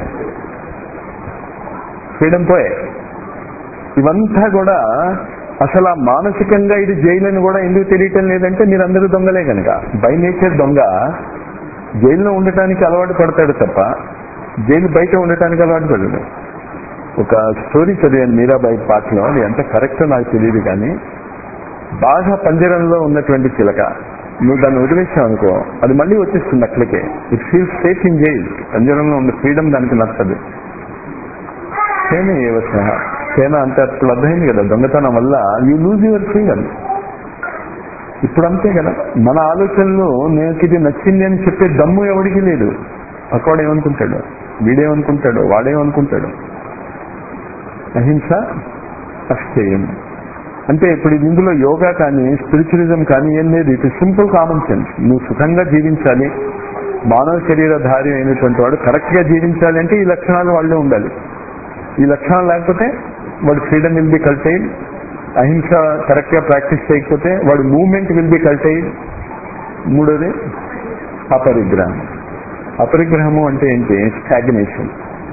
ఫ్రీడమ్ పోయే ఇవంతా కూడా అసలు ఆ మానసికంగా ఇది జైలని కూడా ఎందుకు తెలియటం లేదంటే మీరందరూ దొంగలే కనుక బై నేచర్ దొంగ జైల్లో ఉండటానికి అలవాటు పడతాడు తప్ప జైలు బయట ఉండటానికి అలవాటు పడడు ఒక స్టోరీ చదివాను మీరాబాయి పాటలో అది ఎంత కరెక్ట్ నాకు తెలియదు కానీ బాగా పంజరంలో ఉన్నటువంటి చిలక నువ్వు దాన్ని వదిలేసావు అనుకో అది మళ్ళీ వచ్చేస్తుంది అట్లకే it feel safe in jail పంజరంలో ఉన్న ఫ్రీడమ్ దానికి నచ్చదు సేన ఏవస సేన అంటే అప్పుడు అర్థమైంది కదా దొంగతనం వల్ల యూ లూజ్ యువర్ ఫ్రీడమ్ ఇప్పుడు అంతే కదా మన ఆలోచనలు నాకు ఇది నచ్చింది అని చెప్పే దమ్ము ఎవడికి లేదు పక్కవాడు ఏమనుకుంటాడు వీడేమనుకుంటాడు వాడేమనుకుంటాడు అహింస అస్థేయం అంటే ఇప్పుడు ఇందులో యోగా కానీ స్పిరిచువలిజం కానీ ఏం లేదు ఇట్ సింపుల్ కామన్ సెన్స్ నువ్వు సుఖంగా జీవించాలి మానవ శరీరధారి అయినటువంటి వాడు కరెక్ట్ గా జీవించాలి అంటే ఈ లక్షణాలు వాళ్ళే ఉండాలి ఈ లక్షణాలు లేకపోతే వాడు ఫ్రీడమ్ విల్ బి కల్టైడ్ అహింస కరెక్ట్ గా ప్రాక్టీస్ చేయకపోతే వాడు మూవ్మెంట్ విల్ బి కల్టైడ్ మూడోది అపరిగ్రహం అపరిగ్రహము అంటే ఏంటి స్టాగ్నేషన్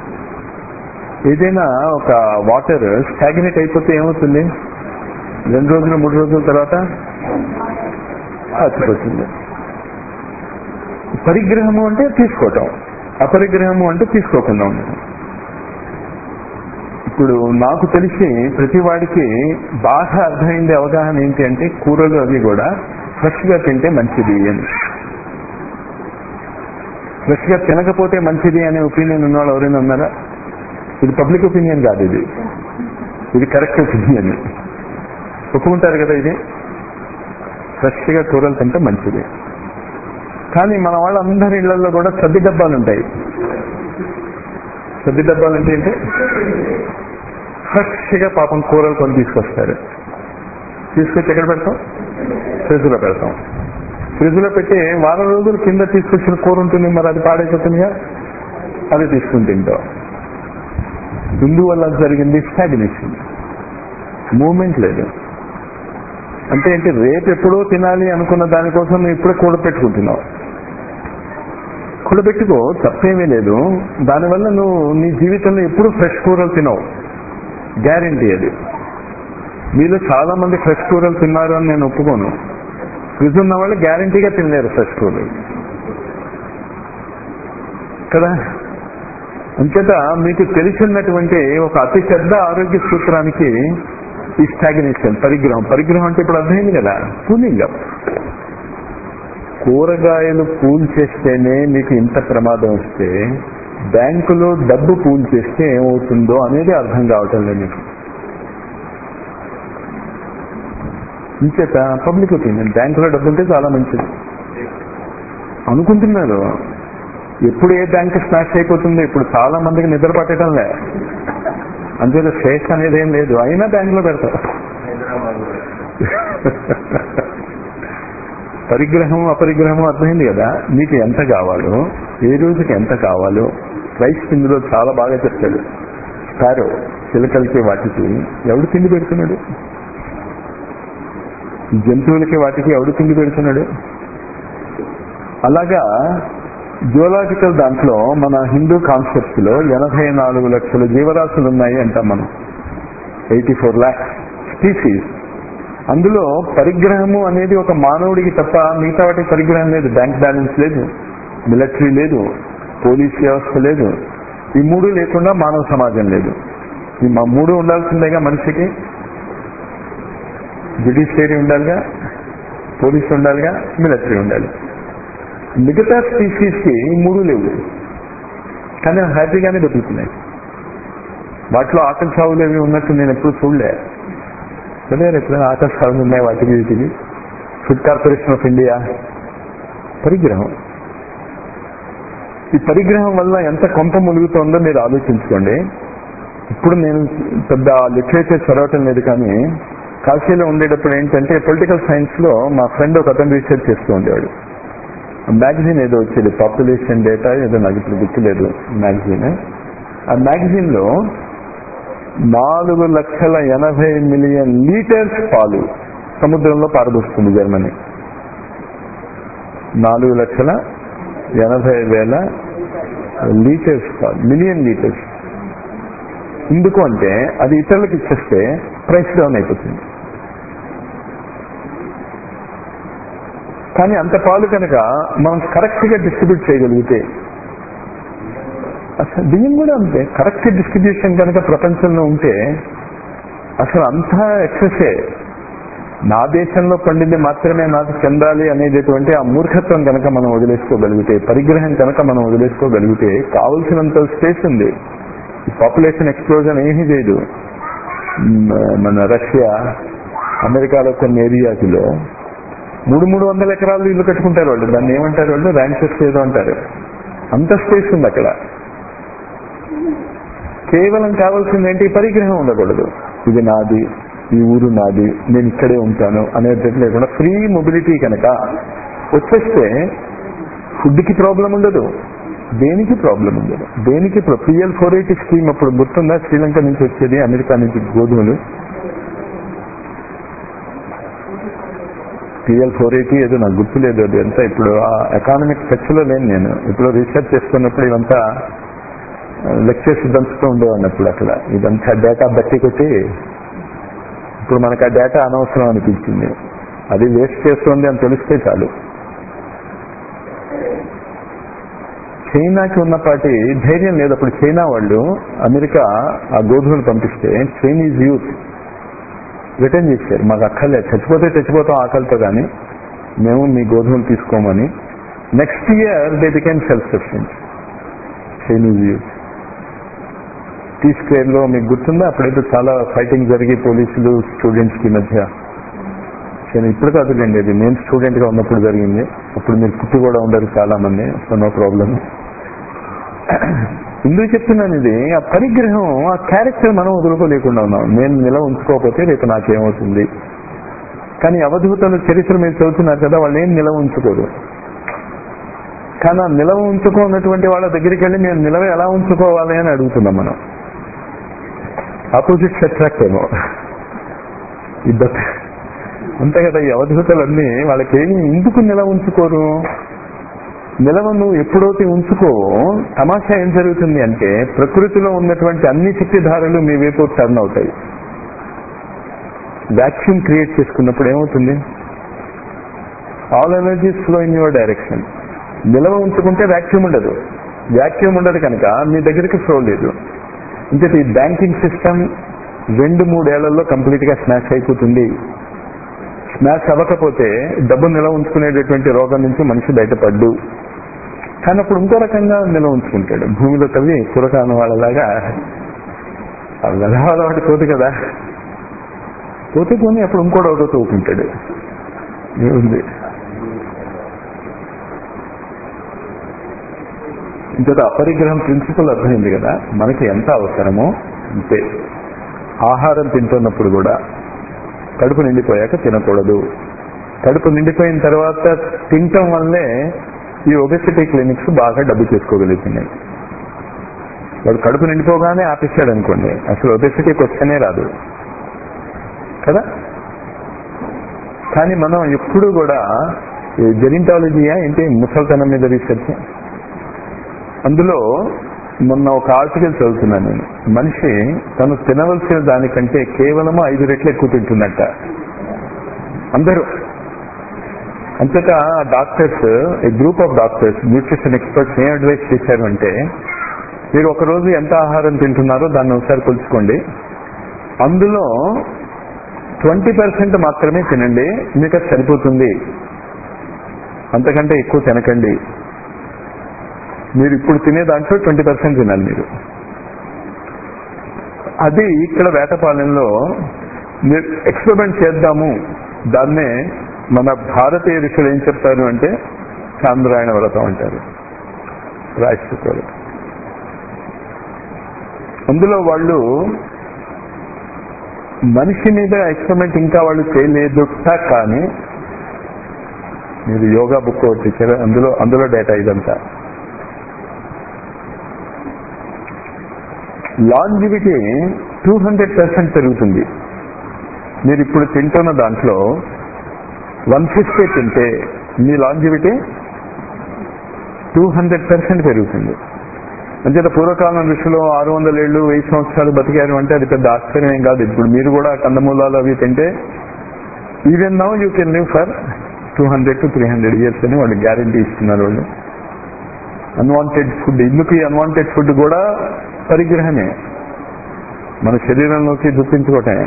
ఏదైనా ఒక వాటర్ స్టాగ్నేట్ అయిపోతే ఏమవుతుంది రెండు రోజులు మూడు రోజుల తర్వాత చచ్చిపోతుంది పరిగ్రహము అంటే తీసుకోవటం అపరిగ్రహము అంటే తీసుకోకుండా ఉండటం ఇప్పుడు నాకు తెలిసి ప్రతి వాడికి బాగా అర్థమైంది అవగాహన ఏంటి అంటే కూరలు అవి కూడా ఫ్రెష్ గా తింటే మంచిది అని ఫ్రెష్ గా తినకపోతే మంచిది అనే ఒపీనియన్ ఉన్నవాళ్ళు ఎవరైనా ఉన్నారా ఇది పబ్లిక్ ఒపీనియన్ కాదు ఇది ఇది కరెక్ట్ ఒపీనియన్ ఒప్పుకుంటారు కదా ఇది ఫ్రెష్ గా కూరలు తింటే మంచిది కానీ మన వాళ్ళందరి ఇళ్లలో కూడా సద్ది డబ్బాలు ఉంటాయి సద్ది డబ్బాలు అంటే ఏంటి ఫ్రెష్ గా పాపం కూరలు కొని తీసుకొస్తారు తీసుకొచ్చి ఎక్కడ పెడతాం ఫ్రిడ్జ్ లో పెడతాం ఫ్రిడ్జ్ లో పెట్టి వారం రోజులు కింద తీసుకొచ్చిన కూర ఉంటుంది మరి అది పాడైపోతుందిగా అది తీసుకుని తింటాం ఇందువల్ల జరిగింది స్టాగ్నేషన్ మూమెంట్ లేదు అంటే ఏంటి రేపు ఎప్పుడో తినాలి అనుకున్న దానికోసం నువ్వు ఇప్పుడే కూడబెట్టుకుంటున్నావు కూడబెట్టుకో తప్పేమీ లేదు దానివల్ల నువ్వు నీ జీవితంలో ఎప్పుడు ఫ్రెష్ కూరలు తినవు గ్యారంటీ అది మీలో చాలా మంది ఫ్రెష్ కూరలు తిన్నారు అని నేను ఒప్పుకోను ఫ్రిడ్జ్ ఉన్న వాళ్ళు గ్యారంటీగా తినలేరు ఫ్రెష్ కూరలు కదా అంచేత మీకు తెలిసినటువంటి ఒక అతి పెద్ద ఆరోగ్య సూత్రానికి ఈ స్టాగ్నేషన్ పరిగ్రహం పరిగ్రహం అంటే ఇప్పుడు అర్థమైంది కదా కూలింగ్ కూరగాయలు పూల్ చేస్తేనే మీకు ఇంత ప్రమాదం వస్తే బ్యాంకులో డబ్బు పూల్ చేస్తే ఏమవుతుందో అనేది అర్థం కావటం లేదు మీకు ఇంచేత పబ్లిక్ ఒపీనియన్ బ్యాంకులో డబ్బు ఉంటే చాలా మంచిది అనుకుంటున్నారు ఎప్పుడు ఏ బ్యాంక్ స్మాష్ అయిపోతుందో ఇప్పుడు చాలా మందికి నిద్ర పట్టడం లే అంతే శేష్ అనేది ఏం లేదు అయినా బ్యాంకులో పెడతారు పరిగ్రహం అపరిగ్రహం అర్థమైంది కదా మీకు ఎంత కావాలో ఏ రోజుకి ఎంత కావాలో రైస్ ఇందులో చాలా బాగా చెప్తాడు స్పారో చిలకలకి వాటికి ఎవడు తిండి పెడుతున్నాడు జంతువులకి వాటికి ఎవడు తిండి పెడుతున్నాడు అలాగా జియోలాజికల్ దాంట్లో మన హిందూ కాన్సెప్ట్ లో ఎనభై నాలుగు లక్షల జీవరాశులు ఉన్నాయి అంటాం మనం ఎయిటీ ఫోర్ ల్యాక్స్ స్పీసీస్ అందులో పరిగ్రహము అనేది ఒక మానవుడికి తప్ప మిగతా వాటికి పరిగ్రహం లేదు బ్యాంక్ బ్యాలెన్స్ లేదు మిలిటరీ లేదు పోలీస్ వ్యవస్థ లేదు ఈ మూడు లేకుండా మానవ సమాజం లేదు ఈ మా మూడు ఉండాల్సిందేగా మనిషికి జుడిషియరీ ఉండాలిగా పోలీస్ ఉండాలిగా మిలిటరీ ఉండాలి మిగతా స్పీసీస్ కి ఈ మూడు లేవు కానీ అవి హ్యాపీగానే బతుకుతున్నాయి వాటిలో ఆకలి సాగులు ఏవి ఉన్నట్టు నేను ఎప్పుడు చూడలే చూడలేరు ఎప్పుడైనా ఆకలి సాగులు ఉన్నాయి వాటికి వీటికి ఫుడ్ కార్పొరేషన్ ఆఫ్ ఇండియా పరిగ్రహం ఈ పరిగ్రహం వల్ల ఎంత కొంత ములుగుతోందో మీరు ఆలోచించుకోండి ఇప్పుడు నేను పెద్ద లిటరేచర్ చదవటం లేదు కానీ కాశీలో ఉండేటప్పుడు ఏంటంటే పొలిటికల్ సైన్స్ లో మా ఫ్రెండ్ ఒక అతను రీసెర్చ్ చేస్తూ ఉండేవాడు మ్యాగజైన్ ఏదో వచ్చేది పాపులేషన్ డేటా ఏదో నాకు ఇప్పుడు గుర్తులేదు మ్యాగజైన్ ఆ మ్యాగజైన్ లో నాలుగు లక్షల ఎనభై మిలియన్ లీటర్స్ పాలు సముద్రంలో పారదోస్తుంది జర్మనీ నాలుగు లక్షల ఎనభై వేల లీటర్స్ పాలు మిలియన్ లీటర్స్ ఎందుకు అంటే అది ఇతరులకు ఇచ్చేస్తే ప్రైస్ డౌన్ అయిపోతుంది కానీ అంత పాలు కనుక మనం కరెక్ట్ గా డిస్ట్రిబ్యూట్ చేయగలిగితే అసలు బియ్యం కూడా అంతే కరెక్ట్ డిస్ట్రిబ్యూషన్ కనుక ప్రపంచంలో ఉంటే అసలు అంతా ఎక్సెసే నా దేశంలో పండింది మాత్రమే నాకు చెందాలి అనేటటువంటి ఆ మూర్ఖత్వం కనుక మనం వదిలేసుకోగలిగితే పరిగ్రహం కనుక మనం వదిలేసుకోగలిగితే కావలసినంత స్పేస్ ఉంది పాపులేషన్ ఎక్స్ప్లోజన్ ఏమీ చేయదు మ- మన రష్యా అమెరికాలో కొన్ని ఏరియాస్లో మూడు మూడు వందల ఎకరాలు ఇల్లు కట్టుకుంటారు వాళ్ళు దాన్ని ఏమంటారు వాళ్ళు ర్యాంచెస్ ఏదో అంటారు అంత స్పేస్ ఉంది అక్కడ కేవలం కావాల్సింది ఏంటి పరిగ్రహం ఉండకూడదు ఇది నాది ఈ ఊరు నాది నేను ఇక్కడే ఉంటాను అనేది లేకుండా ఫ్రీ మొబిలిటీ కనుక వచ్చేస్తే ఫుడ్కి ప్రాబ్లం ఉండదు దేనికి ప్రాబ్లం ఉండదు దేనికి పిఎల్ ఫోర్ ఎయిటీ స్కీమ్ అప్పుడు గుర్తుందా శ్రీలంక నుంచి వచ్చేది అమెరికా నుంచి గోధుమలు పిఎల్ ఫోర్ ఎయిటీ ఏదో నాకు గుర్తులేదు అది అంతా ఇప్పుడు ఆ ఎకానమిక్ టచ్ లో లేను నేను ఇప్పుడు రీసెర్చ్ చేస్తున్నప్పుడు ఇదంతా లెక్చర్స్ దంచుతూ ఉండేవాడిని అప్పుడు అక్కడ ఇదంతా డేటా బట్టి కొట్టి ఇప్పుడు మనకు ఆ డేటా అనవసరం అనిపించింది అది వేస్ట్ చేస్తుంది అని తెలిస్తే చాలు చైనాకి ఉన్నపాటి ధైర్యం లేదు అప్పుడు చైనా వాళ్ళు అమెరికా ఆ గోధుమలు పంపిస్తే చైనీస్ యూత్ రిటర్న్ చేశారు మాకు అక్కర్లేదు చచ్చిపోతే చచ్చిపోతాం ఆకలితో కానీ మేము మీ గోధుమలు తీసుకోమని next year they become self sufficient Chinese youth T square లో మీకు గుర్తుందా అప్పుడైతే చాలా ఫైటింగ్ జరిగి పోలీసులు స్టూడెంట్స్ కి మధ్య నేను ఇప్పుడు కాదులేండి అది నేను స్టూడెంట్ గా ఉన్నప్పుడు జరిగింది అప్పుడు మీరు పుట్టి కూడా ఉండరు చాలా మంది సో నో ప్రాబ్లం ఎందుకు చెప్తున్నాను ఇది ఆ పరిగ్రహం ఆ క్యారెక్టర్ మనం వదులుకోలేకుండా ఉన్నాం నేను నిల ఉంచుకోకపోతే రేపు నాకేమవుతుంది కానీ అవధూతల చరిత్ర మీరు చదువుతున్నారు కదా వాళ్ళు ఏం నిలవ ఉంచుకోరు కానీ ఆ నిలవ ఉంచుకోనటువంటి వాళ్ళ దగ్గరికి వెళ్ళి మేము నిలవ ఎలా ఉంచుకోవాలి అని అడుగుతున్నాం మనం ఆపోజిట్ అట్రాక్ట్ ఏమో ఇద్దరు అంతే కదా ఈ అవధూతలన్నీ వాళ్ళకేమి ఎందుకు నిలవ ఉంచుకోరు నిలవ నువ్వు ఎప్పుడైతే ఉంచుకోవో తమాషా ఏం జరుగుతుంది అంటే ప్రకృతిలో ఉన్నటువంటి అన్ని శక్తిధారలు మీ వైపు టర్న్ అవుతాయి వ్యాక్యూమ్ క్రియేట్ చేసుకున్నప్పుడు ఏమవుతుంది all energies flow in your direction నిలవ ఉంచుకుంటే వ్యాక్యూమ్ ఉండదు వ్యాక్యూమ్ ఉండదు కనుక మీ దగ్గరికి ఫ్లో లేదు అంటే ఈ బ్యాంకింగ్ సిస్టమ్ రెండు మూడేళ్లలో కంప్లీట్ గా స్మాష్ అయిపోతుంది స్మాష్ అవ్వకపోతే డబ్బు నిలవ ఉంచుకునేటటువంటి రోగం నుంచి మనిషి బయటపడ్డు కానీ అప్పుడు ఇంకో రకంగా నిలవ ఉంచుకుంటాడు భూమిలో తవ్వి కురకాన వాళ్ళలాగా వెలవాడు పోదు కదా పోతే పోనీ అప్పుడు ఇంకోటి ఒకటో తవ్వుకుంటాడు ఏముంది ఇంకొక అపరిగ్రహం ప్రిన్సిపల్ అర్థమైంది కదా మనకి ఎంత అవసరమో అంతే ఆహారం తింటున్నప్పుడు కూడా కడుపు నిండిపోయాక తినకూడదు కడుపు నిండిపోయిన తర్వాత తినటం వల్లే ఈ ఒబెసిటీ క్లినిక్స్ బాగా డబ్బు చేసుకోగలుగుతున్నాయి వాడు కడుపు నిండిపోగానే ఆపేశాడు అనుకోండి అసలు ఒబెసిటీ క్వశ్చనే రాదు కదా కానీ మనం ఎప్పుడు కూడా జెనింటాలజీయా ఏంటి ముసల్తనం మీద రీసెర్చ్ అందులో మొన్న ఒక ఆర్టికల్ చదువుతున్నాను నేను మనిషి తను తినవలసిన దానికంటే కేవలం ఐదు రెట్లు ఎక్కువ తింటున్నట్ట అందరూ అంతటా doctors a group of doctors nutrition experts ఏం అడ్వైస్ చేశారు అంటే మీరు ఒక రోజు ఎంత ఆహారం తింటున్నారో దాన్ని ఒకసారి కొలుచుకోండి అందులో ట్వంటీ పర్సెంట్ మాత్రమే తినండి మీకు అది సరిపోతుంది అంతకంటే ఎక్కువ తినకండి మీరు ఇప్పుడు తినే దాంట్లో ట్వంటీ పర్సెంట్ తినాలి మీరు అది ఇక్కడ వేటపాలెంలో మీరు ఎక్స్పెరిమెంట్ చేద్దాము దాన్నే మన భారతీయ ఋషులు ఏం చెప్తారు అంటే చాంద్రాయణ వ్రతం అంటారు రాజశేఖర వ్రతం అందులో వాళ్ళు మనిషి మీద ఎక్స్పెరిమెంట్ ఇంకా వాళ్ళు చేయలేదుట కానీ మీరు యోగా బుక్ ఒకటి ఇచ్చారు అందులో అందులో డేటా ఇదంతా లాంజివిటీ టూ హండ్రెడ్ పర్సెంట్ పెరుగుతుంది మీరు ఇప్పుడు తింటున్న దాంట్లో వన్ ఫిఫ్టీ తింటే మీ లాంజివిటీ టూ హండ్రెడ్ పర్సెంట్ పెరుగుతుంది అంచేత పూర్వకాలం ఋషులు ఆరు వందల ఏళ్ళు వెయ్యి సంవత్సరాలు బతికారు అంటే అది పెద్ద ఆశ్చర్యం ఏం కాదు ఇప్పుడు మీరు కూడా కందమూలాలు అవి తింటే even now you can live for two hundred to three hundred years అని వాళ్ళు గ్యారంటీ ఇస్తున్నారు వాళ్ళు అన్వాంటెడ్ ఫుడ్ ఇందుకు ఈ అన్వాంటెడ్ ఫుడ్ కూడా పరిగ్రహమే మన శరీరంలోకి చూపించుకోవటమే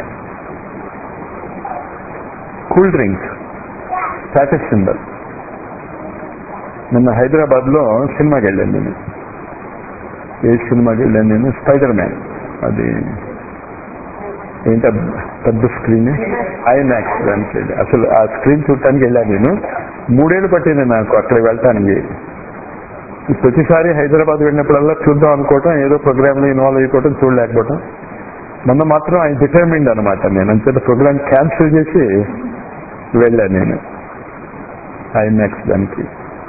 కూల్ డ్రింక్ స్టాటస్ సింబల్ నిన్న హైదరాబాద్ లో సినిమాకి వెళ్ళాను నేను ఏ సినిమాకి వెళ్ళాను నేను స్పైడర్ మ్యాన్ అది ఏంట పెద్ద స్క్రీన్ ఐమాక్స్ దానికి వెళ్ళి అసలు ఆ స్క్రీన్ చూడటానికి వెళ్ళాను నేను మూడేళ్ళు పట్టింది నాకు అక్కడ వెళ్ళటానికి ప్రతిసారి హైదరాబాద్ వెళ్ళినప్పుడల్లా చూద్దాం అనుకోవటం ఏదో ప్రోగ్రామ్ లో ఇన్వాల్వ్ అయిపోవటం చూడలేకపోవటం మొన్న మాత్రం ఆయన డిటర్మిండ్ అనమాట నేను అంతేత ప్రోగ్రామ్ క్యాన్సిల్ చేసి వెళ్ళాను నేను ఐమాక్స్ దానికి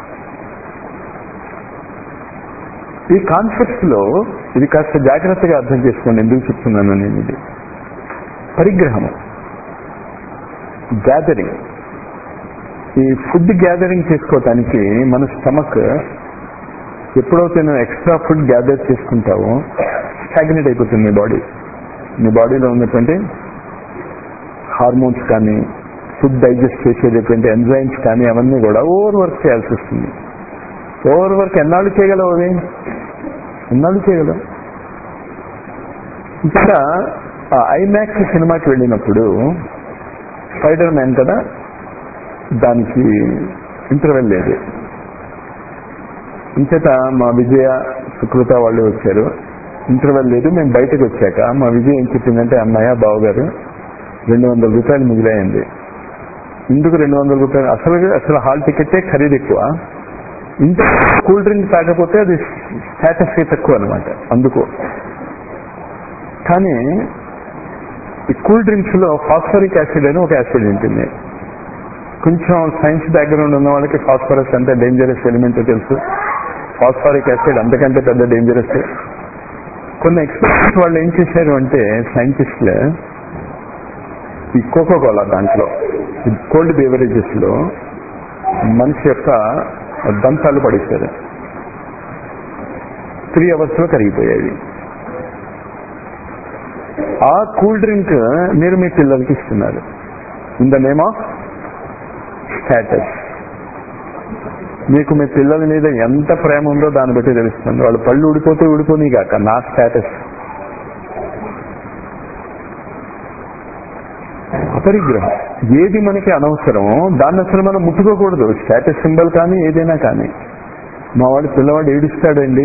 ఈ కాన్సెప్ట్ లో ఇది కాస్త జాగ్రత్తగా అర్థం చేసుకోండి ఎందుకు చెప్తున్నాను నేను ఇది పరిగ్రహము గ్యాదరింగ్ ఈ ఫుడ్ గ్యాదరింగ్ చేసుకోవటానికి మన స్టమక్ ఎప్పుడైతే నువ్వు ఎక్స్ట్రా ఫుడ్ గ్యాదర్ చేసుకుంటావో స్టాగ్నేట్ అయిపోతుంది నీ బాడీ నీ బాడీలో ఉన్నటువంటి హార్మోన్స్ కానీ ఫుడ్ డైజెస్ట్ చేసేటటువంటి ఎంజైమ్స్ కానీ అవన్నీ కూడా ఓవర్ వర్క్ చేయాల్సి వస్తుంది ఓవర్ వర్క్ ఎన్నాళ్ళు చేయగలవు అవి ఎన్నాళ్ళు చేయగలవు ఇక్కడ ఐమాక్స్ సినిమాకి వెళ్ళినప్పుడు స్పైడర్ మ్యాన్ కదా దానికి ఇంటర్వెల్ లేదు ఇంచేత మా విజయ సుకృత వాళ్ళు వచ్చారు ఇంటర్వెల్ లేదు మేము బయటకు వచ్చాక మా విజయ ఏం చెప్పిందంటే అన్నయ్య బావగారు రెండు వందల రూపాయలు మిగిలాయండి ఇందుకు రెండు వందల రూపాయలు అసలు అసలు హాల్ టికెటే ఖరీదు ఎక్కువ ఇంత కూల్ డ్రింక్ తాగకపోతే అది స్టాటస్ తక్కువ అనమాట అందుకు కానీ ఈ కూల్ డ్రింక్స్ లో ఫాస్ఫరిక్ యాసిడ్ అని ఒక యాసిడ్ ఉంటుంది కొంచెం సైన్స్ బ్యాక్గ్రౌండ్ ఉన్న వాళ్ళకి ఫాస్ఫరస్ అంటే డేంజరస్ ఎలిమెంట్ తెలుసు ఫాస్ఫరిక్ యాసిడ్ అంతకంటే పెద్ద డేంజరస్ కొన్ని ఎక్స్పెరిమెంట్స్ వాళ్ళు ఏం చేశారు అంటే సైంటిస్టులు ఈ కోకో కోలా దాంట్లో కోల్డ్ బేవరేజెస్ లో మనిషి యొక్క దంతాలు పడేశారు త్రీ అవర్స్ లో కరిగిపోయేవి ఆ కూల్ డ్రింక్ మీరు మీ పిల్లలకి ఇస్తున్నారు in the name of status మీకు మీ పిల్లల మీద ఎంత ప్రేమ ఉందో దాన్ని బట్టి తెలుస్తుంది వాళ్ళు పళ్ళు ఊడిపోతే ఊడిపోనీ కాక నా స్టేటస్ అపరిగ్రహం ఏది మనకి అనవసరమో దాన్ని అసలు మనం ముట్టుకోకూడదు స్టేటస్ సింబల్ కానీ ఏదైనా కానీ మా వాడు పిల్లవాడు ఏడుస్తాడండి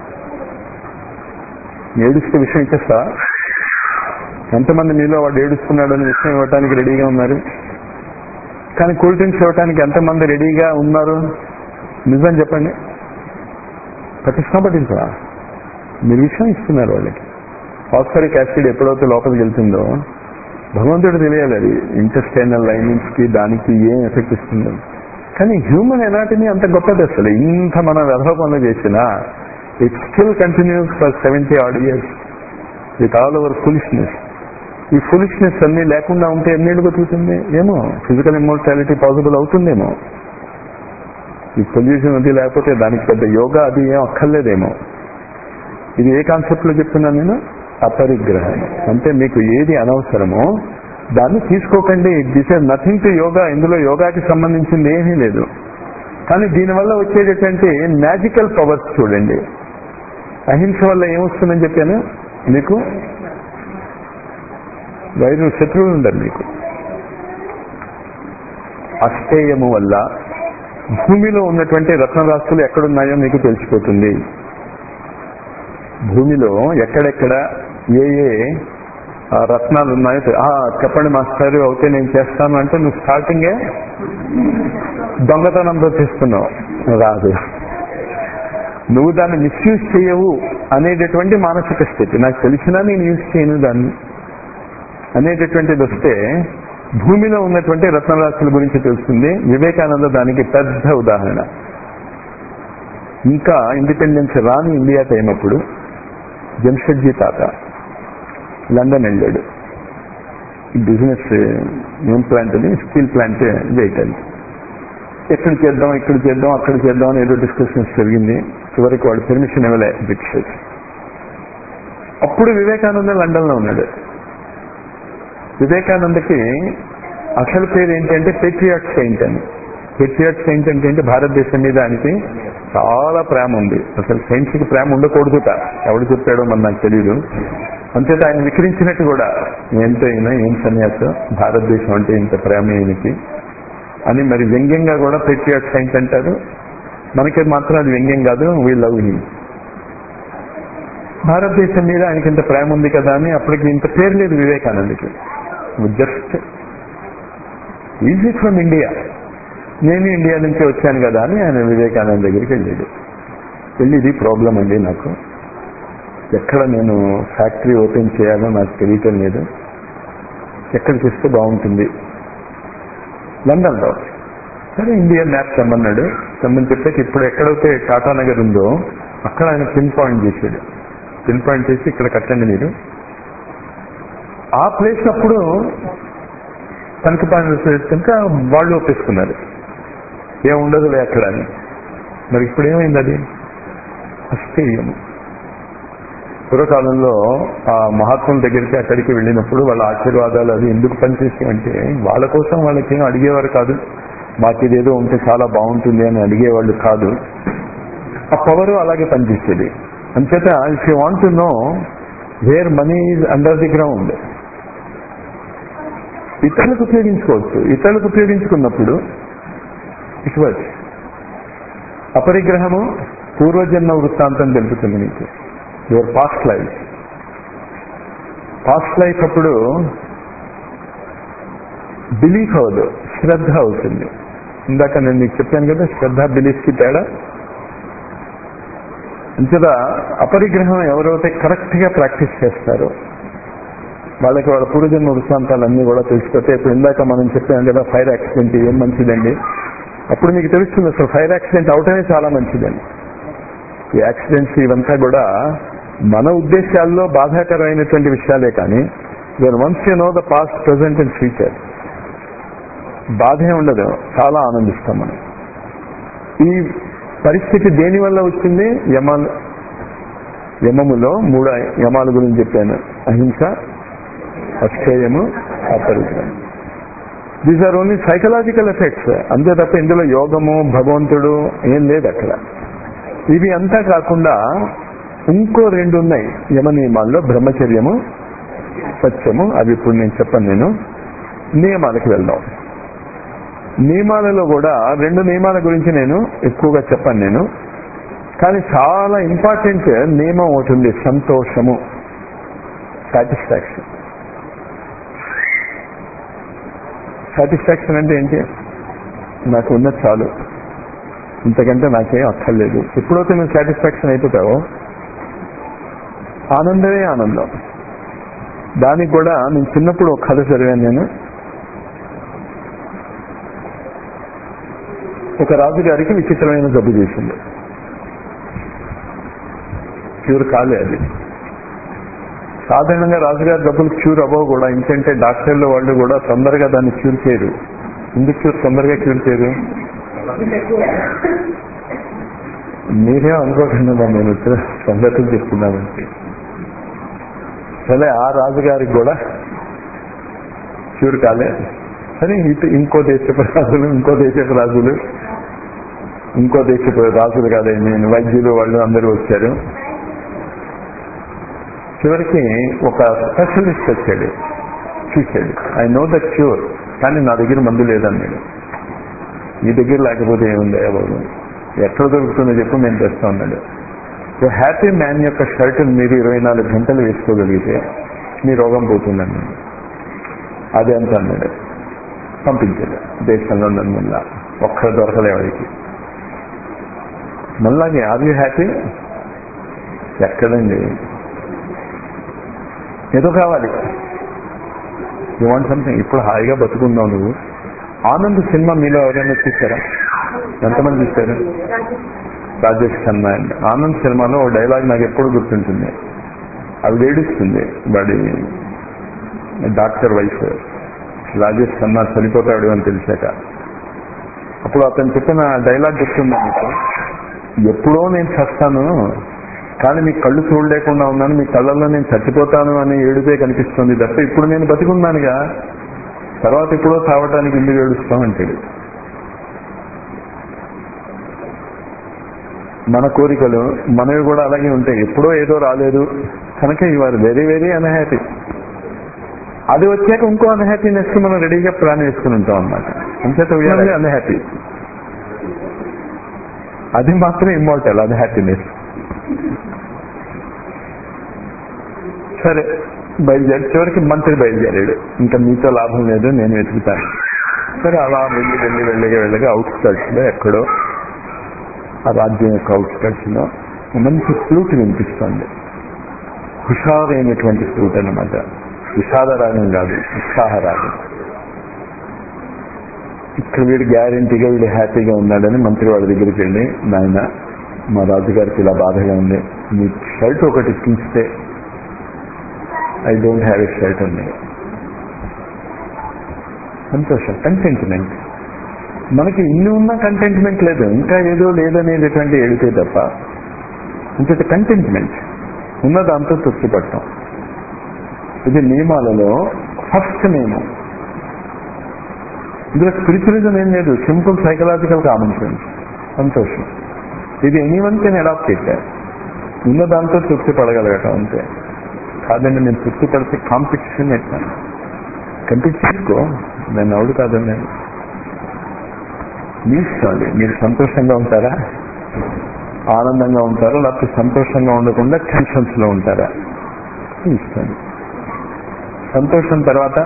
ఏడుస్తే విషయం ఇచ్చేస్తా ఎంతమంది మీలో వాడు ఏడుస్తున్నాడు అనే విషయం ఇవ్వడానికి రెడీగా ఉన్నారు కానీ కూల్ డ్రింక్స్ ఇవ్వడానికి ఎంతమంది రెడీగా ఉన్నారు నిజం చెప్పండి పట్టించుకో పట్టించరా మీరు విషయం ఇస్తున్నారు వాళ్ళకి ఫాస్ఫరిక్ యాసిడ్ ఎప్పుడైతే లోపలికి వెళ్తుందో భగవంతుడు తెలియాలి అది ఇంటెస్టైనల్ లైనింగ్స్ కి దానికి ఏం ఎఫెక్ట్ ఇస్తుందో కానీ హ్యూమన్ ఎనాటమీ అంత గొప్పది అసలు ఇంత మనం వ్యధ పనులు చేసినా it still continues for seventy odd years with all over foolishness ఈ ఫులిష్నెస్ అన్ని లేకుండా ఉంటే ఎన్నేళ్ళు బతుకుతుంది ఏమో ఫిజికల్ ఇమ్మోర్టాలిటీ పాసిబుల్ అవుతుందేమో ఈ పొల్యూషన్ అది లేకపోతే దానికి పెద్ద యోగా అది ఏం అక్కర్లేదేమో ఇది ఏ కాన్సెప్ట్ లో చెప్తున్నాను నేను అపరిగ్రహం అంటే మీకు ఏది అనవసరమో దాన్ని తీసుకోకండి this is nothing to yoga ఇందులో యోగాకి సంబంధించింది ఏమీ లేదు కానీ దీనివల్ల వచ్చేటటువంటి మ్యాజికల్ పవర్స్ చూడండి అహింస వల్ల ఏమొస్తుందని చెప్పాను మీకు వైరు శత్రువులు ఉండరు మీకు అస్థేయము వల్ల భూమిలో ఉన్నటువంటి రత్నరాస్తులు ఎక్కడున్నాయో మీకు తెలిసిపోతుంది భూమిలో ఎక్కడెక్కడ ఏ ఏ ఆ, రత్నాలు ఉన్నాయో తె- ఆ, చెప్పండి మాస్టర్ అవుతే నేను చేస్తాను అంటే నువ్వు స్టార్టింగే దొంగతనంతో చేస్తున్నావు రాదు నువ్వు దాన్ని మిస్యూజ్ చేయవు అనేటటువంటి మానసిక స్థితి నాకు తెలిసినా నేను యూజ్ చేయను దాన్ని అనేటటువంటిది వస్తే భూమిలో ఉన్నటువంటి రత్నరాశుల గురించి తెలుస్తుంది వివేకానంద దానికి పెద్ద ఉదాహరణ ఇంకా ఇండిపెండెన్స్ రాని ఇండియా టైం అప్పుడు జంషెడ్జీ తాత లండన్ వెళ్ళాడు బిజినెస్ ఏం ప్లాంట్ అని స్టీల్ ప్లాంట్ వేయటానికి ఎక్కడ చేద్దాం ఇక్కడ చేద్దాం అక్కడ చేద్దాం అని ఏదో డిస్కషన్స్ జరిగింది చివరికి వాడు పర్మిషన్ ఇవ్వలే బ్రిటిషర్స్ అప్పుడు వివేకానంద లండన్ లో ఉన్నాడు వివేకానందకి అసలు పేరు ఏంటంటే పేట్రియాట్ సెయింట్ అని పేట్రియాట్ సెయింట్ అంటే ఏంటి భారతదేశం మీద ఆయనకి చాలా ప్రేమ ఉంది అసలు సైన్స్ కి ప్రేమ ఉండకూడదుట ఎవడు చెప్పాడో మరి నాకు తెలియదు అంతేత ఆయన విక్రించినట్టు కూడా ఏంటో అయినా ఏం సన్యాసం భారతదేశం అంటే ఇంత ప్రేమ ఈయనకి అని మరి వ్యంగ్యంగా కూడా పేట్రియాట్ సైన్స్ అంటారు మనకి మాత్రం అది వ్యంగ్యం కాదు వీ లవ్ హిమ్ భారతదేశం మీద ఆయనకి ఇంత ప్రేమ ఉంది కదా అని అప్పటికి ఇంత పేరు లేదు వివేకానందకి జస్ట్ ఈజీ ఫ్రమ్ ఇండియా నేను ఇండియా నుంచి వచ్చాను కదా అని ఆయన వివేకానంద దగ్గరికి వెళ్ళాడు వెళ్ళి ఇది ప్రాబ్లం అండి నాకు ఎక్కడ నేను ఫ్యాక్టరీ ఓపెన్ చేయాలో నాకు తెలియటం లేదు ఎక్కడ చేస్తే బాగుంటుంది లండన్లో సరే ఇండియన్ మ్యాప్ తెమ్మన్నాడు తెమ్మని చెప్పాక ఇప్పుడు ఎక్కడైతే టాటా నగర్ ఉందో అక్కడ ఆయన పిన్ పాయింట్ చేశాడు పిన్ పాయింట్ చేసి ఇక్కడ కట్టండి మీరు ఆ ప్లేస్ అప్పుడు తనకి కనుక వాళ్ళు ఒప్పేసుకున్నారు ఏముండదులే అక్కడ అని మరి ఇప్పుడు ఏమైంది అది అస్థేయము పూర్వకాలంలో ఆ మహాత్ముల దగ్గరికి అక్కడికి వెళ్ళినప్పుడు వాళ్ళ ఆశీర్వాదాలు అది ఎందుకు పనిచేసి అంటే వాళ్ళ కోసం వాళ్ళకి ఏం అడిగేవారు కాదు మాకు ఇదేదో ఉంటే చాలా బాగుంటుంది అని అడిగేవాళ్ళు కాదు ఆ పవర్ అలాగే పనిచేసేది అంచేత if you want to know where money is under the ground ఇతరులకు ఉపయోగించుకోవచ్చు ఇతరులకు ఉపయోగించుకున్నప్పుడు ఇట్ వర్క్ అపరిగ్రహము పూర్వజన్మ వృత్తాంతం తెలుపుతుంది మీకు your past life past life అప్పుడు బిలీఫ్ అవ్వదు శ్రద్ధ అవుతుంది ఇందాక నేను మీకు చెప్పాను కదా శ్రద్ధ బిలీఫ్ కి తేడా అంతేదా అపరిగ్రహం ఎవరైతే కరెక్ట్ గా ప్రాక్టీస్ చేస్తారో వాళ్ళకి వాళ్ళ పూర్వజన్మ వృత్తాంతాలన్నీ కూడా తెలిసిపోతే ఇప్పుడు ఇందాక మనం చెప్పాం కదా ఫైర్ యాక్సిడెంట్ ఏం మంచిదండి అప్పుడు మీకు తెలుస్తుంది అసలు ఫైర్ యాక్సిడెంట్ అవటమే చాలా మంచిదండి ఈ యాక్సిడెంట్స్ ఇవంతా కూడా మన ఉద్దేశాల్లో బాధాకరమైనటువంటి విషయాలే కానీ then once you know the past present and future బాధే ఉండదు చాలా ఆనందిస్తాం మనం ఈ పరిస్థితి దేని వల్ల వచ్చింది యమాలు యమములో మూడు యమాల గురించి చెప్పాను అహింస అక్షయము అపరిగ్రహం these are only psychological effects అంతే తప్ప ఇందులో యోగము భగవంతుడు ఏం లేదు అక్కడ ఇవి అంతా కాకుండా ఇంకో రెండు ఉన్నాయి యమ నియమాల్లో బ్రహ్మచర్యము సత్యము అవి ఇప్పుడు నేను చెప్పను నేను నియమాలకు వెళ్దాం నియమాలలో కూడా రెండు నియమాల గురించి నేను ఎక్కువగా చెప్పను నేను కానీ చాలా ఇంపార్టెంట్ నియమం ఒకటి ఉంది సంతోషము సాటిస్ఫాక్షన్ సాటిస్ఫాక్షన్ అంటే ఏంటి నాకు ఉన్నది చాలు ఇంతకంటే నాకేం అక్కర్లేదు ఎప్పుడైతే నువ్వు సాటిస్ఫాక్షన్ అయిపోతావో ఆనందమే ఆనందం దానికి కూడా నేను చిన్నప్పుడు ఒక కథ చదివాను నేను ఒక రాజుగారికి విచిత్రమైన జబ్బు చేసింది క్యూర్ కాలే అది సాధారణంగా రాజుగారి జబ్బులు క్యూర్ అవ్వవు కూడా ఎందుకంటే డాక్టర్లు వాళ్ళు కూడా తొందరగా దాన్ని క్యూర్ చేయరు ఎందుకు క్యూర్ తొందరగా క్యూర్ చేయరు మీరే అనుకోకుండా నేను వచ్చిన సంగతులు చెప్తున్నానంటే సరే ఆ రాజుగారికి కూడా క్యూర్ కాలే సరే ఇటు ఇంకో దేశపు రాజులు ఇంకో దేశపు రాజులు ఇంకో దేశపు రాజులు కాదే నేను వైద్యులు వాళ్ళు అందరూ వచ్చారు చివరికి ఒక స్పెషలిస్ట్ వచ్చాడు చూశాడు ఐ నో ద క్యూర్ కానీ నా దగ్గర మందు లేదన్నాడు నీ దగ్గర లేకపోతే ఏముంది బాబు ఎక్కడ దొరుకుతుందో చెప్పు నేను తెస్తా ఉన్నాడు సో హ్యాపీ మ్యాన్ యొక్క షర్ట్ మీరు ఇరవై నాలుగు గంటలు వేసుకోగలిగితే మీ రోగం పోతుందండి అదే అంత అన్నాడు పంపించాడు దేశంలో నన్ను మళ్ళా ఒక్కడ దొరకలే వాడికి మళ్ళాగే ఆర్ యూ హ్యాపీ ఎక్కడండి ఏదో కావాలి యూ వాంట్ సంథింగ్ ఇప్పుడు హాయిగా బతుకున్నావు నువ్వు ఆనంద్ సినిమా మీలో ఎవరైనా చూసారా ఎంతమంది చూశారు రాజేష్ ఖన్నా అండి ఆనంద్ సినిమాలో ఓ డైలాగ్ నాకు ఎప్పుడు గుర్తుంటుంది అవి ఏడుస్తుంది వాడి డాక్టర్ వైఫ్ రాజేష్ ఖన్నా చనిపోతాడు అని తెలిసాక అప్పుడు అతను చెప్పిన డైలాగ్ గుర్తుంది మీకు ఎప్పుడో నేను చస్తాను కానీ మీ కళ్ళు చూడలేకుండా ఉన్నాను మీ కళ్ళల్లో నేను చచ్చిపోతాను అని ఏడుపే కనిపిస్తుంది తప్ప ఇప్పుడు నేను బతికున్నానుగా తర్వాత ఎప్పుడో చావటానికి ఎందుకు ఏడుస్తామంటాడు మన కోరికలు మనవి కూడా అలాగే ఉంటాయి ఎప్పుడో ఏదో రాలేదు కనుక you are very very unhappy అది వచ్చాక ఇంకో అన్హ్యాపీనెస్ కి మనం రెడీగా ప్లాన్ వేసుకుని ఉంటాం అన్నమాట అంచేత వీఆర్ అన్హ్యాపీ అది మాత్రం ఇమ్మోర్టల్ అది హ్యాపీనెస్ సరే బయలుదేరి చివరికి మంత్రి బయలుదేరాడు ఇంకా మీతో లాభం లేదు నేను వెతుకుతాను సరే అలా వెళ్ళి వెళ్ళి వెళ్ళగా వెళ్ళగా అవుట్స్కట్స్ లో ఎక్కడో ఆ రాజ్యం యొక్క అవుట్స్కట్స్ లో మంచి ఫ్లూట్ వినిపిస్తుంది హుషారైనటువంటి ఫ్లూట్ అనమాట విషాద రాగం కాదు ఉత్సాహ రాగం ఇక్కడ వీడు గ్యారంటీగా వీడు హ్యాపీగా ఉన్నాడని మంత్రి వాళ్ళ దగ్గరికి వెళ్ళి నాయన మా రాజుగారికి ఇలా బాధగా ఉంది మీ షర్ట్ ఒకటి తీస్తే I don't have a shirt అండి సంతోషం కంటెంట్మెంట్ మనకి ఇన్ని ఉన్న కంటెంట్మెంట్ లేదు ఇంకా ఏదో లేదనేటటువంటి ఏడితే తప్ప ఇంకటి కంటెంట్మెంట్ ఉన్న దాంతో తృప్తి పడటం ఇది నియమాలలో ఫస్ట్ నియమం ఇందులో స్పిరిచువలిజం ఏం లేదు సింపుల్ సైకలాజికల్ కామన్ సెన్స్ సంతోషం ఇది ఎనీవన్ కెన్ అడాప్ట్ చేశారు ఉన్న దాంతో తృప్తి పడగలగటం అంతే కాదండి నేను తృప్తి పడితే కాంపిటీషన్ ఎట్లా కంప్లీట్ చేసుకో నేను అవుడు కాదండి నేను మీ ఇష్టం మీరు సంతోషంగా ఉంటారా ఆనందంగా ఉంటారా లేకపోతే సంతోషంగా ఉండకుండా టెన్షన్స్ లో ఉంటారా మీ ఇష్టం సంతోషం తర్వాత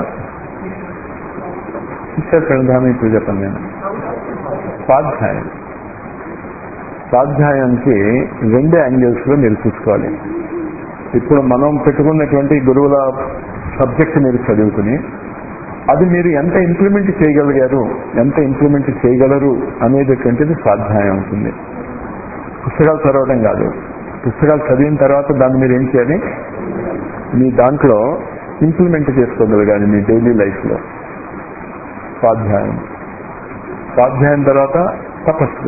ఈశ్వర ప్రణామం ఇప్పుడు చెప్పండి నేను స్వాధ్యాయం స్వాధ్యాయానికి రెండు యాంగిల్స్ లో మీరు చూసుకోవాలి ఇప్పుడు మనం పెట్టుకున్నటువంటి గురువుల సబ్జెక్ట్ మీరు చదువుకుని అది మీరు ఎంత ఇంప్లిమెంట్ చేయగలిగారు ఎంత ఇంప్లిమెంట్ చేయగలరు అనేటటువంటిది స్వాధ్యాయం అవుతుంది పుస్తకాలు చదవడం కాదు పుస్తకాలు చదివిన తర్వాత దాన్ని మీరు ఏం చేయాలి మీ దాంట్లో ఇంప్లిమెంట్ చేసుకోగలగాలి మీ డైలీ లైఫ్లో స్వాధ్యాయం స్వాధ్యాయం తర్వాత తపస్సు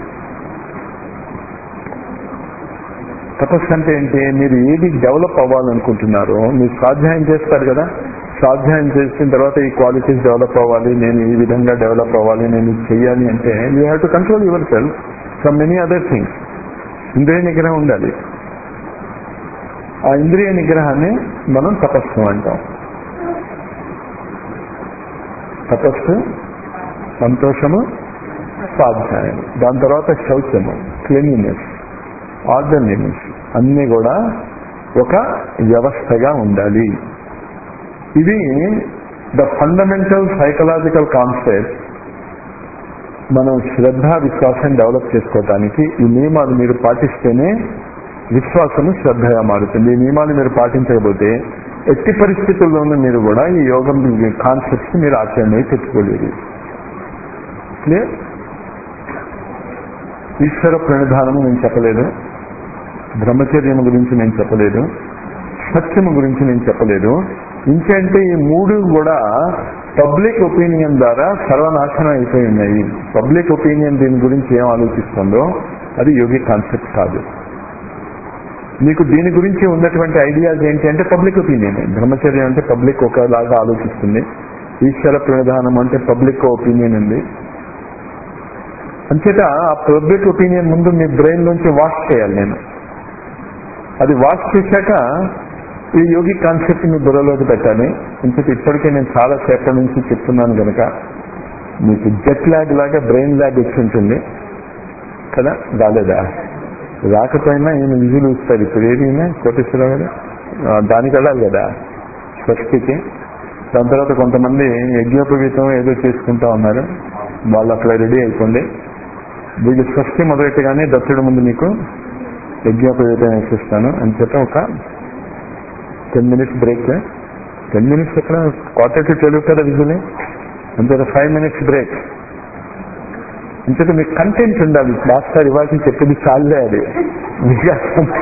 తపస్సు అంటే ఏంటి మీరు ఏది డెవలప్ అవ్వాలనుకుంటున్నారో మీరు స్వాధ్యాయం చేస్తారు కదా స్వాధ్యాయం చేసిన తర్వాత ఈ క్వాలిటీస్ డెవలప్ అవ్వాలి నేను ఈ విధంగా డెవలప్ అవ్వాలి నేను ఇది చెయ్యాలి అంటే you have to control yourself from many other things ఇంద్రియ నిగ్రహం ఉండాలి ఆ ఇంద్రియ నిగ్రహాన్ని మనం తపస్సు అంటాం తపస్సు సంతోషము స్వాధ్యాయం దాని తర్వాత శౌచము క్లీనినెస్ ఆర్డర్లీనెస్ అన్నీ కూడా ఒక వ్యవస్థగా ఉండాలి ఇది ద ఫండమెంటల్ సైకలాజికల్ కాన్సెప్ట్ మనం శ్రద్ధ విశ్వాసం డెవలప్ చేసుకోవటానికి ఈ నియమాలు మీరు పాటిస్తేనే విశ్వాసము శ్రద్ధగా మారుతుంది ఈ నియమాలు మీరు పాటించకపోతే ఎట్టి పరిస్థితుల్లోనూ మీరు కూడా ఈ యోగం కాన్సెప్ట్స్ మీరు ఆచరణ తెచ్చుకోలేరు క్లియర్ ఈశ్వర ప్రణిధానము నేను చెప్పలేదు బ్రహ్మచర్యము గురించి నేను చెప్పలేదు సత్యము గురించి నేను చెప్పలేదు ఇంకంటే ఈ మూడు కూడా పబ్లిక్ ఒపీనియన్ ద్వారా సర్వనాశనం అయిపోయి ఉన్నాయి పబ్లిక్ ఒపీనియన్ దీని గురించి ఏం ఆలోచిస్తుందో అది యోగి కాన్సెప్ట్ కాదు మీకు దీని గురించి ఉన్నటువంటి ఐడియాస్ ఏంటి అంటే పబ్లిక్ ఒపీనియన్ బ్రహ్మచర్యం అంటే పబ్లిక్ ఒకలాగా ఆలోచిస్తుంది ఈశ్వర ప్రణిధానం అంటే పబ్లిక్ ఒపీనియన్ ఉంది అంచేత ఆ పబ్లిక్ ఒపీనియన్ ముందు మీ బ్రెయిన్ నుంచి వాష్ చేయాలి నేను అది వాష్ చేశాక ఈ యోగి కాన్సెప్ట్ మీ బుర్రలోకి పెట్టాలి ఇంతకు ఇప్పటికే నేను చాలా సేపటి నుంచి చెప్తున్నాను కనుక మీకు జెట్ ల్యాగ్ లాగా బ్రెయిన్ ల్యాగ్ వచ్చి ఉంటుంది కదా రాలేదా రాకపోయినా ఈయన విజులు ఇస్తారు ఇప్పుడు ఏది ఈయన కోటేశ్వరరావు గారు ఆ, దానికి వెళ్ళాలి కదా స్వస్తికి దాని తర్వాత కొంతమంది యజ్ఞోపవీతం ఏదో చేసుకుంటా ఉన్నారు వాళ్ళు అక్కడ రెడీ అయిపోండి వీళ్ళు స్వస్తి మొదలెట్టగానే దత్తుడు ముందు మీకు యజ్ఞోపవీతం వేసిస్తాను అని చెప్పి ఒక ten minutes break ten minutes ఎక్కడ క్వార్టర్ టు ట్వెల్వ్ కదా విజులే అంతే ఫైవ్ మినిట్స్ బ్రేక్ అంతేత మీకు కంటెంట్ ఉండాలి మాస్టర్ ఇవ్వాల్సి చెప్పింది చాలే అది మీకు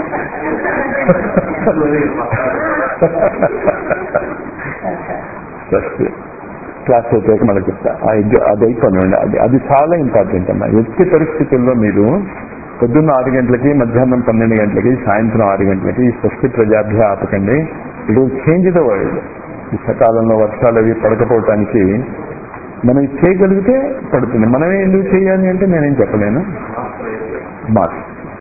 ఫస్ట్ క్లాస్ అయిపోయాక మనకి చెప్తా ఆ ఎగ్జా- అది అయిపోయింది అది అది చాలా ఇంపార్టెంట్ అమ్మా ఎట్టి పరిస్థితుల్లో మీరు పొద్దున్న ఆరు గంటలకి మధ్యాహ్నం పన్నెండు గంటలకి సాయంత్రం ఆరు గంటలకి ఈ స్వస్తి ప్రజాభ్య ఆపకండి it will change the world ఈ సకాలంలో వర్షాలు అవి పడకపోవటానికి మనం ఇది చేయగలిగితే పడుతుంది మనమే ఎందుకు చేయాలి అంటే నేనేం చెప్పలేను మార్క్స్